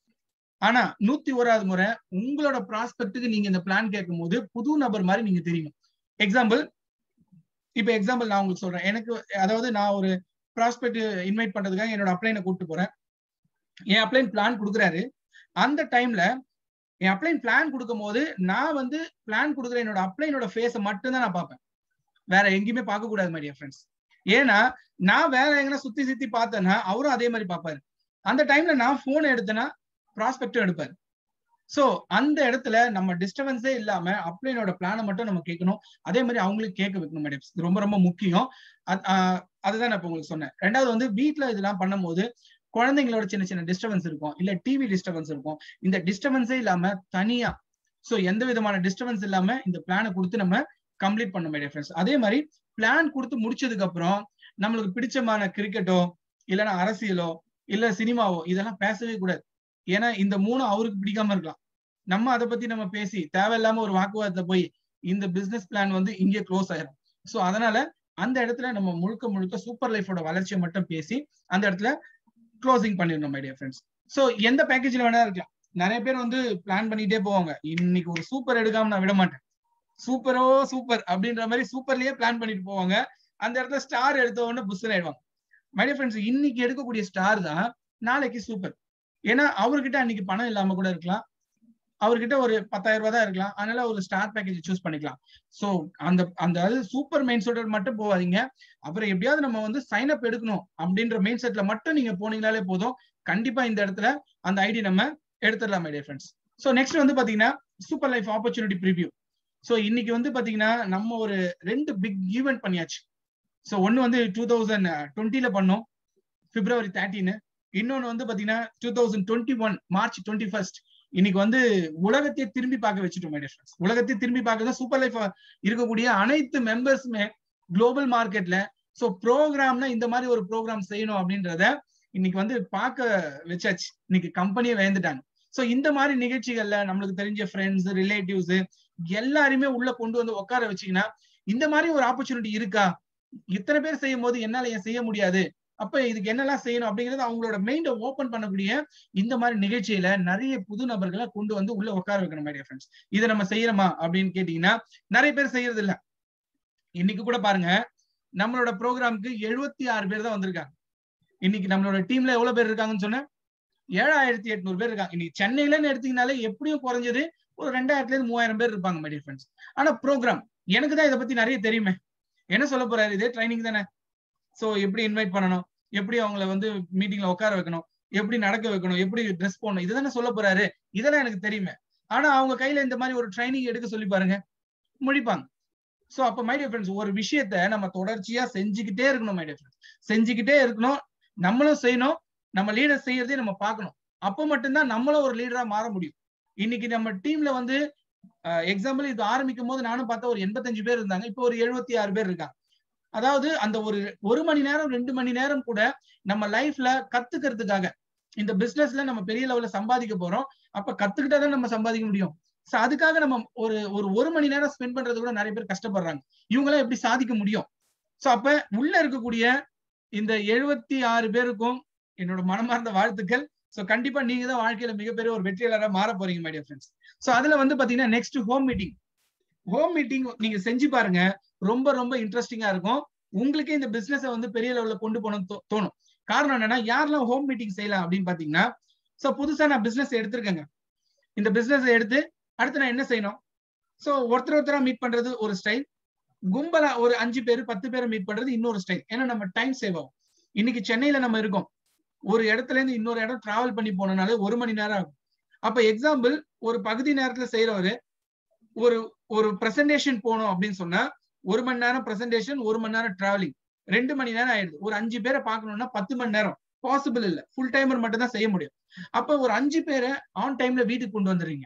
ஆனா நூத்தி ஓராவது முறை உங்களோட ப்ராஸ்பெக்டுக்கு நீங்க இந்த பிளான் கேட்கும் போது புது நபர் மாதிரி நீங்க தெரியணும் எக்ஸாம்பிள் இப்ப எக்ஸாம்பிள் நான் உங்களுக்கு சொல்றேன் எனக்கு அதாவது நான் ஒரு ப்ராஸ்பெக்ட் இன்வைட் பண்றதுக்காக என்னோட அப்ளைனை கூப்பிட்டு போறேன் என் அப்ளைன் பிளான் கொடுக்குறாரு அந்த டைம்ல என் அப்ளைன் பிளான் கொடுக்கும் போது நான் வந்து பிளான் கொடுக்குற என்னோட அப்ளைனோட ஃபேஸை மட்டும்தான் நான் பார்ப்பேன் வேற எங்கேயுமே பார்க்க கூடாது மைடியா ஃப்ரெண்ட்ஸ் ஏன்னா நான் வேற எங்கன்னா சுத்தி சுத்தி பார்த்தேன்னா அவரும் அதே மாதிரி பார்ப்பாரு அந்த டைம்ல நான் போன் எடுத்தேன்னா ப்ராஸ்பெக்டும் எடுப்பாரு சோ அந்த இடத்துல நம்ம டிஸ்டர்பன்ஸே இல்லாம அப்ளைனோட பிளானை மட்டும் நம்ம கேட்கணும் அதே மாதிரி அவங்களுக்கு கேட்க வைக்கணும் மேடம் இது ரொம்ப ரொம்ப முக்கியம் அதுதான் நான் இப்ப உங்களுக்கு சொன்னேன் ரெண்டாவது வந்து வீட்டுல இதெல்லாம் பண்ணும்போது குழந்தைங்களோட சின்ன சின்ன டிஸ்டர்பன்ஸ் இருக்கும் இல்ல டிவி டிஸ்டர்பன்ஸ் இருக்கும் இந்த டிஸ்டர்பன்ஸே இல்லாம தனியா சோ எந்த விதமான டிஸ்டர்பன்ஸ் இல்லாம இந்த பிளானை கொடுத்து நம்ம கம்ப்ளீட் பண்ணும் மைடியா ஃப்ரெண்ட்ஸ் அதே மாதிரி பிளான் கொடுத்து முடிச்சதுக்கு அப்புறம் நம்மளுக்கு பிடிச்சமான கிரிக்கெட்டோ இல்லைன்னா அரசியலோ இல்ல சினிமாவோ இதெல்லாம் பேசவே கூடாது ஏன்னா இந்த மூணும் அவருக்கு பிடிக்காம இருக்கலாம் நம்ம அதை பத்தி நம்ம பேசி தேவையில்லாம ஒரு வாக்குவாதத்தை போய் இந்த பிசினஸ் பிளான் வந்து இங்கே க்ளோஸ் ஆயிரும் ஸோ அதனால அந்த இடத்துல நம்ம முழுக்க முழுக்க சூப்பர் லைஃபோட வளர்ச்சியை மட்டும் பேசி அந்த இடத்துல க்ளோசிங் பண்ணிடணும் மைடியா ஃப்ரெண்ட்ஸ் ஸோ எந்த பேக்கேஜ்ல வேணா இருக்கலாம் நிறைய பேர் வந்து பிளான் பண்ணிட்டே போவாங்க இன்னைக்கு ஒரு சூப்பர் எடுக்காம நான் விட மாட்டேன் சூப்பரோ சூப்பர் அப்படின்ற மாதிரி சூப்பர்லயே பிளான் பண்ணிட்டு போவாங்க அந்த இடத்துல ஸ்டார் எடுத்த உடனே புஷன் ஆயிடுவாங்க மைடியா ஃப்ரெண்ட்ஸ் இன்னைக்கு எடுக்கக்கூடிய ஸ்டார் தான் நாளைக்கு சூப்பர் ஏன்னா அவர்கிட்ட அன்னைக்கு பணம் இல்லாம கூட இருக்கலாம் அவர்கிட்ட ஒரு பத்தாயிரம் ரூபாய் தான் இருக்கலாம் அதனால ஒரு ஸ்டார் பேக்கேஜ் சூஸ் பண்ணிக்கலாம் சோ அந்த அந்த சூப்பர் மெயின் செட்டர் மட்டும் போவாதீங்க அப்புறம் எப்படியாவது நம்ம வந்து சைன் அப் எடுக்கணும் அப்படின்ற மெயின் செட்ல மட்டும் நீங்க போனீங்கனாலே போதும் கண்டிப்பா இந்த இடத்துல அந்த ஐடி நம்ம எடுத்துடலாம் மைடியா ஃப்ரெண்ட்ஸ் ஸோ நெக்ஸ்ட் வந்து பாத்தீங்கன்னா super life opportunity preview so இன்னைக்கு வந்து பாத்தீங்கன்னா நம்ம ஒரு ரெண்டு பிக் ஈவெண்ட் பண்ணியாச்சு ஸோ ஒன்னு வந்து டூ தௌசண்ட் டுவெண்ட்டில பண்ணோம் பிப்ரவரி தேர்ட்டின்னு இன்னொன்னு வந்து பாத்தீங்கன்னா two thousand twenty one March twenty first இன்னைக்கு வந்து உலகத்தையே திரும்பி பார்க்க வச்சுட்டோம் மைடியா ஃப்ரெண்ட்ஸ் உலகத்தையே திரும்பி பார்க்க தான் சூப்பர் லைஃப் இருக்கக்கூடிய அனைத்து மெம்பர்ஸுமே குளோபல் மார்க்கெட்ல ஸோ ப்ரோக்ராம்னா இந்த மாதிரி ஒரு ப்ரோக்ராம் செய்யணும் அப்படின்றத இன்னைக்கு வந்து பார்க்க வச்சாச்சு இன்னைக்கு கம்பெனியை வேந்துட்டாங்க ஸோ இந்த மாதிரி நிகழ்ச்சிகள்ல நம்மளுக்கு தெரிஞ்ச ஃப்ரெண்ட்ஸ் ரிலேட்டிவ்ஸ் எல்லாருமே உள்ள கொண்டு வந்து உட்கார வச்சீங்கன்னா இந்த மாதிரி ஒரு ஆப்பர்ச்சுனிட்டி இருக்கா இத்தனை பேர் செய்யும் போது என்னால ஏன் செய்ய முடியாது அப்ப இதுக்கு என்னெல்லாம் செய்யணும் அப்படிங்கறது அவங்களோட மைண்டை ஓபன் பண்ணக்கூடிய இந்த மாதிரி நிகழ்ச்சியில நிறைய புது நபர்களை கொண்டு வந்து உள்ள உட்கார வைக்கணும் மைடியா ஃப்ரெண்ட்ஸ் இதை நம்ம செய்யறோமா அப்படின்னு கேட்டீங்கன்னா நிறைய பேர் செய்யறது இல்ல இன்னைக்கு கூட பாருங்க நம்மளோட ப்ரோக்ராமுக்கு எழுபத்தி ஆறு பேர் தான் வந்திருக்காங்க இன்னைக்கு நம்மளோட டீம்ல எவ்வளவு பேர் இருக்காங்கன்னு சொன்ன ஏழாயிரத்தி எட்நூறு பேர் இருக்காங்க இன்னைக்கு சென்னையிலன்னு எடுத்தீங்கனாலே எப்படியும் குறைஞ்சது ஒரு ரெண்டாயிரத்துல இருந்து மூவாயிரம் பேர் இருப்பாங்க மைடியா ஃப்ரெண்ட்ஸ் ஆனா ப்ரோக்ராம் எனக்கு தான் இதை பத்தி நிறைய தெரியுமே என்ன சொல்ல போறாரு இதே ட்ரைனிங் தானே சோ எப்படி இன்வைட் பண்ணணும் எப்படி அவங்கள வந்து மீட்டிங்ல உட்கார வைக்கணும் எப்படி நடக்க வைக்கணும் எப்படி ட்ரெஸ் போடணும் இதுதானே சொல்ல போறாரு இதெல்லாம் எனக்கு தெரியுமே ஆனா அவங்க கையில இந்த மாதிரி ஒரு ட்ரைனிங் எடுக்க சொல்லி பாருங்க முடிப்பாங்க சோ அப்ப மைடியா ஃப்ரெண்ட்ஸ் ஒரு விஷயத்த நம்ம தொடர்ச்சியா செஞ்சுக்கிட்டே இருக்கணும் மைடியா ஃப்ரெண்ட்ஸ் செஞ்சுக்கிட்டே இருக்கணும் நம்மளும் செய்யணும் நம்ம லீடர் செய்யறதே நம்ம பார்க்கணும் அப்போ மட்டும்தான் நம்மளும் ஒரு லீடரா மாற முடியும் இன்னைக்கு நம்ம டீம்ல வந்து எக்ஸாம்பிள் இது ஆரம்பிக்கும் போது நானும் பார்த்தா ஒரு எண்பத்தஞ்சு பேர் இருந்தாங்க இப்போ ஒரு எழுபத்தி ஆறு பேர் இருக்காங்க அதாவது அந்த ஒரு ஒரு மணி நேரம் ரெண்டு மணி நேரம் கூட நம்ம லைஃப்ல கத்துக்கிறதுக்காக இந்த பிசினஸ்ல நம்ம பெரிய லெவல்ல சம்பாதிக்க போறோம் அப்ப கத்துக்கிட்டா தான் நம்ம சம்பாதிக்க முடியும் சோ அதுக்காக நம்ம ஒரு ஒரு ஒரு மணி நேரம் ஸ்பெண்ட் பண்றது கூட நிறைய பேர் கஷ்டப்படுறாங்க இவங்களாம் எப்படி சாதிக்க முடியும் சோ அப்ப உள்ள இருக்கக்கூடிய இந்த எழுபத்தி ஆறு பேருக்கும் என்னோட மனமார்ந்த வாழ்த்துக்கள் சோ கண்டிப்பா நீங்க தான் வாழ்க்கையில மிகப்பெரிய ஒரு வெற்றியாளராக மாற போறீங்க மைடியா ஃப்ரெண்ட்ஸ் சோ அதுல வந்து பாத்தீங்கன்னா next home meeting home meeting நீங்க செஞ்சு பாருங்க ரொம்ப ரொம்ப இன்ட்ரெஸ்டிங்கா இருக்கும் உங்களுக்கே இந்த பிசினஸை வந்து பெரிய லெவல்ல கொண்டு போகணும் தோணும் காரணம் என்னன்னா யாரெல்லாம் ஹோம் மீட்டிங் செய்யலாம் அப்படின்னு பாத்தீங்கன்னா சோ புதுசா நான் பிசினஸ் எடுத்திருக்கேங்க இந்த பிசினஸ் எடுத்து அடுத்து நான் என்ன செய்யணும் சோ ஒருத்தர் ஒருத்தரா மீட் பண்றது ஒரு ஸ்டைல் கும்பலா ஒரு அஞ்சு பேர் பத்து பேரை மீட் பண்றது இன்னொரு ஸ்டைல் ஏன்னா நம்ம டைம் சேவ் ஆகும் இன்னைக்கு சென்னையில நம்ம இருக்கோம் ஒரு இடத்துல இருந்து இன்னொரு இடம் டிராவல் பண்ணி போனனால ஒரு மணி நேரம் ஆகும் அப்ப எக்ஸாம்பிள் ஒரு பகுதி நேரத்துல செய்யறவரு ஒரு ஒரு பிரசன்டேஷன் போனோம் அப்படின்னு சொன்னா ஒரு மணி நேரம் பிரசன்டேஷன் ஒரு மணி நேரம் டிராவலிங் ரெண்டு மணி நேரம் ஆயிடுது ஒரு அஞ்சு பேரை பார்க்கணும்னா பத்து மணி நேரம் பாசிபிள் இல்ல ஃபுல் டைமர் மட்டும் தான் செய்ய முடியும் அப்ப ஒரு அஞ்சு பேரை ஆன் டைம்ல வீட்டுக்கு கொண்டு வந்துடுறீங்க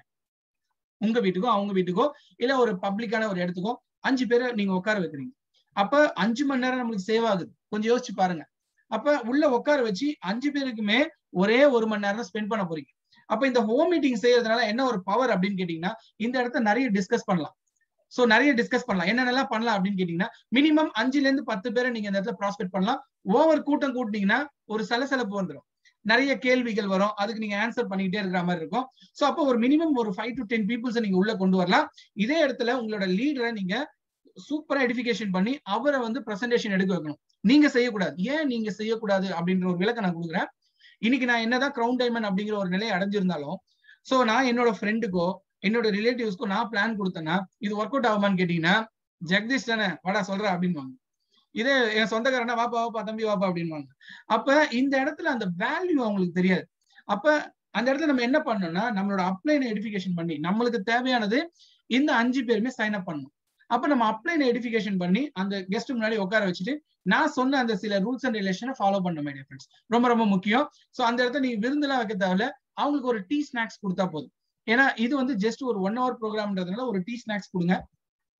உங்க வீட்டுக்கோ அவங்க வீட்டுக்கோ இல்ல ஒரு பப்ளிக்கான ஒரு இடத்துக்கோ அஞ்சு பேரை நீங்க உட்கார வைக்கிறீங்க அப்ப அஞ்சு மணி நேரம் நம்மளுக்கு சேவ் ஆகுது கொஞ்சம் யோசிச்சு பாருங்க அப்ப உள்ள உட்கார வச்சு அஞ்சு பேருக்குமே ஒரே ஒரு மணி நேரம் ஸ்பெண்ட் பண்ண போறீங்க அப்ப இந்த ஹோம் மீட்டிங் செய்யறதுனால என்ன ஒரு பவர் அப்படின்னு கேட்டீங்கன்னா இந்த இடத்த நிறைய டிஸ்கஸ் பண்ணலாம் சோ நிறைய டிஸ்கஸ் பண்ணலாம் என்னென்னலாம் பண்ணலாம் அப்படின்னு கேட்டீங்கன்னா மினிமம் அஞ்சுல இருந்து பத்து பேரை நீங்க இந்த இடத்துல ப்ராஸ்பெக்ட் பண்ணலாம் ஓவர் கூட்டம் கூட்டினீங்கன்னா ஒரு சலசலப்பு வந்துடும் நிறைய கேள்விகள் வரும் அதுக்கு நீங்க ஆன்சர் பண்ணிக்கிட்டே இருக்கிற மாதிரி இருக்கும் சோ அப்போ ஒரு மினிமம் ஒரு ஃபைவ் டு டென் பீப்புள்ஸ் நீங்க உள்ள கொண்டு வரலாம் இதே இடத்துல உங்களோட லீடரை நீங்க சூப்பரா எடிபிகேஷன் பண்ணி அவரை வந்து பிரசன்டேஷன் எடுக்க வைக்கணும் நீங்க செய்யக்கூடாது ஏன் நீங்க செய்யக்கூடாது அப்படின்ற ஒரு விளக்கம் நான் கொடுக்குறேன் இன்னைக்கு நான் என்னதான் கிரவுண்ட் டைமண்ட் அப்படிங்கிற ஒரு நிலையை அடைஞ்சிருந்தாலும் சோ நான் என்னோட ஃப்ரெண்டுக்கோ என்னோட ரிலேட்டிவ்ஸ்க்கோ நான் பிளான் கொடுத்தேன்னா இது ஒர்க் அவுட் ஆகுமான்னு கேட்டீங்கன்னா ஜெகதீஷ் தானே வாடா சொல்ற அப்படின்வாங்க இதே என் சொந்தக்காரனா வாப்பா வாப்பா தம்பி வாப்பா அப்படின்வாங்க அப்ப இந்த இடத்துல அந்த வேல்யூ அவங்களுக்கு தெரியாது அப்ப அந்த இடத்துல நம்ம என்ன பண்ணணும்னா நம்மளோட அப்ளைன் எடிபிகேஷன் பண்ணி நம்மளுக்கு தேவையானது இந்த அஞ்சு பேருமே சைன் அப் பண்ணணும் அப்ப நம்ம அப்ளைன் எடிபிகேஷன் பண்ணி அந்த கெஸ்ட் முன்னாடி உட்கார வச்சுட்டு நான் சொன்ன அந்த சில ரூல்ஸ் அண்ட் ரிலேஷனை ஃபாலோ பண்ண மைடியா ஃப்ரெண்ட்ஸ் ரொம்ப ரொம்ப முக்கியம் சோ அந்த இடத்துல நீங்க விருந்துலாம் வைக்க தேவையில்ல அவங்களுக்கு ஒரு டீ ஸ்நாக்ஸ் கொடுத்தா போதும் ஏன்னா இது வந்து ஜஸ்ட் ஒரு ஒன் ஹவர் ப்ரோக்ராம்ன்றதுனால ஒரு டீ ஸ்நாக்ஸ் கொடுங்க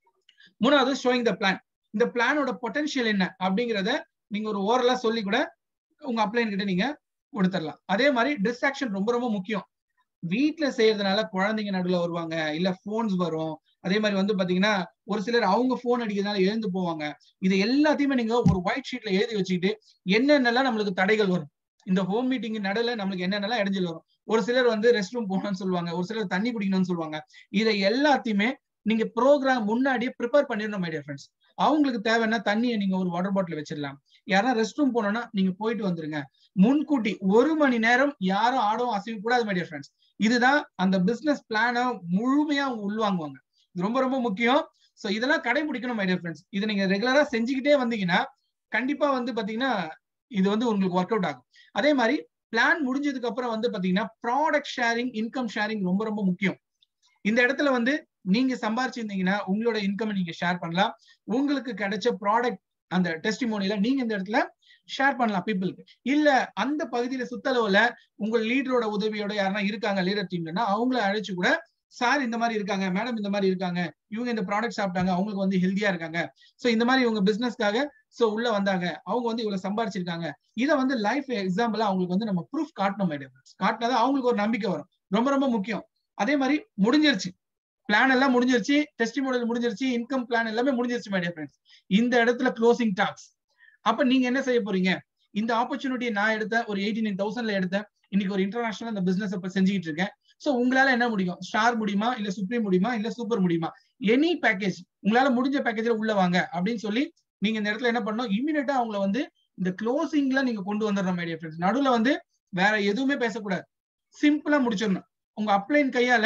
மூணாவது ஷோயிங் த பிளான் இந்த பிளானோட பொட்டன்ஷியல் என்ன அப்படிங்கிறத நீங்க ஒரு ஓரலா சொல்லி கூட உங்க அப்ளைன் கிட்ட நீங்க கொடுத்துடலாம் அதே மாதிரி டிஸ்ட்ராக்ஷன் ரொம்ப ரொம்ப முக்கியம் வீட்டுல செய்யறதுனால குழந்தைங்க நடுவில் வருவாங்க இல்ல போன்ஸ் வரும் அதே மாதிரி வந்து பாத்தீங்கன்னா ஒரு சிலர் அவங்க போன் அடிக்கிறதுனால எழுந்து போவாங்க இது எல்லாத்தையுமே நீங்க ஒரு ஒயிட் ஷீட்ல எழுதி வச்சுக்கிட்டு என்னென்னலாம் நம்மளுக்கு தடைகள் வரும் இந்த ஹோம் மீட்டிங் நடுல நம்மளுக்கு என்னென்னலாம் இடைஞ்சல் வரும் ஒரு சிலர் வந்து ரெஸ்ட் ரூம் போகணும்னு சொல்லுவாங்க ஒரு சிலர் தண்ணி குடிக்கணும்னு சொல்லுவாங்க இதை எல்லாத்தையுமே நீங்க ப்ரோக்ராம் முன்னாடியே ப்ரிப்பேர் பண்ணிடணும் மை டியர் ஃப்ரெண்ட்ஸ் அவங்களுக்கு தேவைன்னா தண்ணியை நீங்க ஒரு வாட்டர் பாட்டில் வச்சிடலாம் யாரா ரெஸ்ட் ரூம் போனோம்னா நீங்க போயிட்டு வந்துருங்க முன்கூட்டி ஒரு மணி நேரம் யாரும் ஆடவும் அசைக்க கூடாது மை டியர் ஃப்ரெண்ட்ஸ் இதுதான் அந்த பிசினஸ் பிளானை முழுமையா அவங்க உள்வாங்குவாங்க இது ரொம்ப ரொம்ப முக்கியம் சோ இதெல்லாம் கடைபிடிக்கணும் மை டியர் ஃப்ரெண்ட்ஸ் இதை நீங்க ரெகுலரா செஞ்சுக்கிட்டே வந்தீங்கன்னா கண்டிப்பா வந்து பாத்தீங்கன்னா இது வந்து உங்களுக்கு ஒர்க் அவுட் ஆகும் அதே மாதிரி பிளான் முடிஞ்சதுக்கு அப்புறம் வந்து பாத்தீங்கன்னா ப்ராடக்ட் ஷேரிங் இன்கம் ஷேரிங் ரொம்ப ரொம்ப முக்கியம் இந்த இடத்துல வந்து நீங்க சம்பாரிச்சிருந்தீங்கன்னா உங்களோட இன்கம் நீங்க ஷேர் பண்ணலாம் உங்களுக்கு கிடைச்ச ப்ராடக்ட் அந்த டெஸ்டிமோனியில நீங்க இந்த இடத்துல ஷேர் பண்ணலாம் பீப்புளுக்கு இல்ல அந்த பகுதியில சுத்தளவுல உங்க லீடரோட உதவியோட யாருன்னா இருக்காங்க லீடர் டீம்லன்னா அவங்கள அழைச்சு கூட சார் இந்த மாதிரி இருக்காங்க மேடம் இந்த மாதிரி இருக்காங்க இவங்க இந்த ப்ராடக்ட் சாப்பிட்டாங்க அவங்களுக்கு வந்து ஹெல்தியா இருக்காங்க சோ இந்த மாதிரி இவங்க பிசினஸ்க்காக சோ உள்ள வந்தாங்க அவங்க வந்து இவ்வளவு சம்பாரிச்சிருக்காங்க இதை வந்து லைஃப் எக்ஸாம்பிளா அவங்களுக்கு வந்து நம்ம ப்ரூஃப் காட்டணும் மேடம் காட்டினாதான் அவங்களுக்கு ஒரு நம்பிக்கை வரும் ரொம்ப ரொம்ப முக்கியம் அதே மாதிரி முடிஞ்சிருச்சு பிளான் எல்லாம் முடிஞ்சிருச்சு டெஸ்டி மாடல் முடிஞ்சிருச்சு இன்கம் பிளான் எல்லாமே முடிஞ்சிருச்சு மை ஃப்ரெண்ட்ஸ் இந்த இடத்துல க்ளோசிங் டாக்ஸ் அப்ப நீங்க என்ன செய்ய போறீங்க இந்த ஆப்பர்ச்சுனிட்டி நான் எடுத்தேன் ஒரு எயிட்டி நைன் தௌசண்ட்ல எடுத்தேன் இன்னைக்கு ஒரு இன்டர்நேஷனல் அந்த பிசினஸ் இப்ப செஞ்சுக்கிட்டு இருக்கேன் சோ உங்களால என்ன முடியும் ஸ்டார் முடியுமா இல்ல சுப்ரீம் முடியுமா இல்ல சூப்பர் முடியுமா எனி பேக்கேஜ் உங்களால முடிஞ்ச பேக்கேஜ்ல உள்ள வாங்க அப்படின்னு சொல்லி நீங்க இந்த இடத்துல என்ன பண்ணணும் இமீடியட்டா அவங்கள வந்து இந்த க்ளோசிங்ல நீங்க கொண்டு வந்துடணும் மைடியா ஃப்ரெண்ட்ஸ் நடுவுல வந்து வேற எதுவுமே பேசக்கூடாது சிம்பிளா முடிச்சிடணும் உங்க அப்ளைன் கையால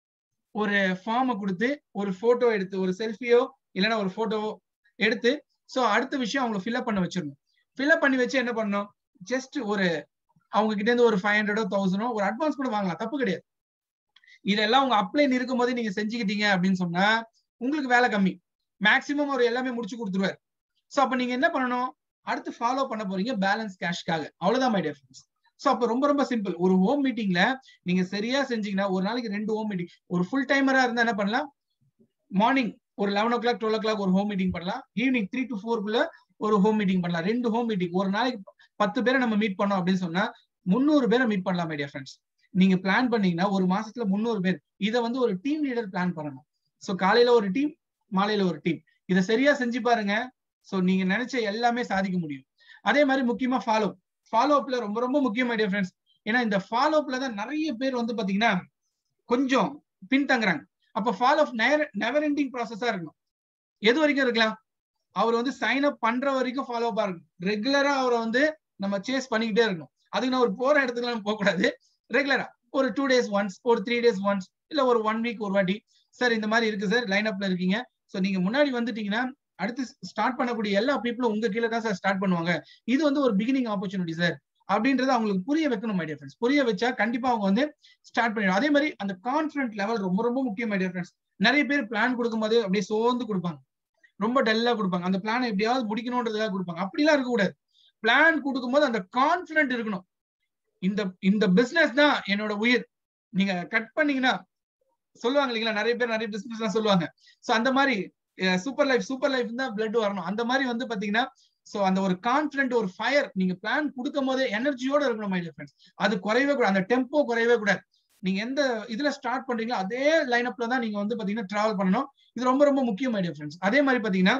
ஒரு ஃபார்மை கொடுத்து ஒரு போட்டோ எடுத்து ஒரு செல்ஃபியோ இல்லைன்னா ஒரு போட்டோவோ எடுத்து ஸோ அடுத்த விஷயம் அவங்களை ஃபில்அப் பண்ண வச்சிடணும் ஃபில்அப் பண்ணி வச்சு என்ன பண்ணணும் ஜஸ்ட் ஒரு அவங்க கிட்ட இருந்து ஒரு ஃபைவ் ஹண்ட்ரடோ தௌசண்டோ ஒரு அட்வான்ஸ் கூட வாங்கலாம் தப்பு கிடையாது இதெல்லாம் உங்க அப்ளைன் இருக்கும் போதே நீங்க செஞ்சுக்கிட்டீங்க அப்படின்னு சொன்னா உங்களுக்கு வேலை கம்மி மேக்சிமம் ஒரு எல்லாமே முடிச்சு கொடுத்துருவாரு ஸோ அப்ப நீங்க என்ன பண்ணணும் அடுத்து ஃபாலோ பண்ண போறீங்க பேலன்ஸ் கேஷ்காக அவ்வளவுதான் மை டிஃபரன்ஸ் ஸோ அப்ப ரொம்ப ரொம்ப சிம்பிள் ஒரு ஹோம் மீட்டிங்ல நீங்க சரியா செஞ்சீங்கன்னா ஒரு நாளைக்கு ரெண்டு ஹோம் மீட்டிங் ஒரு ஃபுல் டைமரா இருந்தா என்ன பண்ணலாம் மார்னிங் ஒரு eleven o'clock twelve o'clock ஒரு ஹோம் மீட்டிங் பண்ணலாம் ஈவினிங் த்ரீ டு ஃபோர்க்குள்ள ஒரு ஹோம் மீட்டிங் பண்ணலாம் ரெண்டு ஹோம் மீட்டிங் ஒரு நாளைக்கு பத்து பேரை நம்ம மீட் பண்ணோம் அப்படின்னு சொன்னா முந்நூறு பேரை மீட் பண்ணலாம் மைடியா ஃப்ரெண்ட்ஸ் நீங்க பிளான் பண்ணீங்கன்னா ஒரு மாசத்துல முந்நூறு பேர் இதை வந்து ஒரு டீம் லீடர் பிளான் பண்ணணும் ஸோ காலையில ஒரு டீம் மாலையில ஒரு டீம் இதை சரியா செஞ்சு பாருங்க ஸோ நீங்க நினைச்ச எல்லாமே சாதிக்க முடியும் அதே மாதிரி முக்கியமா ஃபாலோ ஃபாலோ அப்ல ரொம்ப ரொம்ப முக்கியம் ஐடியா ஃப்ரெண்ட்ஸ் ஏன்னா இந்த ஃபாலோ அப்ல தான் நிறைய பேர் வந்து பாத்தீங்கன்னா கொஞ்சம் பின்தங்குறாங்க அப்ப ஃபாலோ அப் நெவர் எண்டிங் ப்ராசஸா இருக்கணும் எது வரைக்கும் இருக்கலாம் அவர் வந்து சைன் அப் பண்ற வரைக்கும் ஃபாலோ அப் இருக்கணும் ரெகுலரா அவரை வந்து நம்ம சேஸ் பண்ணிக்கிட்டே இருக்கணும் அதுக்கு நான் ஒரு போற இடத்துக்கு நம்ம போகக்கூடாது ரெகுலரா ஒரு டூ டேஸ் ஒன்ஸ் ஒரு த்ரீ டேஸ் ஒன்ஸ் இல்ல ஒரு ஒன் வீக் ஒரு வாட்டி சார் இந்த மாதிரி இருக்கு சார் லைன் அப்ல இருக்கீங்க ஸோ நீங்க முன்னாடி வந்துட்டீங்கன்னா அடுத்து ஸ்டார்ட் பண்ணக்கூடிய எல்லா பீப்புளும் உங்க கீழே தான் சார் ஸ்டார்ட் பண்ணுவாங்க இது வந்து ஒரு பிகினிங் ஆப்பர்ச்சுனிட்டி சார் அப்படின்றத அவங்களுக்கு புரிய வைக்கணும் மைடியா ஃப்ரெண்ட்ஸ் புரிய வச்சா கண்டிப்பா அவங்க வந்து ஸ்டார்ட் பண்ணிடும் அதே மாதிரி அந்த கான்பிடன்ட் லெவல் ரொம்ப ரொம்ப முக்கியம் மைடியா ஃப்ரெண்ட்ஸ் நிறைய பேர் பிளான் கொடுக்கும்போது அப்படியே சோர்ந்து கொடுப்பாங்க ரொம்ப டல்லா கொடுப்பாங்க அந்த பிளானை எப்படியாவது முடிக்கணும்ன்றதுக்காக கொடுப்பாங்க அப்படிலாம் இருக்கக்கூடாது பிளான் கொடுக்கும்போது அந்த கான்பிடன்ட் இருக்கணும் இந்த இந்த பிசினஸ் தான் என்னோட உயிர் நீங்க கட் பண்ணீங்கன்னா சொல்லுவாங்க இல்லைங்களா நிறைய பேர் நிறைய பிசினஸ் எல்லாம் சொல்லுவாங்க சோ அந்த மாதிரி சூப்பர் லைஃப் சூப்பர் லைஃப் தான் பிளட் வரணும் அந்த மாதிரி வந்து பாத்தீங்கன்னா சோ அந்த ஒரு கான்பிடன்ட் ஒரு ஃபயர் நீங்க பிளான் கொடுக்கும் போதே எனர்ஜியோட இருக்கணும் மை ஃப்ரெண்ட்ஸ் அது குறையவே கூடாது அந்த டெம்போ குறையவே கூடாது நீங்க எந்த இதுல ஸ்டார்ட் பண்றீங்களோ அதே லைன் அப்ல தான் நீங்க வந்து பாத்தீங்கன்னா டிராவல் பண்ணணும் இது ரொம்ப ரொம்ப முக்கியம் மை ஃப்ரெண்ட்ஸ் அதே மாதிரி பாத்தீங்கன்னா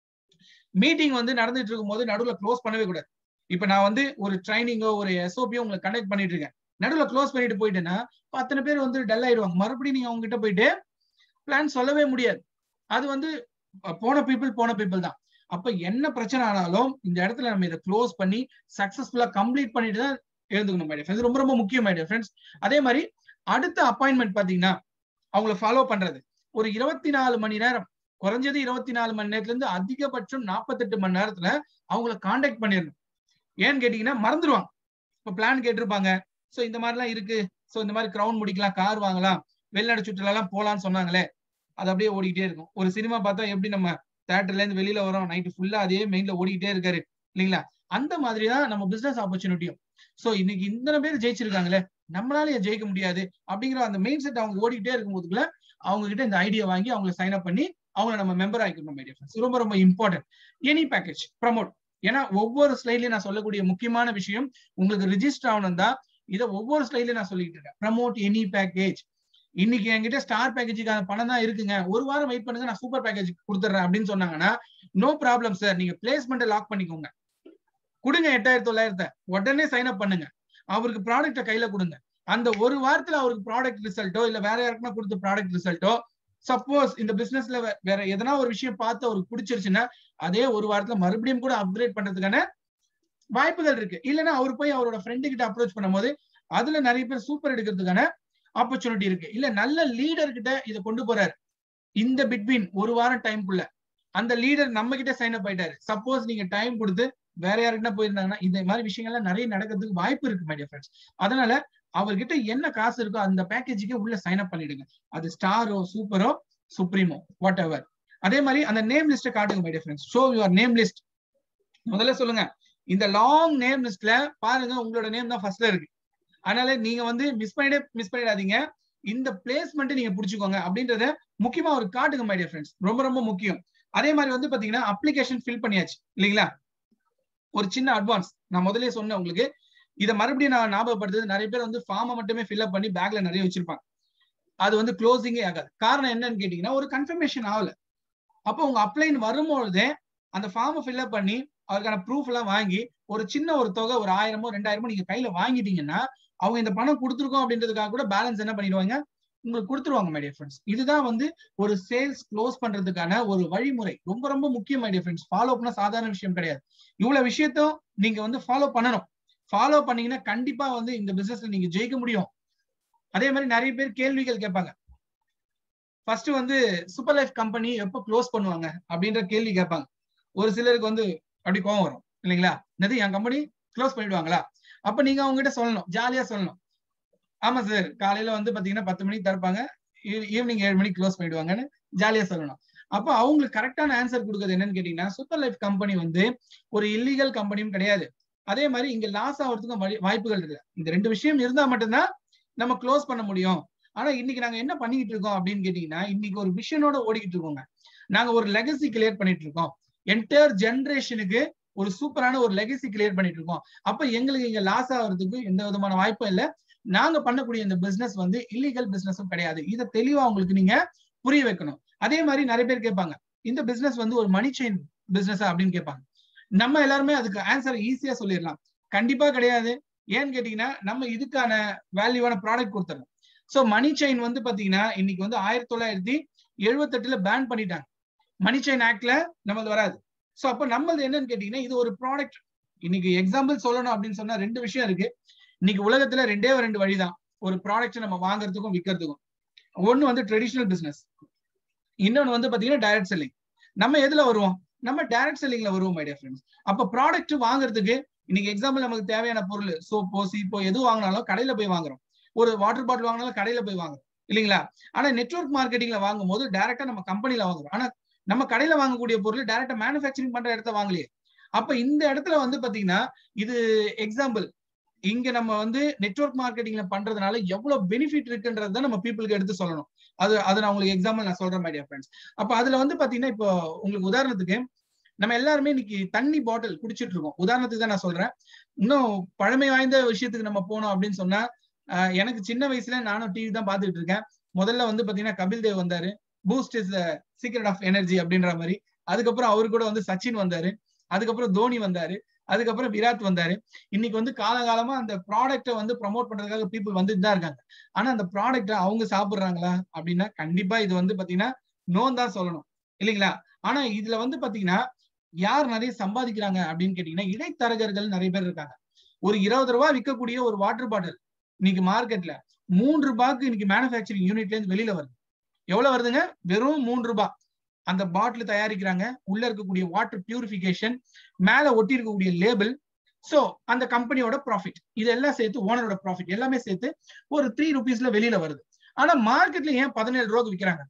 மீட்டிங் வந்து நடந்துட்டு இருக்கும் போது நடுவில் க்ளோஸ் பண்ணவே கூடாது இப்ப நான் வந்து ஒரு ட்ரைனிங்கோ ஒரு எஸ்ஓபியோ உங்களுக்கு கண்டக்ட் பண்ணிட்டு இருக்கேன் நடுவில் க்ளோஸ் பண்ணிட்டு போயிட்டேன்னா அத்தனை பேர் வந்து டல் ஆயிடுவாங்க மறுபடியும் நீங்க அவங்க கிட்ட போயிட்டு பிளான் சொல்லவே முடியாது அது வந்து போன பீப்புள் போன பீப்புள் தான் அப்ப என்ன பிரச்சனை ஆனாலும் இந்த இடத்துல நம்ம இதை க்ளோஸ் பண்ணி சக்சஸ்ஃபுல்லா கம்ப்ளீட் பண்ணிட்டு தான் எழுந்துக்கணும் மைடியா ஃப்ரெண்ட்ஸ் ரொம்ப ரொம்ப முக்கியம் மைடியா ஃப்ரெண்ட்ஸ் அதே மாதிரி அடுத்த அப்பாயின்மெண்ட் பாத்தீங்கன்னா அவங்கள ஃபாலோ பண்றது ஒரு இருபத்தி நாலு மணி நேரம் குறைஞ்சது இருபத்தி நாலு மணி நேரத்துல இருந்து அதிகபட்சம் நாற்பத்தெட்டு மணி நேரத்துல அவங்கள காண்டாக்ட் பண்ணிடணும் ஏன்னு கேட்டீங்கன்னா மறந்துடுவாங்க இப்ப பிளான் கேட்டிருப்பாங்க சோ இந்த மாதிரிலாம் இருக்கு சோ இந்த மாதிரி கிரவுண்ட் முடிக்கலாம் கார் வாங்கலாம் வெளிநாடு சுற்றுலாலாம் போலான்னு சொன்னாங்களே அது அப்படியே ஓடிக்கிட்டே இருக்கும் ஒரு சினிமா பார்த்தா எப்படி நம்ம தேட்டர்ல இருந்து வெளியில வரோம் நைட்டு ஃபுல்லா அதே மெயின்ல ஓடிக்கிட்டே இருக்காரு இல்லைங்களா அந்த மாதிரி தான் நம்ம பிசினஸ் ஆப்பர்ச்சுனிட்டியும் சோ இன்னைக்கு இத்தனை பேர் ஜெயிச்சிருக்காங்களே நம்மளால ஜெயிக்க முடியாது அப்படிங்கிற அந்த மெயின் செட் அவங்க ஓடிக்கிட்டே இருக்கும் போதுக்குள்ள அவங்க கிட்ட இந்த ஐடியா வாங்கி அவங்களை சைன் அப் பண்ணி அவங்கள நம்ம மெம்பர் ஆகிக்கணும் மை டிஃபரன்ஸ் ரொம்ப ரொம்ப இம்பார்ட்டன்ட் எனி பேக்கேஜ் ப்ரமோட் ஏன்னா ஒவ்வொரு ஸ்லைட்லயும் நான் சொல்லக்கூடிய முக்கியமான விஷயம் உங்களுக்கு ரிஜிஸ்டர் ஆகணும் தான் இதை ஒவ்வொரு ஸ்லைட்லயும் நான் சொல்லிட்டு இருக்கேன் ப்ரமோட் எனி பேக்கேஜ் இன்னைக்கு என்கிட்ட ஸ்டார் பேக்கேஜுக்கான பணம் தான் இருக்குங்க ஒரு வாரம் வெயிட் பண்ணுங்க நான் சூப்பர் பேக்கேஜ் கொடுத்துறேன் அப்படின்னு சொன்னாங்கன்னா நோ ப்ராப்ளம் சார் நீங்க பிளேஸ்மெண்ட் லாக் பண்ணிக்கோங்க கொடுங்க எட்டாயிரத்தி தொள்ளாயிரத்தை உடனே சைன் அப் பண்ணுங்க அவருக்கு ப்ராடக்ட கையில கொடுங்க அந்த ஒரு வாரத்துல அவருக்கு ப்ராடக்ட் ரிசல்ட்டோ இல்ல வேற யாருக்குன்னா கொடுத்த ப்ராடக்ட் ரிசல்ட்டோ சப்போஸ் இந்த பிசினஸ்ல வேற எதனா ஒரு விஷயம் பார்த்து அவருக்கு பிடிச்சிருச்சுன்னா அதே ஒரு வாரத்துல மறுபடியும் கூட அப்கிரேட் பண்றதுக்கான வாய்ப்புகள் இருக்கு இல்லைன்னா அவர் போய் அவரோட ஃப்ரெண்டு கிட்ட அப்ரோச் பண்ணும்போது அதுல நிறைய பேர் சூப்பர் எடுக்கிறதுக்கான ஆப்பர்ச்சுனிட்டி இருக்கு இல்ல நல்ல லீடர் கிட்ட இதை கொண்டு போறாரு இந்த பிட்வீன் ஒரு வாரம் டைம்குள்ள அந்த லீடர் நம்ம கிட்ட சைன் அப் ஆயிட்டாரு சப்போஸ் நீங்க டைம் கொடுத்து வேற யாருக்கிட்ட போயிருந்தாங்கன்னா இந்த மாதிரி விஷயங்கள்லாம் நிறைய நடக்கிறதுக்கு வாய்ப்பு இருக்கு மை டியர் ஃப்ரெண்ட்ஸ் அதனால அவர்கிட்ட என்ன காசு இருக்கோ அந்த பேக்கேஜுக்கு உள்ள சைன் அப் பண்ணிடுங்க அது ஸ்டாரோ சூப்பரோ சுப்ரீமோ வாட் எவர் அதே மாதிரி அந்த நேம் லிஸ்ட்டை காட்டுங்க my dear friends show your name list முதல்ல சொல்லுங்க இந்த லாங் நேம் லிஸ்ட்ல பாருங்க உங்களோட நேம் தான் ஃபர்ஸ்ட்ல இருக்கு அதனால நீங்க வந்து மிஸ் பண்ணிடே மிஸ் பண்ணிடாதீங்க இந்த பிளேஸ்மெண்ட் நீங்க புடிச்சுக்கோங்க அப்படின்றத முக்கியமா ஒரு காட்டுங்க மை டியர் ஃப்ரெண்ட்ஸ் ரொம்ப ரொம்ப முக்கியம் அதே மாதிரி வந்து பாத்தீங்கன்னா அப்ளிகேஷன் ஃபில் பண்ணியாச்சு இல்லைங்களா ஒரு சின்ன அட்வான்ஸ் நான் முதலே சொன்னேன் உங்களுக்கு இதை மறுபடியும் நான் ஞாபகப்படுத்துறது நிறைய பேர் வந்து ஃபார்மை மட்டுமே ஃபில்அப் பண்ணி பேக்ல நிறைய வச்சிருப்பாங்க அது வந்து க்ளோசிங்கே ஆகாது காரணம் என்னன்னு கேட்டீங்கன்னா ஒரு கன்ஃபர்மேஷன் ஆகல அப்போ உங்க அப்ளைன் வரும்பொழுதே அந்த ஃபார்மை ஃபில்அப் பண்ணி அதுக்கான ப்ரூஃப் எல்லாம் வாங்கி ஒரு சின்ன ஒரு தொகை ஒரு ஆயிரமோ ரெண்டாயிரமோ நீங்க கையில வாங்கிட்டீங்கன்னா அவங்க இந்த பணம் கொடுத்துருக்கோம் அப்படின்றதுக்காக கூட பேலன்ஸ் என்ன பண்ணிடுவாங்க உங்களுக்கு கொடுத்துருவாங்க மைடிய ஃப்ரெண்ட்ஸ் இதுதான் வந்து ஒரு சேல்ஸ் க்ளோஸ் பண்றதுக்கான ஒரு வழிமுறை ரொம்ப ரொம்ப முக்கியம் மைடிய ஃப்ரெண்ட்ஸ் ஃபாலோ பண்ண சாதாரண விஷயம் கிடையாது இவ்வளவு விஷயத்தும் நீங்க வந்து ஃபாலோ பண்ணணும் ஃபாலோ பண்ணீங்கன்னா கண்டிப்பா வந்து இந்த பிசினஸ்ல நீங்க ஜெயிக்க முடியும் அதே மாதிரி நிறைய பேர் கேள்விகள் கேட்பாங்க ஃபர்ஸ்ட் வந்து சூப்பர் லைஃப் கம்பெனி எப்போ க்ளோஸ் பண்ணுவாங்க அப்படின்ற கேள்வி கேட்பாங்க ஒரு சிலருக்கு வந்து அப்படி கோவம் வரும் இல்லைங்களா என்னது என் கம்பெனி க்ளோஸ் பண்ணிடுவாங்களா அப்ப நீங்க அவங்க கிட்ட சொல்லணும் ஜாலியா சொல்லணும் ஆமா சார் காலையில வந்து பாத்தீங்கன்னா பத்து மணிக்கு திறப்பாங்க ஈவினிங் ஏழு மணிக்கு க்ளோஸ் பண்ணிடுவாங்கன்னு ஜாலியா சொல்லணும் அப்போ அவங்களுக்கு கரெக்டான ஆன்சர் கொடுக்குறது என்னன்னு கேட்டீங்கன்னா சூப்பர் லைஃப் கம்பெனி வந்து ஒரு இல்லீகல் கம்பெனியும் கிடையாது அதே மாதிரி இங்க லாஸ் ஆகிறதுக்கும் வாய்ப்புகள் இருக்கு இந்த ரெண்டு விஷயம் இருந்தா மட்டும்தான் நம்ம க்ளோஸ் பண்ண முடியும் ஆனா இன்னைக்கு நாங்க என்ன பண்ணிக்கிட்டு இருக்கோம் அப்படின்னு கேட்டீங்கன்னா இன்னைக்கு ஒரு விஷனோட ஓடிக்கிட்டு இருக்கோங்க நாங்க ஒரு லெகசி கிளியர் பண்ணிட்டு இருக்கோம் என்டையர் ஜென்ரேஷனுக்கு ஒரு சூப்பரான ஒரு லெகசி கிளியர் பண்ணிட்டு இருக்கோம் அப்ப எங்களுக்கு இங்க லாஸ் ஆகிறதுக்கு எந்த விதமான வாய்ப்பும் இல்லை நாங்க பண்ணக்கூடிய இந்த பிசினஸ் வந்து இல்லீகல் பிசினஸும் கிடையாது இதை தெளிவா உங்களுக்கு நீங்க புரிய வைக்கணும் அதே மாதிரி நிறைய பேர் கேட்பாங்க இந்த பிசினஸ் வந்து ஒரு மணி செயின் பிசினஸ் அப்படின்னு கேட்பாங்க நம்ம எல்லாருமே அதுக்கு ஆன்சர் ஈஸியா சொல்லிடலாம் கண்டிப்பா கிடையாது ஏன்னு கேட்டீங்கன்னா நம்ம இதுக்கான வேல்யூவான ப்ராடக்ட் கொடுத்துறோம் ஸோ மணி செயின் வந்து பாத்தீங்கன்னா இன்னைக்கு வந்து ஆயிரத்தி தொள்ளாயிரத்தி எழுபத்தெட்டுல பேன் பண்ணிட்டாங்க மணி செயின் ஆக்ட்ல நம்மளது வராது ஸோ அப்போ நம்மளது என்னன்னு கேட்டீங்கன்னா இது ஒரு ப்ராடக்ட் இன்னைக்கு எக்ஸாம்பிள் சொல்லணும் அப்படின்னு சொன்னா ரெண்டு விஷயம் இருக்கு இன்னைக்கு உலகத்துல ரெண்டே ரெண்டு வழிதான் ஒரு ப்ராடக்ட் நம்ம வாங்குறதுக்கும் விற்கிறதுக்கும் ஒன்னு வந்து ட்ரெடிஷனல் பிசினஸ் இன்னொன்னு வந்து பாத்தீங்கன்னா டைரக்ட் செல்லிங் நம்ம எதுல வருவோம் நம்ம டைரக்ட் செல்லிங்ல வருவோம் மை டியர் ஃப்ரெண்ட்ஸ் அப்ப ப்ராடக்ட் வாங்குறதுக்கு இன்னைக்கு எக்ஸாம்பிள் நமக்கு தேவையான பொருள் சோப்போ சீப்போ எது வாங்கினாலும் கடையில போய் வாங்குறோம் ஒரு வாட்டர் பாட்டில் வாங்கினாலும் கடையில போய் வாங்குறோம் இல்லைங்களா ஆனா நெட்ஒர்க் மார்க்கெட்டிங்ல வாங்கும் போது டைரக்டா நம்ம கம்பெனில வாங்குறோம் ஆனா நம்ம கடையில வாங்கக்கூடிய பொருள் டைரக்டா மேனுஃபேக்சரிங் பண்ற இடத்த வாங்கலையே அப்ப இந்த இடத்துல வந்து பாத்தீங்கன்னா இது எக்ஸாம்பிள் இங்க நம்ம வந்து நெட்ஒர்க் மார்க்கெட்டிங்ல பண்றதுனால எவ்வளவு பெனிஃபிட் இருக்குன்றத நம்ம பீப்புளுக்கு எடுத்து சொல்லணும் அது அது நான் உங்களுக்கு எக்ஸாம்பிள் நான் சொல்றேன் மைடியா ஃப்ரெண்ட்ஸ் அப்ப அதுல வந்து பாத்தீங்கன்னா இப்போ உங்களுக்கு உதாரணத்துக்கு நம்ம எல்லாருமே இன்னைக்கு தண்ணி பாட்டில் குடிச்சிட்டு இருக்கோம் உதாரணத்துக்கு தான் நான் சொல்றேன் இன்னும் பழமை வாய்ந்த விஷயத்துக்கு நம்ம போனோம் அப்படின்னு சொன்னா எனக்கு சின்ன வயசுல நானும் டிவி தான் பாத்துட்டு இருக்கேன் முதல்ல வந்து பாத்தீங்கன்னா கபில் தேவ் வந்தாரு Boost is secret of energy அப்படின்ற மாதிரி அதுக்கப்புறம் அவரு கூட வந்து சச்சின் வந்தாரு அதுக்கப்புறம் தோனி வந்தாரு அதுக்கப்புறம் விராட் வந்தாரு இன்னைக்கு வந்து காலகாலமா அந்த ப்ராடக்ட்டை வந்து ப்ரமோட் பண்றதுக்காக பீப்புள் வந்துட்டு தான் இருக்காங்க ஆனா அந்த ப்ராடக்ட்டை அவங்க சாப்பிடுறாங்களா அப்படின்னா கண்டிப்பா இது வந்து பாத்தீங்கன்னா நோன் தான் சொல்லணும் இல்லைங்களா ஆனா இதுல வந்து பாத்தீங்கன்னா யார் நிறைய சம்பாதிக்கிறாங்க அப்படின்னு கேட்டீங்கன்னா இடைத்தரகர்கள் நிறைய பேர் இருக்காங்க ஒரு இருபது ரூபாய் விற்கக்கூடிய ஒரு வாட்டர் பாட்டில் இன்னைக்கு மார்க்கெட்ல மூன்று ரூபாய்க்கு இன்னைக்கு மேனுபேக்சரிங் யூனிட்ல இருந்து வெளியில வருது எவ்வளவு வருதுங்க வெறும் மூன்று ரூபாய் அந்த பாட்டில் தயாரிக்கிறாங்க உள்ள இருக்கக்கூடிய வாட்டர் பியூரிபிகேஷன் மேல ஒட்டி இருக்கக்கூடிய லேபிள் சோ அந்த கம்பெனியோட ப்ராஃபிட் இதெல்லாம் சேர்த்து ஓனரோட ப்ராஃபிட் எல்லாமே சேர்த்து ஒரு த்ரீ ருபீஸ்ல வெளியில வருது ஆனா மார்க்கெட்ல ஏன் பதினேழு ரூபாய்க்கு விற்கிறாங்க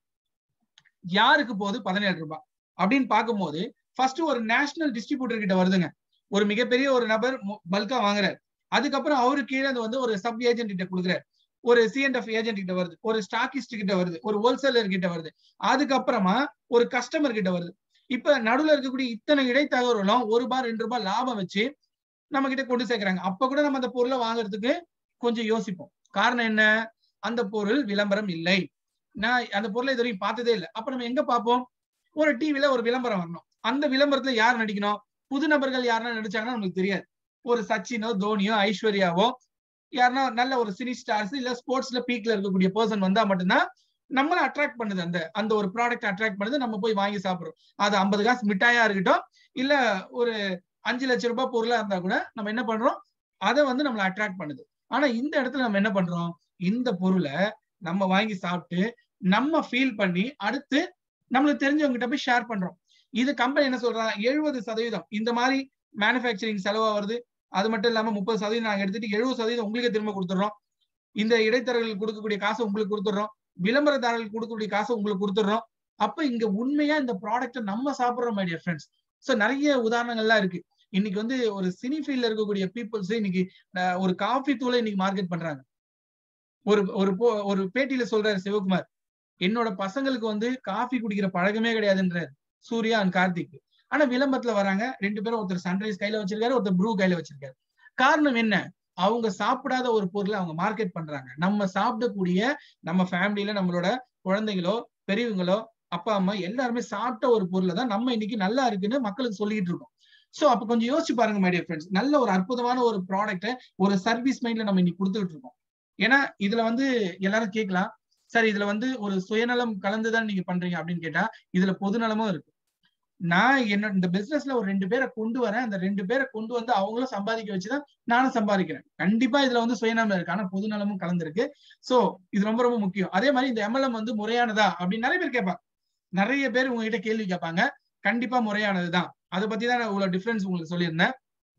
யாருக்கு போகுது பதினேழு ரூபாய் அப்படின்னு பார்க்கும்போது ஃபர்ஸ்ட் ஒரு நேஷனல் டிஸ்ட்ரிபியூட்டர் கிட்ட வருதுங்க ஒரு மிகப்பெரிய ஒரு நபர் பல்கா வாங்குறாரு அதுக்கப்புறம் அவரு கீழே வந்து ஒரு சப் ஏஜென்ட் கிட்ட கொடுக்குறாரு ஒரு சிஎன்எஃப் ஏஜென்ட் கிட்ட வருது ஒரு ஸ்டாக்கிஸ்ட் கிட்ட வருது ஒரு ஹோல்சேலர் கிட்ட வருது அதுக்கப்புறமா ஒரு கஸ்டமர் கிட்ட வருது இப்ப நடுவுல இருக்கக்கூடிய இத்தனை இடைத்தகவலும் ஒரு ரூபாய் ரெண்டு ரூபாய் லாபம் வச்சு நம்ம கிட்ட கொண்டு சேர்க்கிறாங்க அப்ப கூட நம்ம அந்த பொருளை வாங்குறதுக்கு கொஞ்சம் யோசிப்போம் காரணம் என்ன அந்த பொருள் விளம்பரம் இல்லை நான் அந்த பொருளை இது வரைக்கும் பார்த்ததே இல்லை அப்ப நம்ம எங்க பார்ப்போம் ஒரு டிவில ஒரு விளம்பரம் வரணும் அந்த விளம்பரத்துல யார் நடிக்கணும் புது நபர்கள் யாருன்னா நடிச்சாங்கன்னா நமக்கு தெரியாது ஒரு சச்சினோ தோனியோ ஐஸ்வர்யாவோ யாருன்னா நல்ல ஒரு சினி ஸ்டார்ஸ் இல்ல ஸ்போர்ட்ஸ்ல பீக்ல இருக்கக்கூடிய பர்சன் வந்தா மட்டும்தான் நம்மள அட்ராக்ட் பண்ணுது அந்த அந்த ஒரு ப்ராடக்ட் அட்ராக்ட் பண்ணுது நம்ம போய் வாங்கி சாப்பிடுறோம் அது ஐம்பது காசு மிட்டாயா இருக்கட்டும் இல்ல ஒரு அஞ்சு லட்சம் ரூபாய் பொருளா இருந்தா கூட நம்ம என்ன பண்றோம் அதை வந்து நம்மளை அட்ராக்ட் பண்ணுது ஆனா இந்த இடத்துல நம்ம என்ன பண்றோம் இந்த பொருளை நம்ம வாங்கி சாப்பிட்டு நம்ம ஃபீல் பண்ணி அடுத்து நம்மளுக்கு தெரிஞ்சவங்க கிட்ட போய் ஷேர் பண்றோம் இது கம்பெனி என்ன சொல்றாங்க எழுபது சதவீதம் இந்த மாதிரி மேனுஃபேக்சரிங் செலவா வருது அது மட்டும் இல்லாம முப்பது சதவீதம் நாங்க எடுத்துட்டு எழுபது சதவீதம் உங்களுக்கு திரும்ப கொடுத்துறோம் இந்த இடைத்தரகர்கள் கொடுக்கக்கூடிய காசை உங்களுக்கு கொடுத்துறோம் விளம்பரதாரர்கள் கொடுக்கக்கூடிய காசை உங்களுக்கு கொடுத்துறோம் அப்ப இங்க உண்மையா இந்த ப்ராடக்ட்டை நம்ம சாப்பிடுறோம் மை டியர் ஃப்ரெண்ட்ஸ் ஸோ நிறைய உதாரணங்கள்லாம் இருக்கு இன்னைக்கு வந்து ஒரு சினி ஃபீல்ட்ல இருக்கக்கூடிய பீப்புள்ஸ் இன்னைக்கு ஒரு காஃபி தூளை இன்னைக்கு மார்க்கெட் பண்றாங்க ஒரு ஒரு ஒரு பேட்டியில சொல்றாரு சிவகுமார் என்னோட பசங்களுக்கு வந்து காஃபி குடிக்கிற பழக்கமே கிடையாதுன்றாரு சூர்யா அண்ட் கார்த்திக் ஆனா விளம்பரத்துல வராங்க ரெண்டு பேரும் ஒருத்தர் சன்ரைஸ் கையில வச்சிருக்காரு ஒருத்தர் ப்ரூ கையில வச்சிருக்காரு காரணம் என்ன அவங்க சாப்பிடாத ஒரு பொருளை அவங்க மார்க்கெட் பண்றாங்க நம்ம சாப்பிடக்கூடிய நம்ம ஃபேமிலியில நம்மளோட குழந்தைகளோ பெரியவங்களோ அப்பா அம்மா எல்லாருமே சாப்பிட்ட ஒரு பொருளை தான் நம்ம இன்னைக்கு நல்லா இருக்குன்னு மக்களுக்கு சொல்லிட்டு இருக்கோம் சோ அப்ப கொஞ்சம் யோசிச்சு பாருங்க மைடியர் ஃப்ரெண்ட்ஸ் நல்ல ஒரு அற்புதமான ஒரு ப்ராடக்ட்டை ஒரு சர்வீஸ் மைண்ட்ல நம்ம இன்னைக்கு கொடுத்துட்டு இருக்கோம் ஏன்னா இதுல வந்து எல்லாரும் கேட்கலாம் சார் இதுல வந்து ஒரு சுயநலம் கலந்துதான் நீங்க பண்றீங்க அப்படின்னு கேட்டா இதுல பொதுநலமும் இருக்கு நான் என்ன இந்த பிசினஸ்ல ஒரு ரெண்டு பேரை கொண்டு வரேன் அந்த ரெண்டு பேரை கொண்டு வந்து அவங்களும் சம்பாதிக்க வச்சுதான் நானும் சம்பாதிக்கிறேன் கண்டிப்பா இதுல வந்து சுயநலம் இருக்கு ஆனா பொதுநலமும் கலந்துருக்கு சோ இது ரொம்ப ரொம்ப முக்கியம் அதே மாதிரி இந்த எம்எல்எம் வந்து முறையானதா அப்படின்னு நிறைய பேர் கேட்பாங்க நிறைய பேர் உங்ககிட்ட கேள்வி கேட்பாங்க கண்டிப்பா முறையானதுதான் அதை பத்தி தான் நான் இவ்வளவு டிஃபரன்ஸ் உங்களுக்கு சொல்லியிருந்தேன்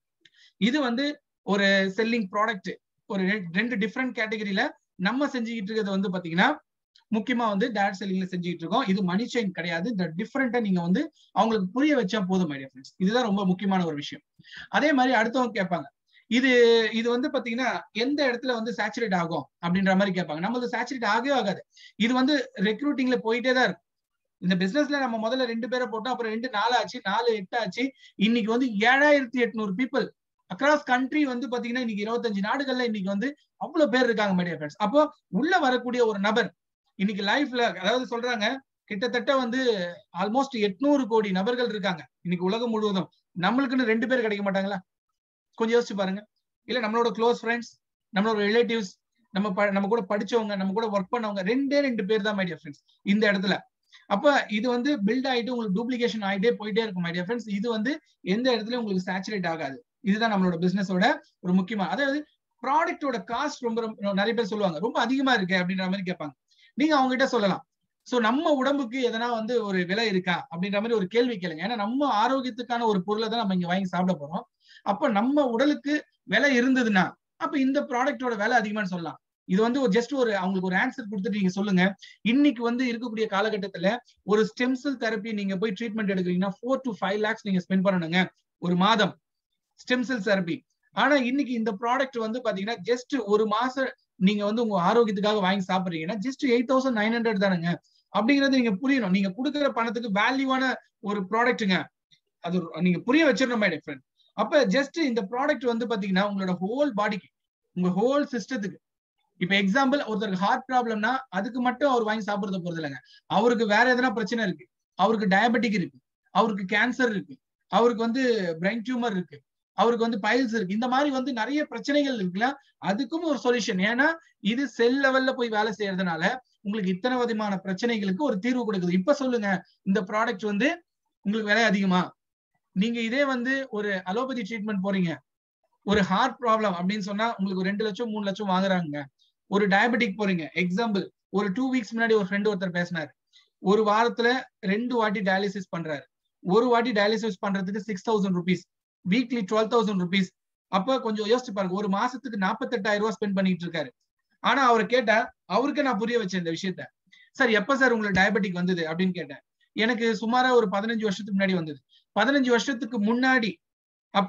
இது வந்து ஒரு செல்லிங் ப்ராடக்ட் ஒரு ரெண்டு டிஃப்ரெண்ட் கேட்டகரியில நம்ம செஞ்சுக்கிட்டு இருக்கிறது வந்து பாத்தீங்கன்னா முக்கியமா வந்து டேரக்ட் செல்லிங்ல செஞ்சுட்டு இருக்கோம் இது மணி செயின் கிடையாது இந்த டிஃப்ரெண்டா நீங்க வந்து அவங்களுக்கு புரிய வச்சா போதும் மைடியா ஃப்ரெண்ட்ஸ் இதுதான் ரொம்ப முக்கியமான ஒரு விஷயம் அதே மாதிரி அடுத்தவங்க கேட்பாங்க இது இது வந்து பாத்தீங்கன்னா எந்த இடத்துல வந்து சேச்சுரேட் ஆகும் அப்படின்ற மாதிரி கேட்பாங்க நம்மளுக்கு சேச்சுரேட் ஆகவே ஆகாது இது வந்து ரெக்ரூட்டிங்ல போயிட்டே தான் இருக்கும் இந்த பிசினஸ்ல நம்ம முதல்ல ரெண்டு பேரை போட்டோம் அப்புறம் ரெண்டு நாலு ஆச்சு நாலு எட்டு ஆச்சு இன்னைக்கு வந்து ஏழாயிரத்தி எட்நூறு பீப்புள் அக்ராஸ் கண்ட்ரி வந்து பாத்தீங்கன்னா இன்னைக்கு இருபத்தஞ்சு நாடுகள்ல இன்னைக்கு வந்து அவ்வளவு பேர் இருக்காங்க மீடியா ஃப்ரெண்ட்ஸ் அப்போ உள்ள வரக்கூடிய ஒரு நபர் இன்னைக்கு லைஃப்ல அதாவது சொல்றாங்க கிட்டத்தட்ட வந்து ஆல்மோஸ்ட் எட்நூறு கோடி நபர்கள் இருக்காங்க இன்னைக்கு உலகம் முழுவதும் நம்மளுக்குன்னு ரெண்டு பேர் கிடைக்க மாட்டாங்களா கொஞ்சம் யோசிச்சு பாருங்க இல்ல நம்மளோட க்ளோஸ் ஃப்ரெண்ட்ஸ் நம்மளோட ரிலேட்டிவ்ஸ் நம்ம நம்ம கூட படிச்சவங்க நம்ம கூட ஒர்க் பண்ணவங்க ரெண்டே ரெண்டு பேர் தான் மைடியா ஃப்ரெண்ட்ஸ் இந்த இடத்துல அப்ப இது வந்து பில்ட் ஆயிட்டு உங்களுக்கு டூப்ளிகேஷன் ஆயிட்டே போயிட்டே இருக்கும் மைடியா ஃப்ரெண்ட்ஸ் இது வந்து எந்த இடத்துலயும் உங்களுக்கு சேச்சுரேட் ஆகாது இதுதான் நம்மளோட பிசினஸோட ஒரு முக்கியமான அதாவது ப்ராடக்டோட காஸ்ட் ரொம்ப ரொம்ப நிறைய பேர் சொல்லுவாங்க ரொம்ப அதிகமா இருக்கு அப்படின்ற மாதிரி கேட்பாங்க நீங்க அவங்க கிட்ட சொல்லலாம் சோ நம்ம உடம்புக்கு எதனா வந்து ஒரு விலை இருக்கா அப்படின்ற மாதிரி ஒரு கேள்வி கேளுங்க ஏன்னா நம்ம ஆரோக்கியத்துக்கான ஒரு பொருளை தான் நம்ம இங்க வாங்கி சாப்பிட போறோம் அப்ப நம்ம உடலுக்கு விலை இருந்ததுன்னா அப்ப இந்த ப்ராடக்டோட விலை அதிகமானு சொல்லலாம் இது வந்து ஒரு ஜஸ்ட் ஒரு அவங்களுக்கு ஒரு ஆன்சர் கொடுத்துட்டு நீங்க சொல்லுங்க இன்னைக்கு வந்து இருக்கக்கூடிய காலகட்டத்துல ஒரு ஸ்டெம் செல் தெரப்பி நீங்க போய் ட்ரீட்மெண்ட் எடுக்கிறீங்கன்னா ஃபோர் டு ஃபைவ் லேக்ஸ் நீங்க ஸ்பெண்ட் பண்ணணுங்க ஒரு மாதம் ஸ்டெம் செல் தெரப்பி ஆனா இன்னைக்கு இந்த ப்ராடக்ட் வந்து பாத்தீங்கன்னா ஜஸ்ட் ஒரு மாசம் நீங்க வந்து உங்க ஆரோக்கியத்துக்காக வாங்கி சாப்பிடுறீங்கன்னா just eight thousand nine hundred தானுங்க அப்படிங்கறது நீங்க புரியணும் நீங்க கொடுக்குற பணத்துக்கு வேல்யூவான ஒரு ப்ராடக்ட்டுங்க அது நீங்க புரிய வச்சிடணும் மை ஃப்ரெண்ட் அப்ப ஜஸ்ட் இந்த ப்ராடக்ட் வந்து பாத்தீங்கன்னா உங்களோட ஹோல் பாடிக்கு உங்க ஹோல் சிஸ்டத்துக்கு இப்ப எக்ஸாம்பிள் ஒருத்தருக்கு ஹார்ட் ப்ராப்ளம்னா அதுக்கு மட்டும் அவர் வாங்கி சாப்பிடுறது போறது இல்லைங்க அவருக்கு வேற எதனா பிரச்சனை இருக்கு அவருக்கு டயபெட்டிக் இருக்கு அவருக்கு கேன்சர் இருக்கு அவருக்கு வந்து பிரெயின் டியூமர் இருக்கு அவருக்கு வந்து பைல்ஸ் இருக்கு இந்த மாதிரி வந்து நிறைய பிரச்சனைகள் இருக்குல்ல அதுக்கும் ஒரு சொல்யூஷன் ஏன்னா இது செல் லெவல்ல போய் வேலை செய்யறதுனால உங்களுக்கு இத்தனை விதமான பிரச்சனைகளுக்கு ஒரு தீர்வு கொடுக்குது இப்ப சொல்லுங்க இந்த ப்ராடக்ட் வந்து உங்களுக்கு விலை அதிகமா நீங்க இதே வந்து ஒரு அலோபதி ட்ரீட்மெண்ட் போறீங்க ஒரு ஹார்ட் ப்ராப்ளம் அப்படின்னு சொன்னா உங்களுக்கு ரெண்டு லட்சம் மூணு லட்சம் வாங்குறாங்க ஒரு டயபெட்டிக் போறீங்க எக்ஸாம்பிள் ஒரு டூ வீக்ஸ் முன்னாடி ஒரு ஃப்ரெண்ட் ஒருத்தர் பேசினாரு ஒரு வாரத்துல ரெண்டு வாட்டி டயாலிசிஸ் பண்றாரு ஒரு வாட்டி டயாலிசிஸ் பண்றதுக்கு six thousand rupees weekly twelve thousand rupees அப்ப கொஞ்சம் யோசிச்சு பாருங்க ஒரு மாசத்துக்கு நாற்பத்தெட்டாயிரம் ரூபாய் ஸ்பெண்ட் பண்ணிட்டு இருக்காரு ஆனா அவர் கேட்டா அவருக்கு நான் புரிய வச்சேன் இந்த விஷயத்த சார் எப்ப சார் உங்களுக்கு டயபெட்டிக் வந்தது அப்படின்னு கேட்டேன் எனக்கு சுமாரா ஒரு பதினஞ்சு வருஷத்துக்கு முன்னாடி வந்தது பதினஞ்சு வருஷத்துக்கு முன்னாடி அப்ப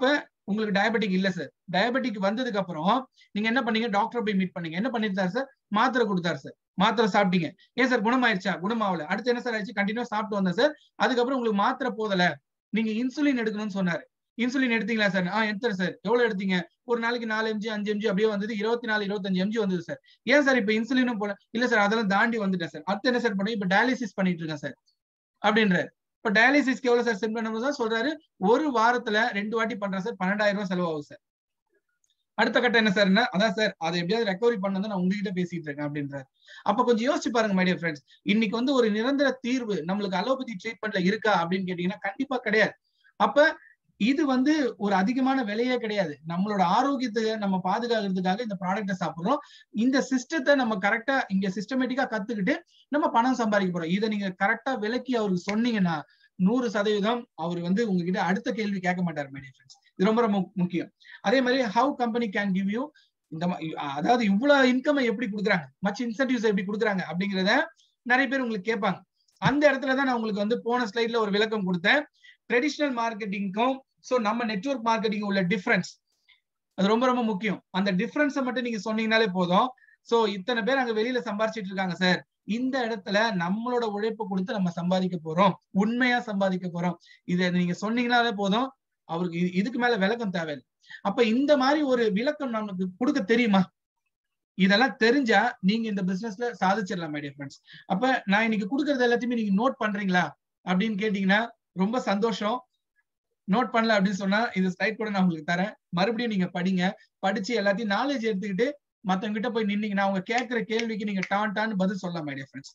உங்களுக்கு டயபெட்டிக் இல்ல சார் டயபெட்டிக் வந்ததுக்கு அப்புறம் நீங்க என்ன பண்ணீங்க டாக்டர் போய் மீட் பண்ணீங்க என்ன பண்ணிருந்தாரு சார் மாத்திரை கொடுத்தாரு சார் மாத்திரை சாப்பிட்டீங்க ஏன் சார் குணமாயிருச்சா குணமாவல அடுத்து என்ன சார் ஆயிடுச்சு கண்டினியூ சாப்பிட்டு வந்தேன் சார் அதுக்கப்புறம் உங்களுக்கு மாத்திரை போதல நீங்க இன்சுலின் எடுக்கணும்னு சொன்னாரு இன்சுலின் எடுத்தீங்களா சார் ஆ எடுத்தேன் சார் எவ்வளவு எடுத்தீங்க ஒரு நாளைக்கு நாலு எம்ஜி அஞ்சு எம்ஜி அப்படியே வந்தது இருபத்தி நாலு இருபத்தஞ்சு எம்ஜி வந்தது சார் ஏன் சார் இப்ப இன்சுலினும் போல இல்ல சார் அதெல்லாம் தாண்டி வந்துட்டேன் சார் அடுத்து என்ன சார் பண்ணி இப்ப டயாலிசிஸ் பண்ணிட்டு இருக்கேன் சார் அப்படின்றாரு இப்ப டயாலிசிஸ்க்கு எவ்வளவு சார் சென்ட் பண்ணணும் தான் சொல்றாரு ஒரு வாரத்துல ரெண்டு வாட்டி பண்றேன் சார் பன்னெண்டாயிரம் ரூபாய் செலவாகும் சார் அடுத்த கட்டம் என்ன சார் அதான் சார் அதை எப்படியாவது ரெக்கவரி பண்ணதான் நான் உங்ககிட்ட பேசிட்டு இருக்கேன் அப்படின்றாரு அப்ப கொஞ்சம் யோசிச்சு பாருங்க மைடிய ஃப்ரெண்ட்ஸ் இன்னைக்கு வந்து ஒரு நிரந்தர தீர்வு நம்மளுக்கு அலோபதி ட்ரீட்மெண்ட்ல இருக்கா அப்படின்னு கேட்டீங்கன்னா கண்டிப்பா கிடையாது அப்ப இது வந்து ஒரு அதிகமான விலையே கிடையாது நம்மளோட ஆரோக்கியத்தை நம்ம பாதுகாக்கிறதுக்காக இந்த ப்ராடக்ட்டை சாப்பிடுறோம் இந்த சிஸ்டத்தை நம்ம கரெக்டா இங்க சிஸ்டமேட்டிக்கா கத்துக்கிட்டு நம்ம பணம் சம்பாதிக்க போறோம் இதை நீங்க கரெக்டா விலக்கி அவருக்கு சொன்னீங்கன்னா நூறு சதவீதம் அவர் வந்து உங்ககிட்ட அடுத்த கேள்வி கேட்க மாட்டார் மைடிய ஃப்ரெண்ட்ஸ் இது ரொம்ப ரொம்ப முக்கியம் அதே மாதிரி how company can give you இந்த அதாவது இவ்வளவு இன்கம் எப்படி கொடுக்குறாங்க மச் இன்சென்டிவ்ஸ் எப்படி கொடுக்குறாங்க அப்படிங்கிறத நிறைய பேர் உங்களுக்கு கேட்பாங்க அந்த இடத்துல தான் நான் உங்களுக்கு வந்து போன ஸ்லைட்ல ஒரு விளக்கம் கொடுத்தேன் ட்ரெடிஷனல் மார்க்கெட்டிங்க்கும் ஸோ நம்ம நெட்ஒர்க் மார்க்கெட்டிங் உள்ள டிஃபரன்ஸ் அது ரொம்ப ரொம்ப முக்கியம் அந்த டிஃபரன்ஸை மட்டும் நீங்க சொன்னீங்கனாலே போதும் சோ இத்தனை பேர் அங்க வெளியில சம்பாரிச்சிட்டு இருக்காங்க சார் இந்த இடத்துல நம்மளோட உழைப்பு கொடுத்து நம்ம சம்பாதிக்க போறோம் உண்மையா சம்பாதிக்க போறோம் இதை நீங்க சொன்னீங்கனாலே போதும் அவருக்கு இதுக்கு மேல விளக்கம் தேவையில்லை அப்ப இந்த மாதிரி ஒரு விளக்கம் நமக்கு கொடுக்க தெரியுமா இதெல்லாம் தெரிஞ்சா நீங்க இந்த பிசினஸ்ல சாதிச்சிடலாம் மைடிய ஃப்ரெண்ட்ஸ் அப்ப நான் இன்னைக்கு கொடுக்கறது எல்லாத்தையுமே நீங்க நோட் பண்றீங்களா அப்படின்னு கேட்டீங்கன்னா ரொம்ப சந்தோஷம் நோட் பண்ணல அப்படின்னு சொன்னா இந்த ஸ்லைட் கூட நான் உங்களுக்கு தரேன் மறுபடியும் நீங்க படிங்க படிச்சு எல்லாத்தையும் நாலேஜ் எடுத்துக்கிட்டு மத்தவங்க கிட்ட போய் நின்னீங்கன்னா அவங்க கேட்கிற கேள்விக்கு நீங்க டான் டான் பதில் சொல்லலாம் மைடிய ஃப்ரெண்ட்ஸ்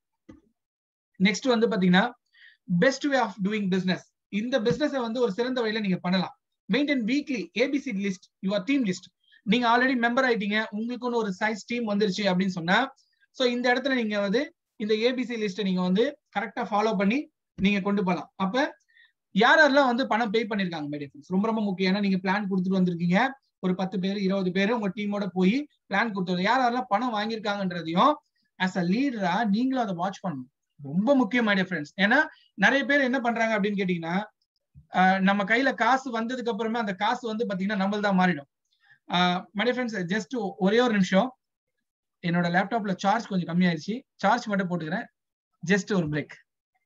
நெக்ஸ்ட் வந்து பாத்தீங்கன்னா best way of doing business இந்த பிசினஸ் வந்து ஒரு சிறந்த வழியில நீங்க பண்ணலாம் maintain weekly ABC list your team list நீங்க ஆல்ரெடி மெம்பர் ஆயிட்டீங்க உங்களுக்குன்னு ஒரு சைஸ் டீம் வந்துருச்சு அப்படின்னு சொன்னா சோ இந்த இடத்துல நீங்க வந்து இந்த ஏபிசி லிஸ்ட்டை நீங்க வந்து கரெக்டா ஃபாலோ பண்ணி நீங்க கொண்டு போகலாம் அப்ப யார் யாரெல்லாம் வந்து பணம் பே பண்ணிருக்காங்க மைடியன்ஸ் ரொம்ப ரொம்ப முக்கியம் ஏன்னா நீங்க பிளான் கொடுத்துட்டு வந்திருக்கீங்க ஒரு பத்து பேர் இருபது பேர் உங்க டீமோட போய் பிளான் கொடுத்தது யார் யாரெல்லாம் பணம் வாங்கியிருக்காங்கன்றதையும் ஆஸ் அ லீடரா நீங்களும் அதை வாட்ச் பண்ணணும் ரொம்ப முக்கியம் மைடிய ஃப்ரெண்ட்ஸ் ஏன்னா நிறைய பேர் என்ன பண்றாங்க அப்படின்னு கேட்டீங்கன்னா நம்ம கையில காசு வந்ததுக்கு அப்புறமே அந்த காசு வந்து பாத்தீங்கன்னா நம்மள் தான் மாறிடும் மைடிய ஃப்ரெண்ட்ஸ் ஜஸ்ட் ஒரே ஒரு நிமிஷம் என்னோட லேப்டாப்ல சார்ஜ் கொஞ்சம் கம்மியாயிருச்சு சார்ஜ் மட்டும் போட்டுக்கிறேன் ஜஸ்ட் ஒரு break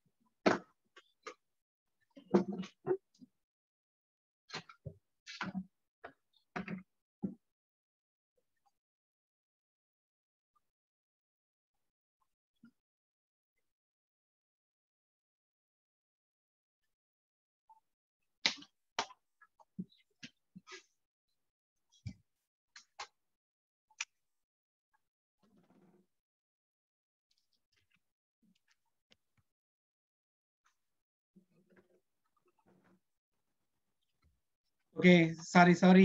okay sorry sorry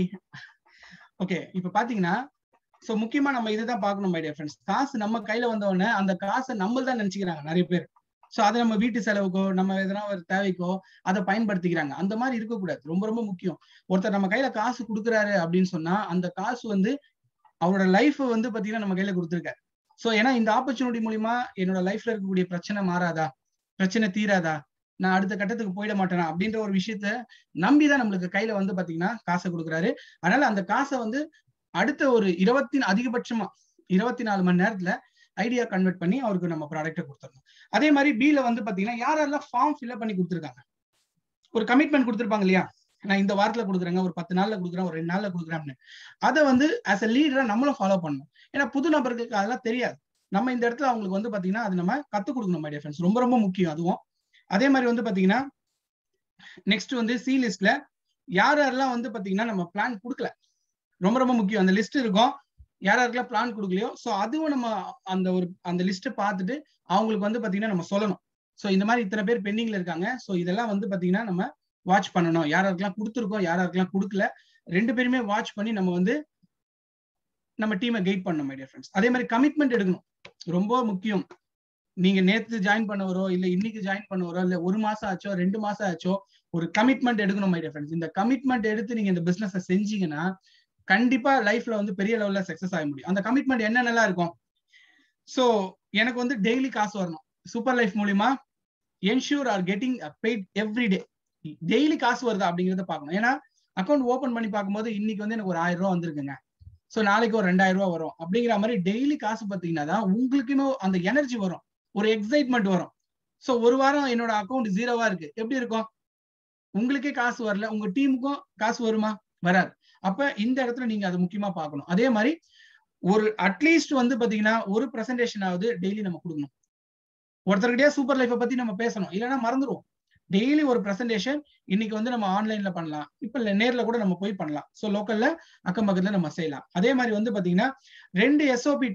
okay இப்ப பாத்தீங்கன்னா சோ முக்கியமா நம்ம இதுதான் பார்க்கணும் மைடியா ஃப்ரெண்ட்ஸ் காசு நம்ம கையில வந்த உடனே அந்த காசை நம்ம தான் நினைச்சுக்கிறாங்க நிறைய பேர் சோ அதை நம்ம வீட்டு செலவுக்கோ நம்ம எதனா ஒரு தேவைக்கோ அதை பயன்படுத்திக்கிறாங்க அந்த மாதிரி இருக்கக்கூடாது ரொம்ப ரொம்ப முக்கியம் ஒருத்தர் நம்ம கையில காசு கொடுக்குறாரு அப்படின்னு சொன்னா அந்த காசு வந்து அவரோட லைஃப் வந்து பாத்தீங்கன்னா நம்ம கையில கொடுத்துருக்காரு சோ ஏன்னா இந்த ஆப்பர்ச்சுனிட்டி மூலியமா என்னோட லைஃப்ல இருக்கக்கூடிய பிரச்சனை மாறாதா பிரச்சனை தீராதா நான் அடுத்த கட்டத்துக்கு போயிட மாட்டேனா அப்படின்ற ஒரு விஷயத்த நம்பிதான் நம்மளுக்கு கையில வந்து பாத்தீங்கன்னா காசை கொடுக்குறாரு அதனால அந்த காசை வந்து அடுத்த ஒரு இருபத்தி அதிகபட்சமா இருபத்தி நாலு மணி நேரத்துல ஐடியா கன்வெர்ட் பண்ணி அவருக்கு நம்ம ப்ராடக்ட்டை கொடுத்துடணும் அதே மாதிரி பில வந்து பாத்தீங்கன்னா யாரெல்லாம் ஃபார்ம் ஃபில்அப் பண்ணி கொடுத்துருக்காங்க ஒரு கமிட்மெண்ட் கொடுத்துருப்பாங்க இல்லையா நான் இந்த வாரத்துல கொடுக்குறேங்க ஒரு பத்து நாள்ல கொடுக்குறேன் ஒரு ரெண்டு நாள்ல கொடுக்குறேன்னு அதை வந்து ஆஸ் அ லீடரா நம்மளும் ஃபாலோ பண்ணணும் ஏன்னா புது நபர்களுக்கு அதெல்லாம் தெரியாது நம்ம இந்த இடத்துல அவங்களுக்கு வந்து பாத்தீங்கன்னா அது நம்ம கத்துக் கொடுக்கணும் மைடியா ஃப்ரெண்ட்ஸ் ரொம்ப ரொம்ப முக்கியம் அதுவும் அதே மாதிரி வந்து பாத்தீங்கன்னா நெக்ஸ்ட் வந்து சி லிஸ்ட்ல யார் யாரெல்லாம் வந்து பாத்தீங்கன்னா நம்ம பிளான் கொடுக்கல ரொம்ப ரொம்ப முக்கியம் அந்த லிஸ்ட் இருக்கும் யார் யாருக்கெல்லாம் பிளான் கொடுக்கலையோ ஸோ அதுவும் நம்ம அந்த ஒரு அந்த லிஸ்ட்டை பார்த்துட்டு அவங்களுக்கு வந்து பாத்தீங்கன்னா நம்ம சொல்லணும் ஸோ இந்த மாதிரி இத்தனை பேர் பெண்டிங்ல இருக்காங்க ஸோ இதெல்லாம் வந்து பாத்தீங்கன்னா நம்ம வாட்ச் பண்ணணும் யார் யாருக்கெல்லாம் கொடுத்துருக்கோம் யார் யாருக்கெல்லாம் கொடுக்கல ரெண்டு பேருமே வாட்ச் பண்ணி நம்ம வந்து நம்ம டீமை கைட் பண்ணணும் மைடியா ஃப்ரெண்ட்ஸ் அதே மாதிரி கமிட்மெண்ட் எடுக்கணும் ரொம்ப முக்கியம் நீங்க நேத்து ஜாயின் பண்ணவரோ இல்ல இன்னைக்கு ஜாயின் பண்ணவரோ இல்ல ஒரு மாசம் ஆச்சோ ரெண்டு மாசம் ஆச்சோ ஒரு கமிட்மெண்ட் எடுக்கணும் மைடியா ஃப்ரெண்ட்ஸ் இந்த கமிட்மெண்ட் எடுத்து நீங்க இந்த பிசினஸ் செஞ்சீங்கன்னா கண்டிப்பா லைஃப்ல வந்து பெரிய லெவல்ல சக்சஸ் ஆக முடியும் அந்த கமிட்மெண்ட் என்னென்னலாம் இருக்கும் சோ எனக்கு வந்து டெய்லி காசு வரணும் சூப்பர் லைஃப் மூலியமா ensure are getting paid every day daily காசு வருதா அப்படிங்கறத பார்க்கணும் ஏன்னா அக்கௌண்ட் ஓபன் பண்ணி பார்க்கும்போது இன்னைக்கு வந்து எனக்கு ஒரு ஆயிரம் ரூபா வந்திருக்குங்க ஸோ நாளைக்கு ஒரு ரெண்டாயிரம் ரூபா வரும் அப்படிங்கிற மாதிரி டெய்லி காசு பார்த்தீங்கன்னா தான் உங்களுக்குமே அந்த எனர்ஜி வரும் ஒரு எக்ஸைட்மெண்ட் வரும் ஸோ ஒரு வாரம் என்னோட அக்கௌண்ட் ஜீரோவா இருக்கு எப்படி இருக்கும் உங்களுக்கே காசு வரல உங்க டீமுக்கும் காசு வருமா வராது அப்ப இந்த இடத்துல நீங்க அதை முக்கியமா பார்க்கணும் அதே மாதிரி ஒரு அட்லீஸ்ட் வந்து பாத்தீங்கன்னா ஒரு பிரசன்டேஷன் ஆகுது டெய்லி நம்ம கொடுக்கணும் ஒருத்தர்கிட்டயே சூப்பர் லைஃபை பத்தி நம்ம பேசணும் இல்லைன்னா மறந்துடுவோம் டெய்லி ஒரு பிரசன்டேஷன் இன்னைக்கு வந்து நம்ம ஆன்லைன்ல பண்ணலாம் இப்ப நேர்ல கூட நம்ம போய் பண்ணலாம் ஸோ லோக்கல்ல அக்கம் பக்கத்துல நம்ம செய்யலாம் அதே மாதிரி வந்து பாத்தீங்கன்னா ரெண்டு SOP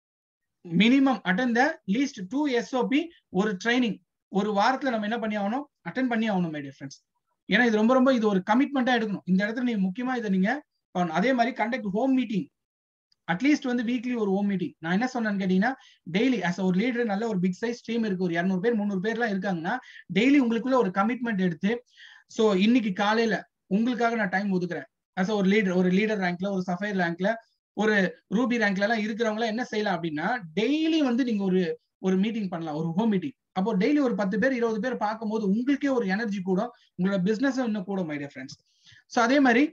minimum attend the least two SOP ஒரு ட்ரைனிங் ஒரு வாரத்துல நம்ம என்ன பண்ணி ஆகணும் அட்டன் பண்ணி ஆகணும் மை டியர் ஃப்ரெண்ட்ஸ் ஏன்னா இது ரொம்ப ரொம்ப இது ஒரு கமிட்மெண்டா எடுக்கணும் இந்த இடத்துல நீங்க முக்கியமா இதை நீங்க பண்ணணும் அதே மாதிரி கண்டக்ட் ஹோம் மீட்டிங் அட்லீஸ்ட் வந்து வீக்லி ஒரு ஹோம் மீட்டிங் நான் என்ன சொன்னேன்னு கேட்டீங்கன்னா டெய்லி ஆஸ் ஒரு லீடர் நல்ல ஒரு பிக் சைஸ் டீம் இருக்கு ஒரு இரநூறு பேர் முந்நூறு பேர்லாம் இருக்காங்கன்னா டெய்லி உங்களுக்குள்ள ஒரு கமிட்மெண்ட் எடுத்து ஸோ இன்னைக்கு காலையில உங்களுக்காக நான் டைம் ஒதுக்குறேன் ஆஸ் ஒரு லீடர் ஒரு லீடர் ரேங்க்ல ஒரு சஃபைர் ரேங்க்ல ஒரு ரூபி ரேங்க்ல எல்லாம் இருக்கிறவங்க என்ன செய்யலாம் அப்படின்னா டெய்லி வந்து நீங்க ஒரு ஒரு மீட்டிங் பண்ணலாம் ஒரு ஹோம் மீட்டிங் அப்போ டெய்லி ஒரு பத்து பேர் இருபது பேர் பார்க்கும்போது உங்களுக்கே ஒரு எனர்ஜி கூட உங்களோட பிசினஸ் இன்னும் கூட மை டியர் ஃப்ரெண்ட்ஸ் ஸோ அதே மாதிரி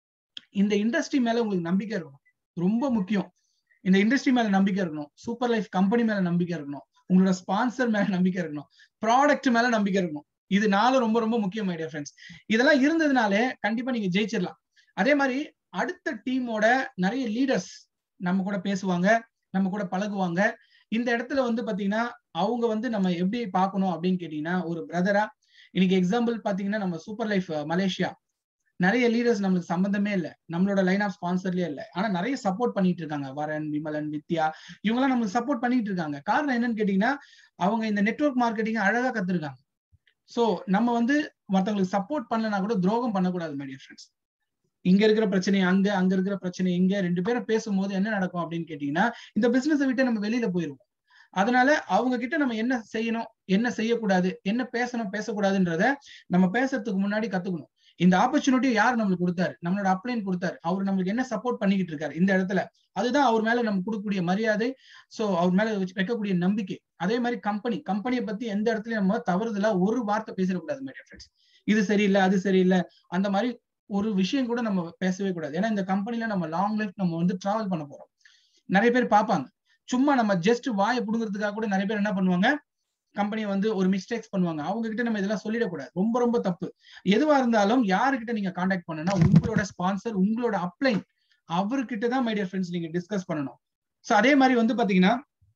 இந்த இண்டஸ்ட்ரி மேல உங்களுக்கு நம்பிக்கை இருக்கணும் ரொம்ப முக்கியம் இந்த இண்டஸ்ட்ரி மேல நம்பிக்கை இருக்கணும் சூப்பர் லைஃப் கம்பெனி மேல நம்பிக்கை இருக்கணும் உங்களோட ஸ்பான்சர் மேல நம்பிக்கை இருக்கணும் ப்ராடக்ட் மேல நம்பிக்கை இருக்கணும் இது நாலு ரொம்ப ரொம்ப முக்கியம் மை டியர் ஃப்ரெண்ட்ஸ் இதெல்லாம் இருந்ததுனாலே கண்டிப்பா நீங்க ஜெயிச்சிடலாம் அதே மாதிரி அடுத்த டீமோட நிறைய லீடர்ஸ் நம்ம கூட பேசுவாங்க நம்ம கூட பழகுவாங்க இந்த இடத்துல வந்து பாத்தீங்கன்னா அவங்க வந்து நம்ம எப்படி பார்க்கணும் அப்படின்னு கேட்டீங்கன்னா ஒரு பிரதரா இன்னைக்கு எக்ஸாம்பிள் பாத்தீங்கன்னா நம்ம சூப்பர் லைஃப் மலேசியா நிறைய லீடர்ஸ் நம்மளுக்கு சம்பந்தமே இல்லை நம்மளோட லைன் ஆஃப் ஸ்பான்சர்லயே இல்லை ஆனா நிறைய சப்போர்ட் பண்ணிட்டு இருக்காங்க வரன் விமலன் வித்யா இவங்கெல்லாம் நம்மளுக்கு சப்போர்ட் பண்ணிட்டு இருக்காங்க காரணம் என்னன்னு கேட்டீங்கன்னா அவங்க இந்த நெட்ஒர்க் மார்க்கெட்டிங் அழகா கத்துருக்காங்க சோ நம்ம வந்து மத்தவங்களுக்கு சப்போர்ட் பண்ணலனா கூட துரோகம் பண்ணக்கூடாது மை டியர் ஃப்ரெண்ட்ஸ் இங்க இருக்கிற பிரச்சனை அங்க அங்க இருக்கிற பிரச்சனை இங்க ரெண்டு பேரும் பேசும்போது என்ன நடக்கும் அப்படின்னு கேட்டீங்கன்னா இந்த பிசினஸை விட்டு நம்ம வெளியில போயிருவோம் அதனால அவங்க கிட்ட நம்ம என்ன செய்யணும் என்ன செய்யக்கூடாது என்ன பேசணும் பேசக்கூடாதுன்றத நம்ம பேசுறதுக்கு முன்னாடி கத்துக்கணும் இந்த ஆப்பர்ச்சுனிட்டி யார் நம்மளுக்கு கொடுத்தாரு நம்மளோட அப்ளைன் கொடுத்தாரு அவர் நம்மளுக்கு என்ன சப்போர்ட் பண்ணிக்கிட்டு இருக்காரு இந்த இடத்துல அதுதான் அவர் மேல நம்ம கொடுக்கக்கூடிய மரியாதை சோ அவர் மேல வைக்கக்கூடிய நம்பிக்கை அதே மாதிரி கம்பெனி கம்பெனியை பத்தி எந்த இடத்துலயும் நம்ம தவறுதலா ஒரு வார்த்தை பேசிடக்கூடாது மை ஃப்ரெண்ட்ஸ் இது சரியில்லை அது சரியில்லை அந்த மாதிரி ஒரு விஷயம் கூட நம்ம பேசவே கூடாது ஏன்னா இந்த கம்பெனில நம்ம லாங் லைஃப் நம்ம வந்து டிராவல் பண்ண போறோம் நிறைய பேர் பார்ப்பாங்க சும்மா நம்ம ஜஸ்ட் வாயை புடுங்கிறதுக்காக கூட நிறைய பேர் என்ன பண்ணுவாங்க கம்பெனி வந்து ஒரு மிஸ்டேக்ஸ் பண்ணுவாங்க அவங்க கிட்ட நம்ம இதெல்லாம் சொல்லிடக்கூடாது ரொம்ப ரொம்ப தப்பு எதுவா இருந்தாலும் யாருக்கிட்ட நீங்க காண்டாக்ட் பண்ணனா உங்களோட ஸ்பான்சர் உங்களோட அப்ளைன் அவர்கிட்ட தான் மை டியர் ஃப்ரெண்ட்ஸ் நீங்க டிஸ்கஸ் பண்ணணும் ஸோ அதே மாதிரி வந்து பாத்தீங்கன்னா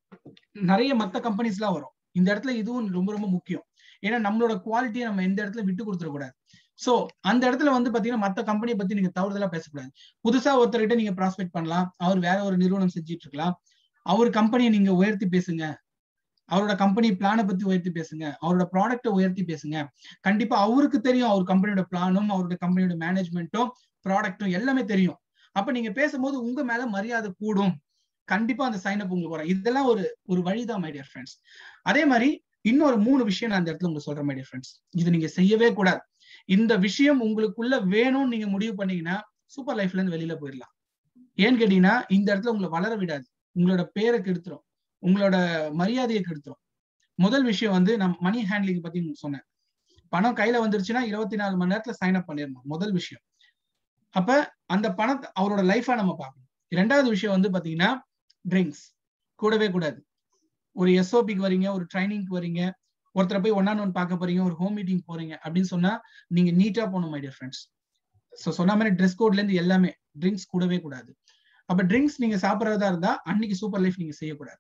நிறைய மத்த கம்பெனிஸ் எல்லாம் வரும் இந்த இடத்துல இதுவும் ரொம்ப ரொம்ப முக்கியம் ஏன்னா நம்மளோட குவாலிட்டியை நம்ம எந்த இடத்துல விட்டு கொடுத்துடக்கூடாது சோ அந்த இடத்துல வந்து பாத்தீங்கன்னா மத்த கம்பெனியை பத்தி நீங்க தவறுதலா பேசக்கூடாது புதுசா ஒருத்தர்கிட்ட நீங்க ப்ராஸ்பெக்ட் பண்ணலாம் அவர் வேற ஒரு நிறுவனம் செஞ்சுட்டு இருக்கலாம் அவர் கம்பெனியை நீங்க உயர்த்தி பேசுங்க அவரோட கம்பெனி பிளானை பத்தி உயர்த்தி பேசுங்க அவரோட ப்ராடக்ட்டை உயர்த்தி பேசுங்க கண்டிப்பா அவருக்கு தெரியும் அவர் கம்பெனியோட பிளானும் அவரோட கம்பெனியோட மேனேஜ்மெண்ட்டும் ப்ராடக்ட்டும் எல்லாமே தெரியும் அப்ப நீங்க பேசும்போது உங்க மேல மரியாதை கூடும் கண்டிப்பா அந்த சைன் அப் உங்களுக்கு வரும் இதெல்லாம் ஒரு ஒரு வழிதான் மை டியர் ஃப்ரெண்ட்ஸ் அதே மாதிரி இன்னொரு மூணு விஷயம் நான் அந்த இடத்துல உங்களுக்கு சொல்றேன் மை டியர் ஃப்ரெண்ட்ஸ் இது நீங்க செய்யவே கூடாது இந்த விஷயம் உங்களுக்குள்ள வேணும்னு நீங்க முடிவு பண்ணீங்கன்னா சூப்பர் லைஃப்ல இருந்து வெளியில போயிடலாம் ஏன்னு கேட்டீங்கன்னா இந்த இடத்துல உங்களை வளர விடாது உங்களோட பேரை கெடுத்துரும் உங்களோட மரியாதையை கெடுத்துரும் முதல் விஷயம் வந்து நான் மணி ஹேண்ட்லிங் பத்தி சொன்னேன் பணம் கையில வந்துருச்சுன்னா இருபத்தி நாலு மணி நேரத்துல சைன் அப் பண்ணிடணும் முதல் விஷயம் அப்ப அந்த பணத்தை அவரோட லைஃபா நம்ம பார்க்கணும் ரெண்டாவது விஷயம் வந்து பாத்தீங்கன்னா ட்ரிங்க்ஸ் கூடவே கூடாது ஒரு எஸ்ஓபிக்கு வரீங்க ஒரு ட்ரைனிங்க்கு வரீங்க ஒருத்தரை போய் ஒன் ஆன் ஒன் பார்க்க போறீங்க ஒரு ஹோம் மீட்டிங் போறீங்க அப்படின்னு சொன்னா நீங்க நீட்டா போகணும் மை டியர் ஃப்ரெண்ட்ஸ் ஸோ சொன்ன மாதிரி ட்ரெஸ் கோட்ல இருந்து எல்லாமே ட்ரிங்க்ஸ் கூடவே கூடாது அப்ப ட்ரிங்க்ஸ் நீங்க சாப்பிட்றதா இருந்தா அன்னைக்கு சூப்பர் லைஃப் நீங்க செய்யக்கூடாது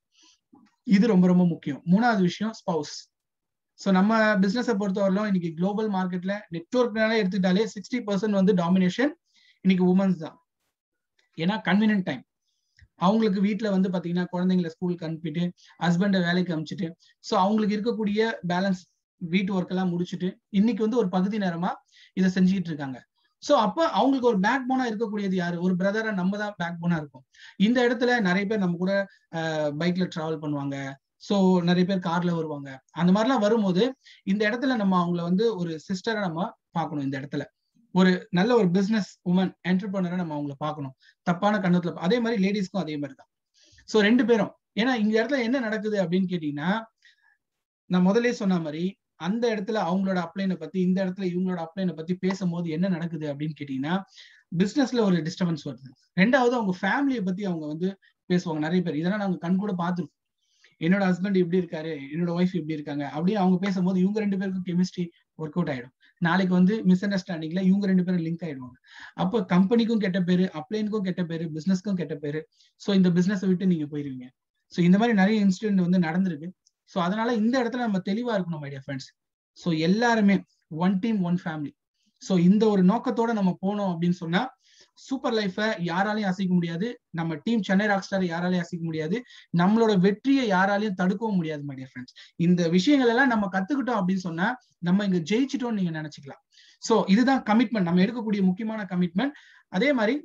இது ரொம்ப ரொம்ப முக்கியம் மூணாவது விஷயம் ஸ்பவுஸ் ஸோ நம்ம பிசினஸை பொறுத்தவரையிலும் இன்னைக்கு குளோபல் மார்க்கெட்ல நெட்ஒர்க்னால எடுத்துக்கிட்டாலே சிக்ஸ்டி பர்சன்ட் வந்து டாமினேஷன் இன்னைக்கு உமன்ஸ் தான் ஏன்னா கன்வீனியன்ட் டைம் அவங்களுக்கு வீட்டுல வந்து பாத்தீங்கன்னா குழந்தைங்களை ஸ்கூலுக்கு அனுப்பிட்டு ஹஸ்பண்டை வேலைக்கு அனுப்பிச்சிட்டு ஸோ அவங்களுக்கு இருக்கக்கூடிய பேலன்ஸ் வீட்டு ஒர்க் எல்லாம் முடிச்சுட்டு இன்னைக்கு வந்து ஒரு பகுதி நேரமா இதை செஞ்சுக்கிட்டு இருக்காங்க சோ அப்ப அவங்களுக்கு ஒரு பேக் போனா இருக்கக்கூடியது யாரு ஒரு பிரதரா நம்ம தான் பேக் போனா இருக்கும் இந்த இடத்துல நிறைய பேர் நம்ம கூட பைக்ல டிராவல் பண்ணுவாங்க சோ நிறைய பேர் கார்ல வருவாங்க அந்த மாதிரிலாம் வரும்போது இந்த இடத்துல நம்ம அவங்கள வந்து ஒரு சிஸ்டரா நம்ம பார்க்கணும் இந்த இடத்துல ஒரு நல்ல ஒரு பிசினஸ் உமன் என்டர்பிரனரா நம்ம அவங்கள பார்க்கணும் தப்பான கண்ணத்துல அதே மாதிரி லேடிஸ்க்கும் அதே மாதிரி தான் சோ ரெண்டு பேரும் ஏன்னா இந்த இடத்துல என்ன நடக்குது அப்படின்னு கேட்டீங்கன்னா நான் முதலே சொன்ன மாதிரி அந்த இடத்துல அவங்களோட அப்ளைனை பத்தி இந்த இடத்துல இவங்களோட அப்ளைனை பத்தி பேசும்போது என்ன நடக்குது அப்படின்னு கேட்டீங்கன்னா பிசினஸ்ல ஒரு டிஸ்டர்பன்ஸ் வருது ரெண்டாவது அவங்க ஃபேமிலியை பத்தி அவங்க வந்து பேசுவாங்க நிறைய பேர் இதெல்லாம் நாங்க கண் கூட பார்த்துருக்கோம் என்னோட ஹஸ்பண்ட் இப்படி இருக்காரு என்னோட ஒய்ஃப் இப்படி இருக்காங்க அப்படியே அவங்க பேசும்போது இவங்க ரெண்டு பேருக்கும் கெமிஸ்ட்ரி ஒர்க் அவுட் ஆயிடும் நாளைக்கு வந்து மிஸ் அண்டர்ஸ்டாண்டிங்ல இவங்க ரெண்டு பேரும் லிங்க் ஆயிடுவாங்க அப்போ கம்பெனிக்கும் கெட்ட பேரு அப்ளைனுக்கும் கெட்ட பேரு பிசினஸ்க்கும் கெட்ட பேரு ஸோ இந்த பிசினஸை விட்டு நீங்க போயிருவீங்க ஸோ இந்த மாதிரி நிறைய இன்சிடென்ட் வந்து நடந்திருக்கு ஸோ அதனால இந்த இடத்துல நம்ம தெளிவா இருக்கணும் மைடியா ஃப்ரெண்ட்ஸ் ஸோ எல்லாருமே one team one family so இந்த ஒரு நோக்கத்தோட நம்ம போனோம் அப்படின்னு சொன்னா சூப்பர் லைஃபை யாராலையும் அசைக்க முடியாது நம்ம டீம் சென்னை ராக் ஸ்டார் யாராலையும் அசைக்க முடியாது நம்மளோட வெற்றியை யாராலையும் தடுக்கவும் முடியாது மைடியா ஃப்ரெண்ட்ஸ் இந்த விஷயங்கள் எல்லாம் நம்ம கத்துக்கிட்டோம் அப்படின்னு சொன்னா நம்ம இங்க ஜெயிச்சிட்டோம்னு நீங்க நினைச்சுக்கலாம் ஸோ இதுதான் கமிட்மெண்ட் நம்ம எடுக்கக்கூடிய முக்கியமான கமிட்மெண்ட் அதே மாதிரி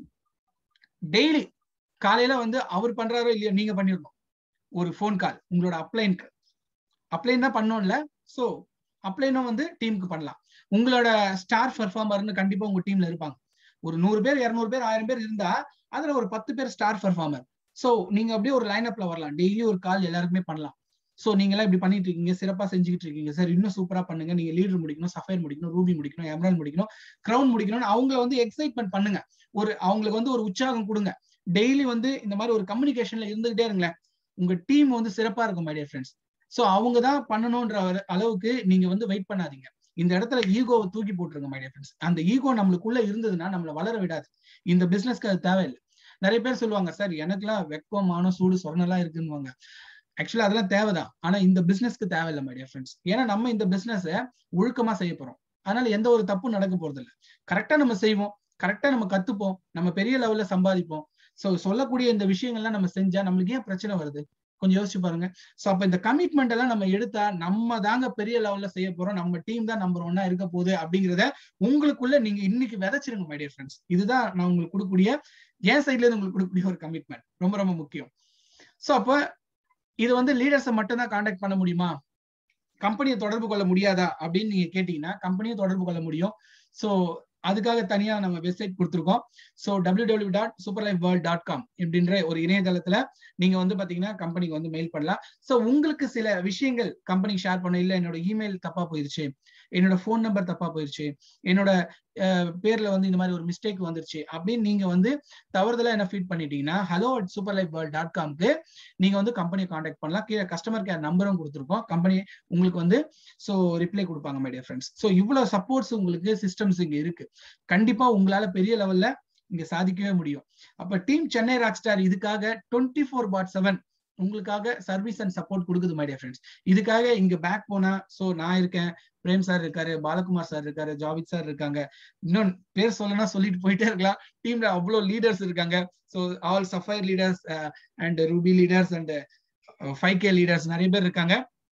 டெய்லி காலையில வந்து அவர் பண்றாரோ இல்லையோ நீங்க பண்ணிருக்கோம் ஒரு ஃபோன் கால் உங்களோட அப்ளைனுக்கு அப்ளைன் தான் பண்ணோம்ல ஸோ அப்ளைனும் வந்து டீமுக்கு பண்ணலாம் உங்களோட ஸ்டார் பெர்ஃபார்மர்னு கண்டிப்பா உங்க டீம்ல இருப்பாங்க ஒரு நூறு பேர் இரநூறு பேர் ஆயிரம் பேர் இருந்தா அதுல ஒரு பத்து பேர் ஸ்டார் பெர்ஃபார்மர் ஸோ நீங்க அப்படியே ஒரு லைன் அப்ல வரலாம் டெய்லி ஒரு கால் எல்லாருக்குமே பண்ணலாம் ஸோ நீங்க எல்லாம் இப்படி பண்ணிட்டு இருக்கீங்க சிறப்பா செஞ்சுக்கிட்டு இருக்கீங்க சார் இன்னும் சூப்பரா பண்ணுங்க நீங்க லீடர் முடிக்கணும் சஃபைர் முடிக்கணும் ரூபி முடிக்கணும் எம்ரான் முடிக்கணும் கிரவுன் முடிக்கணும்னு அவங்கள வந்து எக்ஸைட்மெண்ட் பண்ணுங்க ஒரு அவங்களுக்கு வந்து ஒரு உற்சாகம் கொடுங்க டெய்லி வந்து இந்த மாதிரி ஒரு கம்யூனிகேஷன்ல இருந்துகிட்டே இருங்களேன் உங்க டீம் வந்து சிறப்பா இருக்கும் மை டியர் ஃப்ரெண்ட்ஸ் ஸோ அவங்க தான் பண்ணணும்ன்ற அளவுக்கு நீங்க வந்து வெயிட் பண்ணாதீங்க இந்த இடத்துல ஈகோவை தூக்கி போட்டுருங்க மை டியர் ஃப்ரெண்ட்ஸ் அந்த ஈகோ நம்மளுக்குள்ள இருந்ததுன்னா நம்மளை வளர விடாது இந்த பிசினஸ்க்கு அது தேவையில்லை நிறைய பேர் சொல்லுவாங்க சார் எனக்குலாம் வெக்கம் மானம் சூடு சொரணெல்லாம் இருக்குன்னு ஆக்சுவலா அதெல்லாம் தேவைதான் ஆனா இந்த பிசினஸ்க்கு தேவையில்லை மை டியர் ஃப்ரெண்ட்ஸ் ஏன்னா நம்ம இந்த பிசினஸ ஒழுக்கமா செய்ய போறோம் அதனால எந்த ஒரு தப்பும் நடக்க போறது இல்லை கரெக்டா நம்ம செய்வோம் கரெக்டா நம்ம கத்துப்போம் நம்ம பெரிய லெவல்ல சம்பாதிப்போம் சோ சொல்லக்கூடிய இந்த விஷயங்கள்லாம் நம்ம செஞ்சா நம்மளுக்கு ஏன் பிரச்சனை வருது கொஞ்சம் யோசிச்சு பாருங்க சோ அப்ப இந்த கமிட்மெண்ட் எல்லாம் நம்ம எடுத்தா நம்ம தாங்க பெரிய லெவல்ல செய்ய போறோம் நம்ம டீம் தான் நம்பர் ஒன்னா இருக்க போகுது அப்படிங்கிறத உங்களுக்குள்ள நீங்க இன்னைக்கு விதைச்சிருங்க மை டியர் ஃப்ரெண்ட்ஸ் இதுதான் நான் உங்களுக்கு கொடுக்கக்கூடிய என் சைட்ல இருந்து உங்களுக்கு கொடுக்கக்கூடிய ஒரு கமிட்மெண்ட் ரொம்ப ரொம்ப முக்கியம் சோ அப்ப இது வந்து லீடர்ஸை மட்டும் தான் கான்டாக்ட் பண்ண முடியுமா கம்பெனியை தொடர்பு கொள்ள முடியாதா அப்படின்னு நீங்க கேட்டீங்கன்னா கம்பெனியை தொடர்பு கொள்ள முடியும் சோ அதுக்காக தனியா நம்ம வெப்சைட் கொடுத்துருக்கோம் so W W dot super life world dot com அப்படின்ற ஒரு இணையதளத்துல நீங்க வந்து பாத்தீங்கன்னா கம்பெனிக்கு வந்து மெயில் பண்ணலாம் ஸோ உங்களுக்கு சில விஷயங்கள் கம்பெனிக்கு ஷேர் பண்ண இல்லை என்னோட இமெயில் தப்பா போயிருச்சு என்னோட ஃபோன் நம்பர் தப்பா போயிருச்சு என்னோட பேர்ல வந்து இந்த மாதிரி ஒரு மிஸ்டேக் வந்துருச்சு அப்படின்னு நீங்க வந்து தவறுதலா என்ன ஃபீட் பண்ணிட்டீங்கன்னா hello at super life world dot காம்க்கு நீங்க வந்து கம்பெனியை காண்டாக்ட் பண்ணலாம் கீழே கஸ்டமர் கேர் நம்பரும் கொடுத்துருக்கோம் கம்பெனி உங்களுக்கு வந்து ஸோ ரிப்ளை கொடுப்பாங்க மை டியர் ஃப்ரெண்ட்ஸ் ஸோ இவ்வளவு சப்போர்ட்ஸ் உங்களுக்கு சிஸ்டம்ஸ் இங்க இருக்கு கண்டிப்பா உங்களால பெரிய லெவல்ல இங்க சாதிக்கவே முடியும் அப்ப டீம் சென்னை ராக் ஸ்டார் இதுக்காக டுவெண்ட்டி ஃபோர் பாட் செவன் உங்களுக்காக சர்வீஸ் அண்ட் சப்போர்ட் கொடுக்குது மை டியர் ஃப்ரெண்ட்ஸ் இதுக்காக இங்க பேக் போனா சோ நான் இருக்கேன் பிரேம் சார் இருக்காரு பாலகுமார் சார் இருக்காரு ஜாவித் சார் இருக்காங்க இன்னும் பேர் சொல்லனா சொல்லிட்டு போயிட்டே இருக்கலாம் டீம்ல அவ்வளவு லீடர்ஸ் இருக்காங்க so all sapphire leaders and ruby leaders and five K leaders நிறைய பேர் இருக்காங்க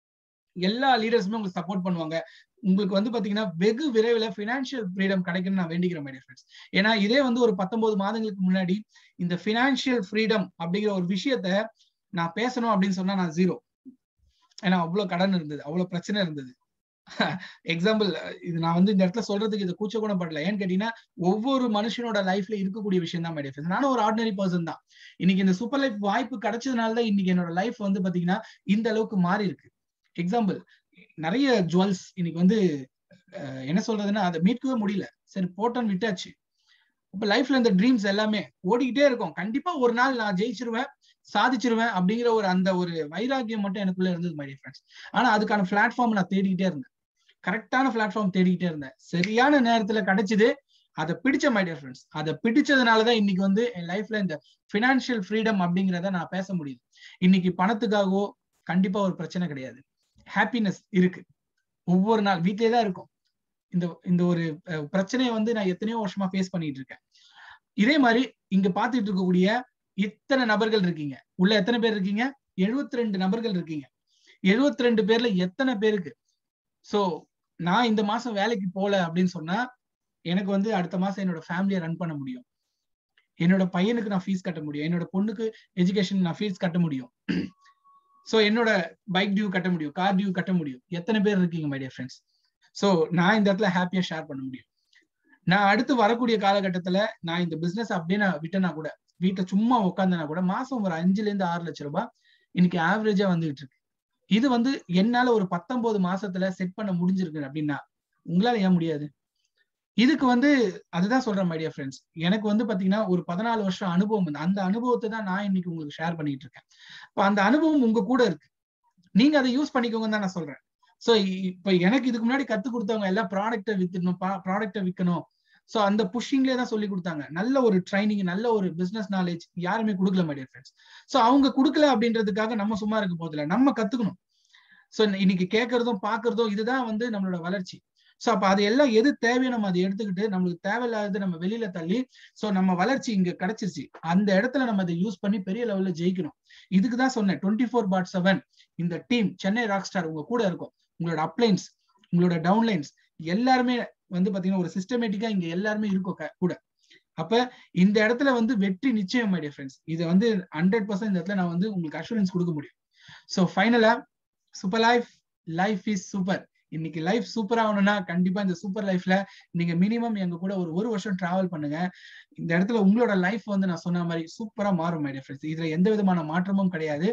எல்லா லீடர்ஸுமே உங்களுக்கு சப்போர்ட் பண்ணுவாங்க உங்களுக்கு வந்து பாத்தீங்கன்னா வெகு விரைவில் பினான்சியல் ஃப்ரீடம் கிடைக்கும்னு நான் வேண்டிக்கிறேன் மை ஃப்ரெண்ட்ஸ் ஏன்னா இதே வந்து ஒரு பத்தொன்பது மாதங்களுக்கு முன்னாடி இந்த பினான்சியல் ஃப்ரீடம் அப்படிங்கிற ஒரு விஷயத்த நான் பேசணும் அப்படின்னு சொன்னா நான் ஜீரோ ஏன்னா அவ்வளவு கடன் இருந்தது அவ்வளவு பிரச்சனை இருந்தது எக்ஸாம்பிள் இது நான் வந்து இந்த இடத்துல சொல்றதுக்கு இது கூச்ச கூட படல ஏன்னு கேட்டீங்கன்னா ஒவ்வொரு மனுஷனோட லைஃப்ல இருக்கக்கூடிய விஷயம் தான் மைடியா நானும் ஒரு ஆர்டினரி பர்சன் தான் இன்னைக்கு இந்த சூப்பர் லைஃப் வாய்ப்பு கிடைச்சதுனால தான் இன்னைக்கு என்னோட லைஃப் வந்து பாத்தீங்கன்னா இந்த அளவுக்கு மாறி இருக்கு எக்ஸாம்பிள் நிறைய ஜுவல்ஸ் இன்னைக்கு வந்து என்ன சொல்றதுன்னா அதை மீட்கவே முடியல சரி போட்டோன்னு விட்டாச்சு இப்ப லைஃப்ல இந்த ட்ரீம்ஸ் எல்லாமே ஓடிக்கிட்டே இருக்கும் கண்டிப்பா ஒரு நாள் நான் ஜெயிச்சிருவேன் சாதிச்சிருவேன் அப்படிங்கிற ஒரு அந்த ஒரு வைராக்கியம் மட்டும் எனக்குள்ள இருந்தது மை ஃப்ரெண்ட்ஸ் ஆனா அதுக்கான பிளாட்ஃபார்ம் நான் தேடிக்கிட்டே இருந்தேன் கரெக்டான பிளாட்ஃபார்ம் தேடிக்கிட்டே இருந்தேன் சரியான நேரத்துல கிடைச்சது அதை பிடிச்ச மை டியர் ஃப்ரெண்ட்ஸ் அதை பிடிச்சதுனாலதான் இன்னைக்கு வந்து என் லைஃப்ல இந்த பினான்சியல் ஃப்ரீடம் அப்படிங்கிறத நான் பேச முடியுது இன்னைக்கு பணத்துக்காகவோ கண்டிப்பா ஒரு பிரச்சனை கிடையாது ஹாப்பினஸ் இருக்கு ஒவ்வொரு நாள் வீட்லயே தான் இருக்கும் இந்த இந்த ஒரு பிரச்சனையை வந்து நான் எத்தனையோ வருஷமா ஃபேஸ் பண்ணிட்டு இருக்கேன் இதே மாதிரி இங்க பாத்துட்டு இருக்கக்கூடிய இத்தனை நபர்கள் இருக்கீங்க உள்ள எத்தனை பேர் இருக்கீங்க எழுபத்தி ரெண்டு நபர்கள் இருக்கீங்க எழுபத்தி ரெண்டு பேர்ல எத்தனை பேருக்கு சோ நான் இந்த மாசம் வேலைக்கு போல அப்படின்னு சொன்னா எனக்கு வந்து அடுத்த மாசம் என்னோட ஃபேமிலியை ரன் பண்ண முடியும் என்னோட பையனுக்கு நான் ஃபீஸ் கட்ட முடியும் என்னோட பொண்ணுக்கு எஜுகேஷன் நான் ஃபீஸ் கட்ட முடியும் சோ என்னோட பைக் டியூ கட்ட முடியும் கார் டியூ கட்ட முடியும் எத்தனை பேர் இருக்கீங்க மை டியர் ஃப்ரெண்ட்ஸ் சோ நான் இந்த இடத்துல ஹாப்பியா ஷேர் பண்ண முடியும் நான் அடுத்து வரக்கூடிய காலகட்டத்துல நான் இந்த பிசினஸ் அப்படியே நான் விட்டேனா கூட வீட்டை சும்மா உட்காந்தனா கூட மாசம் ஒரு அஞ்சுல இருந்து ஆறு லட்சம் ரூபாய் இன்னைக்கு ஆவரேஜா வந்துகிட்டு இருக்கு இது வந்து என்னால ஒரு பத்தொன்பது மாசத்துல செட் பண்ண முடிஞ்சிருக்கு அப்படின்னா உங்களால ஏன் முடியாது இதுக்கு வந்து அதுதான் சொல்றேன் மைடியா ஃப்ரெண்ட்ஸ் எனக்கு வந்து பாத்தீங்கன்னா ஒரு பதினாலு வருஷம் அனுபவம் வந்து அந்த அனுபவத்தை தான் நான் இன்னைக்கு உங்களுக்கு ஷேர் பண்ணிட்டு இருக்கேன் இப்ப அந்த அனுபவம் உங்க கூட இருக்கு நீங்க அதை யூஸ் பண்ணிக்கோங்கன்னு தான் நான் சொல்றேன் சோ இப்ப எனக்கு இதுக்கு முன்னாடி கத்து கொடுத்தவங்க எல்லாம் ப்ராடக்ட்டை வித்துடணும் ப்ராடக்ட்டை விற்கணும் சோ அந்த புஷிங்லேயே தான் சொல்லி கொடுத்தாங்க நல்ல ஒரு ட்ரைனிங் நல்ல ஒரு பிசினஸ் நாலேஜ் யாருமே கொடுக்கல மைடியா ஃப்ரெண்ட்ஸ் சோ அவங்க கொடுக்கல அப்படின்றதுக்காக நம்ம சும்மா இருக்க போதில்ல நம்ம கத்துக்கணும் சோ இன்னைக்கு கேட்கறதும் பாக்குறதும் இதுதான் வந்து நம்மளோட வளர்ச்சி சோ அப்ப அது எல்லாம் எது தேவையோ நம்ம அதை எடுத்துக்கிட்டு நம்மளுக்கு தேவையில்லாதது நம்ம வெளியில தள்ளி சோ நம்ம வளர்ச்சி இங்க கிடைச்சிருச்சு அந்த இடத்துல நம்ம அதை யூஸ் பண்ணி பெரிய லெவல்ல ஜெயிக்கணும் இதுக்கு தான் சொன்னேன் டுவெண்ட்டி ஃபோர் பாட் செவன் இந்த டீம் சென்னை ராக் ஸ்டார் உங்க கூட இருக்கும் உங்களோட அப்ளைன்ஸ் உங்களோட டவுன்லைன்ஸ் எல்லாருமே வந்து பாத்தீங்கன்னா ஒரு சிஸ்டமேட்டிக்கா இங்க எல்லாருமே இருக்கும் கூட அப்ப இந்த இடத்துல வந்து வெற்றி நிச்சயம் மை ஃப்ரெண்ட்ஸ் இதை வந்து ஹண்ட்ரட் பர்சன்ட் இந்த இடத்துல நான் வந்து உங்களுக்கு அஷூரன்ஸ் கொடுக்க முடியும் ஸோ ஃபைனலா super life life is super இன்னைக்கு லைஃப் சூப்பர் ஆகணும்னா கண்டிப்பா இந்த சூப்பர் லைஃப்ல நீங்க மினிமம் எங்க கூட ஒரு ஒரு வருஷம் டிராவல் பண்ணுங்க இந்த இடத்துல உங்களோட லைஃப் வந்து நான் சொன்ன மாதிரி சூப்பரா மாறும் மை ஃப்ரெண்ட்ஸ் இதுல எந்த விதமான மாற்றமும் கிடையாது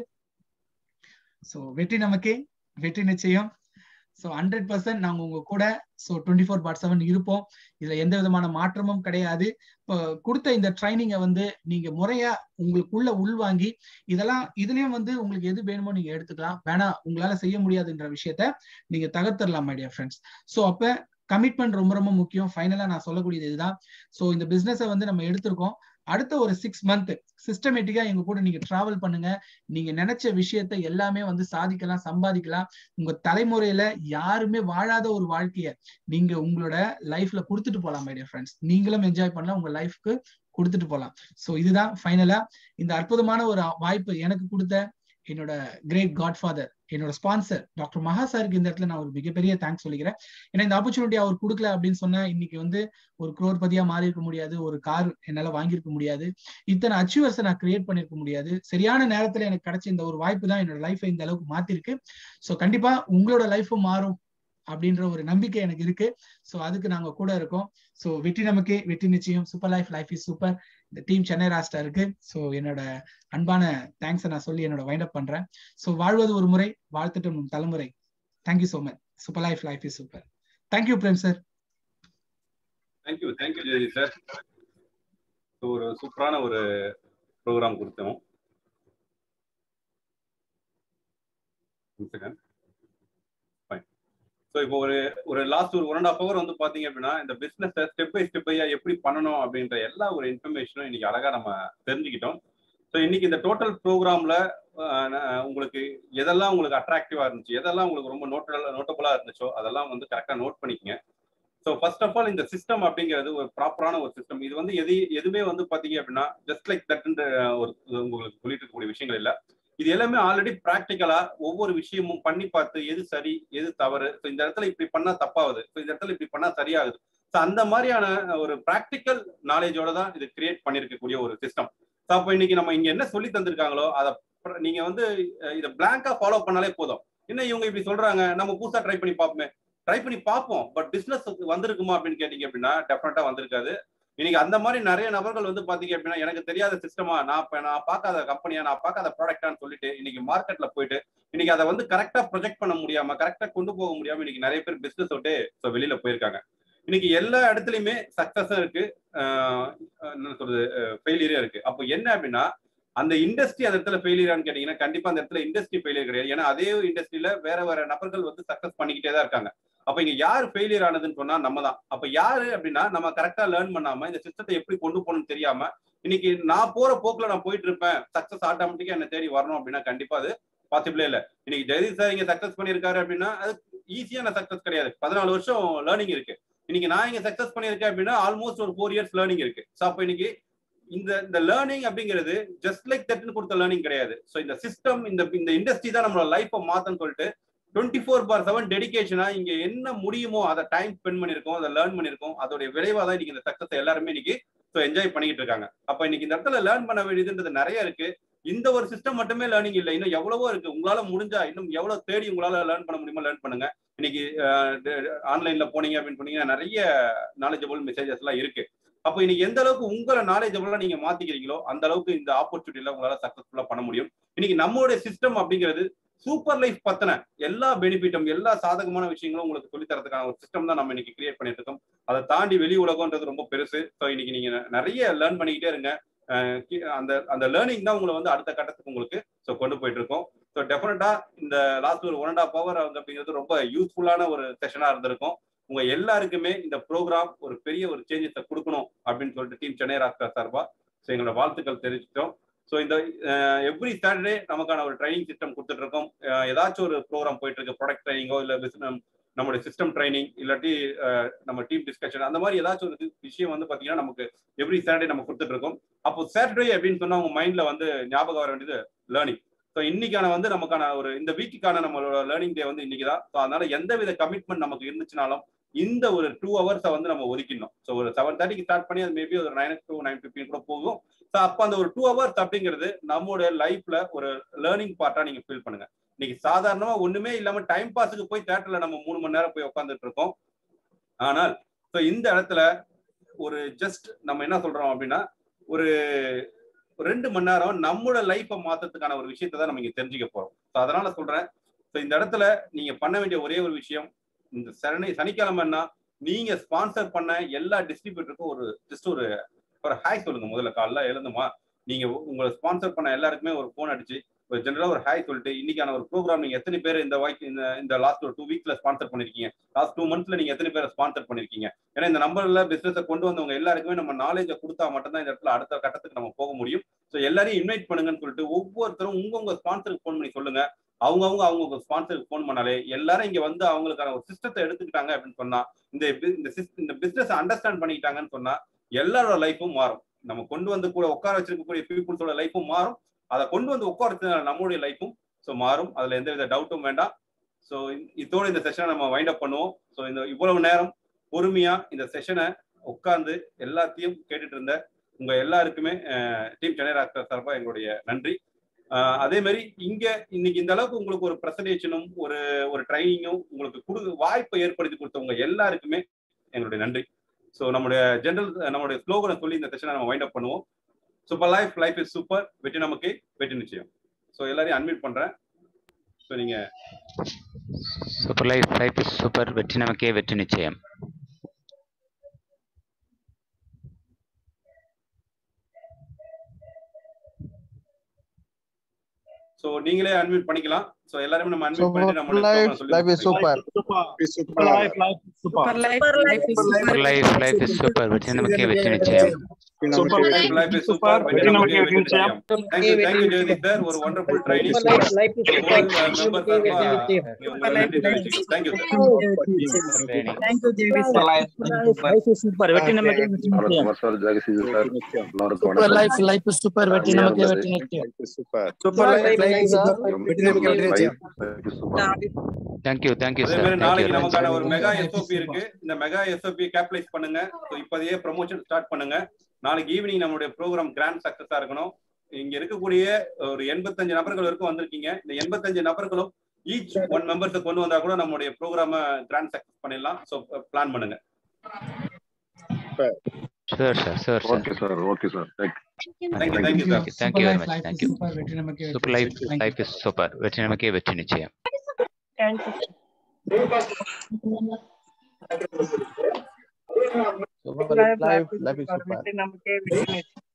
ஸோ வெற்றி நமக்கே வெற்றி நிச்சயம் ஸோ ஹண்ட்ரட் பர்சன்ட் நாங்கள் உங்க கூட so twenty four by seven இருப்போம் இதுல எந்த விதமான மாற்றமும் கிடையாது இப்போ கொடுத்த இந்த ட்ரைனிங்கை வந்து நீங்க முறையா உங்களுக்குள்ள உள்வாங்கி இதெல்லாம் இதுலயும் வந்து உங்களுக்கு எது வேணுமோ நீங்க எடுத்துக்கலாம் வேணா உங்களால செய்ய முடியாதுன்ற விஷயத்த நீங்க தகர்த்தரலாம் மைடியா ஃப்ரெண்ட்ஸ் ஸோ அப்ப கமிட்மெண்ட் ரொம்ப ரொம்ப முக்கியம் ஃபைனலா நான் சொல்லக்கூடியது இதுதான் ஸோ இந்த பிசினஸை வந்து நம்ம எடுத்திருக்கோம் அடுத்த ஒரு சிக்ஸ் மந்த் சிஸ்டமேட்டிக்கா எங்க கூட நீங்க டிராவல் பண்ணுங்க நீங்க நினைச்ச விஷயத்த எல்லாமே வந்து சாதிக்கலாம் சம்பாதிக்கலாம் உங்க தலைமுறையில யாருமே வாழாத ஒரு வாழ்க்கைய நீங்க உங்களோட லைஃப்ல கொடுத்துட்டு போலாம் மைடியா ஃப்ரெண்ட்ஸ் நீங்களும் என்ஜாய் பண்ணலாம் உங்க லைஃப்க்கு கொடுத்துட்டு போலாம் சோ இதுதான் ஃபைனலா இந்த அற்புதமான ஒரு வாய்ப்பு எனக்கு கொடுத்த என்னோட கிரேட் காட்ஃபாதர் என்னோட ஸ்பான்சர் டாக்டர் மகா சாருக்கு இந்த இடத்துல நான் ஒரு மிகப்பெரிய தேங்க்ஸ் சொல்லிக்கிறேன் ஏன்னா இந்த ஆப்பர்ச்சுனிட்டி அவர் கொடுக்கல அப்படின்னு சொன்னா இன்னைக்கு வந்து ஒரு குரோர்பதியா மாறி இருக்க முடியாது ஒரு கார் என்னால வாங்கியிருக்க முடியாது இத்தனை அச்சீவர்ஸை நான் கிரியேட் பண்ணிருக்க முடியாது சரியான நேரத்துல எனக்கு கிடைச்ச இந்த ஒரு வாய்ப்பு தான் என்னோட லைஃபை இந்த அளவுக்கு மாத்திருக்கு ஸோ கண்டிப்பா உங்களோட லைஃபும் மாறும் அப்படின்ற ஒரு நம்பிக்கை எனக்கு இருக்கு ஸோ அதுக்கு நாங்க கூட இருக்கோம் ஸோ வெற்றி நமக்கே வெற்றி நிச்சயம் super life life is super இந்த டீம் சென்னை ராஸ்டா இருக்கு ஸோ என்னோட அன்பான தேங்க்ஸை நான் சொல்லி என்னோட வைண்ட் அப் பண்றேன் ஸோ வாழ்வது ஒரு முறை வாழ்த்துட்டும் நம் தலைமுறை thank you so much super life life is super thank you Prem sir thank you thank you Jayathi sir ஒரு சூப்பரான ஒரு ப்ரோக்ராம் கொடுத்தோம் ஸோ இப்போ ஒரு ஒரு லாஸ்ட் ஒரு ஒன் அண்ட் ஆஃப் ஹவர் வந்து பாத்தீங்க அப்படின்னா இந்த பிசினஸ் ஸ்டெப் பை ஸ்டெப் பையா எப்படி பண்ணணும் அப்படின்ற எல்லா ஒரு இன்ஃபர்மேஷனும் இன்னைக்கு அழகா நம்ம தெரிஞ்சுக்கிட்டோம் ஸோ இன்னைக்கு இந்த டோட்டல் ப்ரோக்ராம்ல உங்களுக்கு எதெல்லாம் உங்களுக்கு அட்ராக்டிவா இருந்துச்சு எதெல்லாம் உங்களுக்கு ரொம்ப நோட்டல் நோட்டபுளா இருந்துச்சோ அதெல்லாம் வந்து கரெக்டா நோட் பண்ணிக்கங்க ஸோ ஃபர்ஸ்ட் ஆஃப் ஆல் இந்த சிஸ்டம் அப்படிங்கிறது ஒரு ப்ராப்பரான ஒரு சிஸ்டம் இது வந்து எது எதுவுமே வந்து பாத்தீங்க அப்படின்னா ஜஸ்ட் லைக் தட்ன்ற ஒரு உங்களுக்கு சொல்லிட்டு இருக்கக்கூடிய விஷயங்கள் இல்லை இது எல்லாமே ஆல்ரெடி ப்ராக்டிக்கலா ஒவ்வொரு விஷயமும் பண்ணி பார்த்து எது சரி எது தவறு ஸோ இந்த இடத்துல இப்படி பண்ணா தப்பாகுது ஸோ இந்த இடத்துல இப்படி பண்ணா சரியாகுது ஸோ அந்த மாதிரியான ஒரு ப்ராக்டிக்கல் நாலேஜோட தான் இது கிரியேட் பண்ணிருக்கக்கூடிய ஒரு சிஸ்டம் ஸோ அப்போ இன்னைக்கு நம்ம இங்க என்ன சொல்லி தந்திருக்காங்களோ அதை நீங்க வந்து இதை பிளாங்கா ஃபாலோ பண்ணாலே போதும் என்ன இவங்க இப்படி சொல்றாங்க நம்ம புதுசா ட்ரை பண்ணி பார்ப்போமே ட்ரை பண்ணி பார்ப்போம் பட் பிசினஸ் வந்திருக்குமா அப்படின்னு கேட்டீங்க அப்படின்னா டெஃபினட்டா வந்திருக்காது இன்னைக்கு அந்த மாதிரி நிறைய நபர்கள் வந்து பாத்தீங்க அப்படின்னா எனக்கு தெரியாத சிஸ்டமா நான் நான் பார்க்காத கம்பெனியா நான் பார்க்காத ப்ராடக்டான்னு சொல்லிட்டு இன்னைக்கு மார்க்கெட்ல போயிட்டு இன்னைக்கு அதை வந்து கரெக்டா ப்ரொஜெக்ட் பண்ண முடியாம கரெக்டா கொண்டு போக முடியாம இன்னைக்கு நிறைய பேர் பிசினஸ் விட்டு வெளியில போயிருக்காங்க இன்னைக்கு எல்லா இடத்துலயுமே சக்சஸும் இருக்கு என்ன சொல்றது ஃபெயிலியரும் இருக்கு அப்போ என்ன அப்படின்னா அந்த இண்டஸ்ட்ரி அந்த இடத்துல ஃபெயிலியரான்னு கேட்டீங்கன்னா கண்டிப்பா அந்த இடத்துல இண்டஸ்ட்ரி ஃபெயிலியர் கிடையாது ஏன்னா அதே இண்டஸ்ட்ரியில வேற வேற நபர்கள் வந்து சக்சஸ் பண்ணிக்கிட்டே தான் இருக்காங்க அப்ப இங்க யார் ஃபெயிலியர் ஆனதுன்னு சொன்னா நம்ம தான் அப்ப யாரு அப்படின்னா நம்ம கரெக்டா லேர்ன் பண்ணாம இந்த சிஸ்டத்தை எப்படி கொண்டு போகணும்னு தெரியாம இன்னைக்கு நான் போற போக்குல நான் போயிட்டு இருப்பேன் சக்சஸ் ஆட்டோமேட்டிக்கா என்ன தேடி வரணும் அப்படின்னா கண்டிப்பா அது பாசிபிளே இல்ல இன்னைக்கு ஜெயதீப் சார் இங்க சக்சஸ் பண்ணிருக்காரு அப்படின்னா அது ஈஸியான சக்சஸ் கிடையாது பதினாலு வருஷம் லேர்னிங் இருக்கு இன்னைக்கு நான் இங்க சக்சஸ் பண்ணிருக்கேன் அப்படின்னா ஆல்மோஸ்ட் ஒரு ஃபோர் இயர்ஸ் லேர்னிங் இருக்கு ஸோ அப்போ இன்னைக்கு இந்த இந்த லேர்னிங் அப்படிங்கிறது ஜஸ்ட் லைக் தட்னு கொடுத்த லேர்னிங் கிடையாது ஸோ இந்த சிஸ்டம் இந்த இந்த இண்டஸ்ட்ரி தான் நம்மளோட லைஃப்பை மாத்தன்னு சொல்லிட்டு டுவெண்ட்டி ஃபோர் பார் செவன் டெடிக்கேஷனா இங்க என்ன முடியுமோ அதை டைம் ஸ்பெண்ட் பண்ணிருக்கோம் அதை லேர்ன் பண்ணிருக்கோம் அதோடைய விளைவாக தான் இன்னைக்கு இந்த சக்சஸ் எல்லாருமே இன்னைக்கு ஸோ என்ஜாய் பண்ணிட்டு இருக்காங்க அப்ப இன்னைக்கு இந்த இடத்துல லேர்ன் பண்ண வேண்டியதுன்றது நிறைய இருக்கு இந்த ஒரு சிஸ்டம் மட்டுமே லேர்னிங் இல்லை இன்னும் எவ்வளவோ இருக்கு உங்களால முடிஞ்சா இன்னும் எவ்வளவு தேடி உங்களால லேர்ன் பண்ண முடியுமோ லேர்ன் பண்ணுங்க இன்னைக்கு ஆன்லைன்ல போனீங்க அப்படின்னு சொன்னீங்கன்னா நிறைய நாலேஜபிள் மெசேஜஸ் எல்லாம் இருக்கு அப்போ இன்னைக்கு எந்த அளவுக்கு உங்களை நாலேஜபிளா நீங்க மாத்திக்கிறீங்களோ அந்த அளவுக்கு இந்த ஆப்பர்ச்சுனிட்டில உங்களால சக்சஸ்ஃபுல்லா பண்ண முடியும் இன்னைக்கு நம்மளுடைய சிஸ்டம் அப்படிங்கிறது சூப்பர் லைஃப் பத்தின எல்லா பெனிஃபிட்டும் எல்லா சாதகமான விஷயங்களும் உங்களுக்கு சொல்லி தரதுக்கான ஒரு சிஸ்டம் தான் நம்ம இன்னைக்கு கிரியேட் பண்ணிட்டு இருக்கோம் அதை தாண்டி வெளி உலகம்ன்றது ரொம்ப பெருசு ஸோ இன்னைக்கு நீங்க நிறைய லேர்ன் பண்ணிக்கிட்டே இருங்க அந்த அந்த லேர்னிங் தான் உங்களை வந்து அடுத்த கட்டத்துக்கு உங்களுக்கு ஸோ கொண்டு போயிட்டு இருக்கோம் ஸோ டெஃபினட்டா இந்த லாஸ்ட் ஒரு ஒன் அண்ட் ஆஃப் ஹவர் அப்படிங்கிறது ரொம்ப யூஸ்ஃபுல்லான ஒரு செஷனா இருந்திருக்கும் உங்க எல்லாருக்குமே இந்த ப்ரோக்ராம் ஒரு பெரிய ஒரு சேஞ்சஸை கொடுக்கணும் அப்படின்னு சொல்லிட்டு டீம் சென்னை ராஸ்கா சார்பா ஸோ எங்களோட வாழ்த்துக்கள் தெரிவிச்சிட்டோம் ஸோ இந்த எவ்ரி சாட்டர்டே நமக்கான ஒரு ட்ரைனிங் சிஸ்டம் கொடுத்துட்டு இருக்கோம் ஏதாச்சும் ஒரு ப்ரோக்ராம் போயிட்டு இருக்கு ப்ராடக்ட் ட்ரைனிங்கோ இல்லை நம்மளுடைய சிஸ்டம் ட்ரைனிங் இல்லாட்டி நம்ம டீம் டிஸ்கஷன் அந்த மாதிரி ஏதாச்சும் ஒரு விஷயம் வந்து பார்த்தீங்கன்னா நமக்கு எவ்ரி சாட்டர்டே நம்ம கொடுத்துட்டு இருக்கோம் அப்போ சாட்டர்டே அப்படின்னு சொன்னா உங்க மைண்ட்ல வந்து ஞாபகம் வர வேண்டியது லேர்னிங் ஸோ இன்னைக்கான வந்து நமக்கான ஒரு இந்த வீக்குக்கான நம்மளோட லேர்னிங் டே வந்து இன்னைக்கு தான் ஸோ அதனால எந்த வித கமிட்மெண்ட் நமக்கு இருந்துச்சுனாலும் இந்த ஒரு டூ ஹவர்ஸை வந்து நம்ம ஒதுக்கிடணும் ஸோ ஒரு செவன் தேர்ட்டிக்கு ஸ்டார்ட் பண்ணி அது மேபி ஒரு நைன் டூ நைன் ஃபிஃப்டின் கூட போகும் ஸோ அப்போ அந்த ஒரு டூ ஹவர்ஸ் அப்படிங்கிறது நம்மளோட லைஃப்ல ஒரு லேர்னிங் பார்ட்டா நீங்க ஃபீல் பண்ணுங்க இன்னைக்கு சாதாரணமா ஒண்ணுமே இல்லாம டைம் பாஸுக்கு போய் தேட்டர்ல நம்ம மூணு மணி நேரம் போய் உட்காந்துட்டு இருக்கோம் ஆனால் ஸோ இந்த இடத்துல ஒரு ஜஸ்ட் நம்ம என்ன சொல்றோம் அப்படின்னா ஒரு ரெண்டு மணி நேரம் நம்மளோட லைஃப்பை மாத்துறதுக்கான ஒரு விஷயத்தை தான் நம்ம இங்க தெரிஞ்சுக்க போறோம் ஸோ அதனால சொல்றேன் ஸோ இந்த இடத்துல நீங்க பண்ண வேண்டிய ஒரே ஒரு விஷயம் இந்த சனி சனிக்கிழமைன்னா நீங்க ஸ்பான்சர் பண்ண எல்லா டிஸ்ட்ரிபியூட்டருக்கும் ஒரு ஜஸ்ட் ஒரு ஒரு ஹாய் சொல்லுங்க முதல்ல காலைல எழுந்துமா நீங்க உங்களை ஸ்பான்சர் பண்ண எல்லாருக்குமே ஒரு ஃபோன் அடிச்சு ஒரு ஜென்ரலா ஒரு ஹாய் சொல்லிட்டு இன்னைக்கான ஒரு ப்ரோக்ராம் நீங்க எத்தனை பேர் இந்த வாய்க்கு இந்த இந்த லாஸ்ட் ஒரு டூ வீக்ல ஸ்பான்சர் பண்ணிருக்கீங்க லாஸ்ட் டூ மந்த்ஸ்ல நீங்க எத்தனை பேரை ஸ்பான்சர் பண்ணிருக்கீங்க ஏன்னா இந்த நம்பர்ல பிசினஸை கொண்டு வந்தவங்க எல்லாருக்குமே நம்ம நாலேஜை கொடுத்தா மட்டும்தான் இந்த இடத்துல அடுத்த கட்டத்துக்கு நம்ம போக முடியும் ஸோ எல்லாரையும் இன்வைட் பண்ணுங்கன்னு சொல்லிட்டு ஒவ்வொருத்தரும் உங்கவுங்க ஸ்பான்சருக்கு ஃபோன் பண்ணி சொல்லுங்க அவங்கவுங்க அவங்க ஸ்பான்சருக்கு ஃபோன் பண்ணாலே எல்லாரும் இங்க வந்து அவங்களுக்கான ஒரு சிஸ்டத்தை எடுத்துக்கிட்டாங்க அப்படின்னு சொன்னா இந்த இந்த பிசினஸ் அண்டர்ஸ்டாண்ட் பண்ணிக்கிட்டாங்கன்னு சொன்னா எல்லாரோட லைஃபும் மாறும் நம்ம கொண்டு வந்து கூட உட்கார வச்சிருக்கக்கூடிய பீப்புள்ஸோட லைஃபும் மாறும் அதை கொண்டு வந்து உட்கார வச்சதுனால நம்மளுடைய லைஃபும் ஸோ மாறும் அதுல எந்த வித டவுட்டும் வேண்டாம் ஸோ இதோட இந்த செஷனை நம்ம வைண்ட் அப் பண்ணுவோம் ஸோ இந்த இவ்வளவு நேரம் பொறுமையா இந்த செஷனை உட்கார்ந்து எல்லாத்தையும் கேட்டுட்டு இருந்த உங்க எல்லாருக்குமே டீம் சென்னை ராக்டர் சார்பா எங்களுடைய நன்றி அதே மாதிரி இங்க இன்னைக்கு இந்த அளவுக்கு உங்களுக்கு ஒரு பிரசன்டேஷனும் ஒரு ஒரு ட்ரைனிங்கும் உங்களுக்கு கொடு வாய்ப்பை ஏற்படுத்தி கொடுத்தவங்க எல்லாருக்குமே எங்களுடைய நன்றி ஸோ நம்மளுடைய ஜென்ரல் நம்மளுடைய ஸ்லோகனை சொல்லி இந்த செஷனை நம்ம வைண்ட் அப் பண்ணுவோம் super life life is super வெற்றி நமக்கு வெற்றி நிச்சயம் ஸோ எல்லாரையும் அன்மியூட் பண்றேன் ஸோ நீங்க super life life is super வெற்றி நமக்கே வெற்றி நிச்சயம் ஸோ நீங்களே அன்மியூட் பண்ணிக்கலாம் ஸோ எல்லாருமே நம்ம அன்மியூட் பண்ணிட்டு நம்ம life, life is super. Super life, life is super. Super life, life is super. Super life life is super வெற்றி நமக்கே வெற்றி நிச்சயம் Super life, life is super. சூப்பர் வெற்றி நமக்கே வெற்றி நிச்சயம். தேங்க்யூ தேங்க்யூ ஜெயதீப் சார் ஒரு wonderful training Super life, life is super. Member சார்பா நன்றி தெரிவிச்சுக்கிறோம் thank you sir Thank you, JV sir. Life is super. வெற்றி நமக்கே வெற்றி நிச்சயம். நமஸ்கார் ஜெகசீது சார் எல்லாருக்கும் சூப்பர் வணக்கம் லைஃப் லைஃப் சூப்பர் வெற்றி நமக்கு வெற்றி நிச்சயம் super Super life, life is super. வெற்றி நமக்கு வெற்றி நிச்சயம். சூப்பர் தேங்க்யூ தேங்க்யூ அதே சார் மாதிரி நாளைக்கு தேங்க்யூ நமக்கான ஒரு மெகா எஸ்ஓபி இருக்கு இந்த மெகா எஸ்ஓபி கேபிடலைஸ் பண்ணுங்க ஸோ இப்போதையே ப்ரமோஷன் ஸ்டார்ட் பண்ணுங்க நாளைக்கு ஈவினிங் நம்மளுடைய ப்ரோக்ராம் கிராண்ட் சக்சஸா இருக்கணும் இங்க இருக்கக்கூடிய ஒரு எண்பத்தஞ்சு நபர்கள் வரைக்கும் வந்திருக்கீங்க இந்த எண்பத்தஞ்சு நபர்களும் ஈச் ஒன் மெம்பர்ஸை கொண்டு வந்தா கூட நம்மளுடைய ப்ரோக்ராம கிராண்ட் சக்சஸ் பண்ணிடலாம் ஸோ பிளான் பண்ணுங்க sir sir sir sir okay sir okay sir thank you thank you sir thank you very much thank you super வெற்றி நமக்கு super life life is super வெற்றி நமக்கே வெற்றி நிச்சயம் Super life, life is super. வெற்றி நமக்கே வெற்றி நிச்சயம்.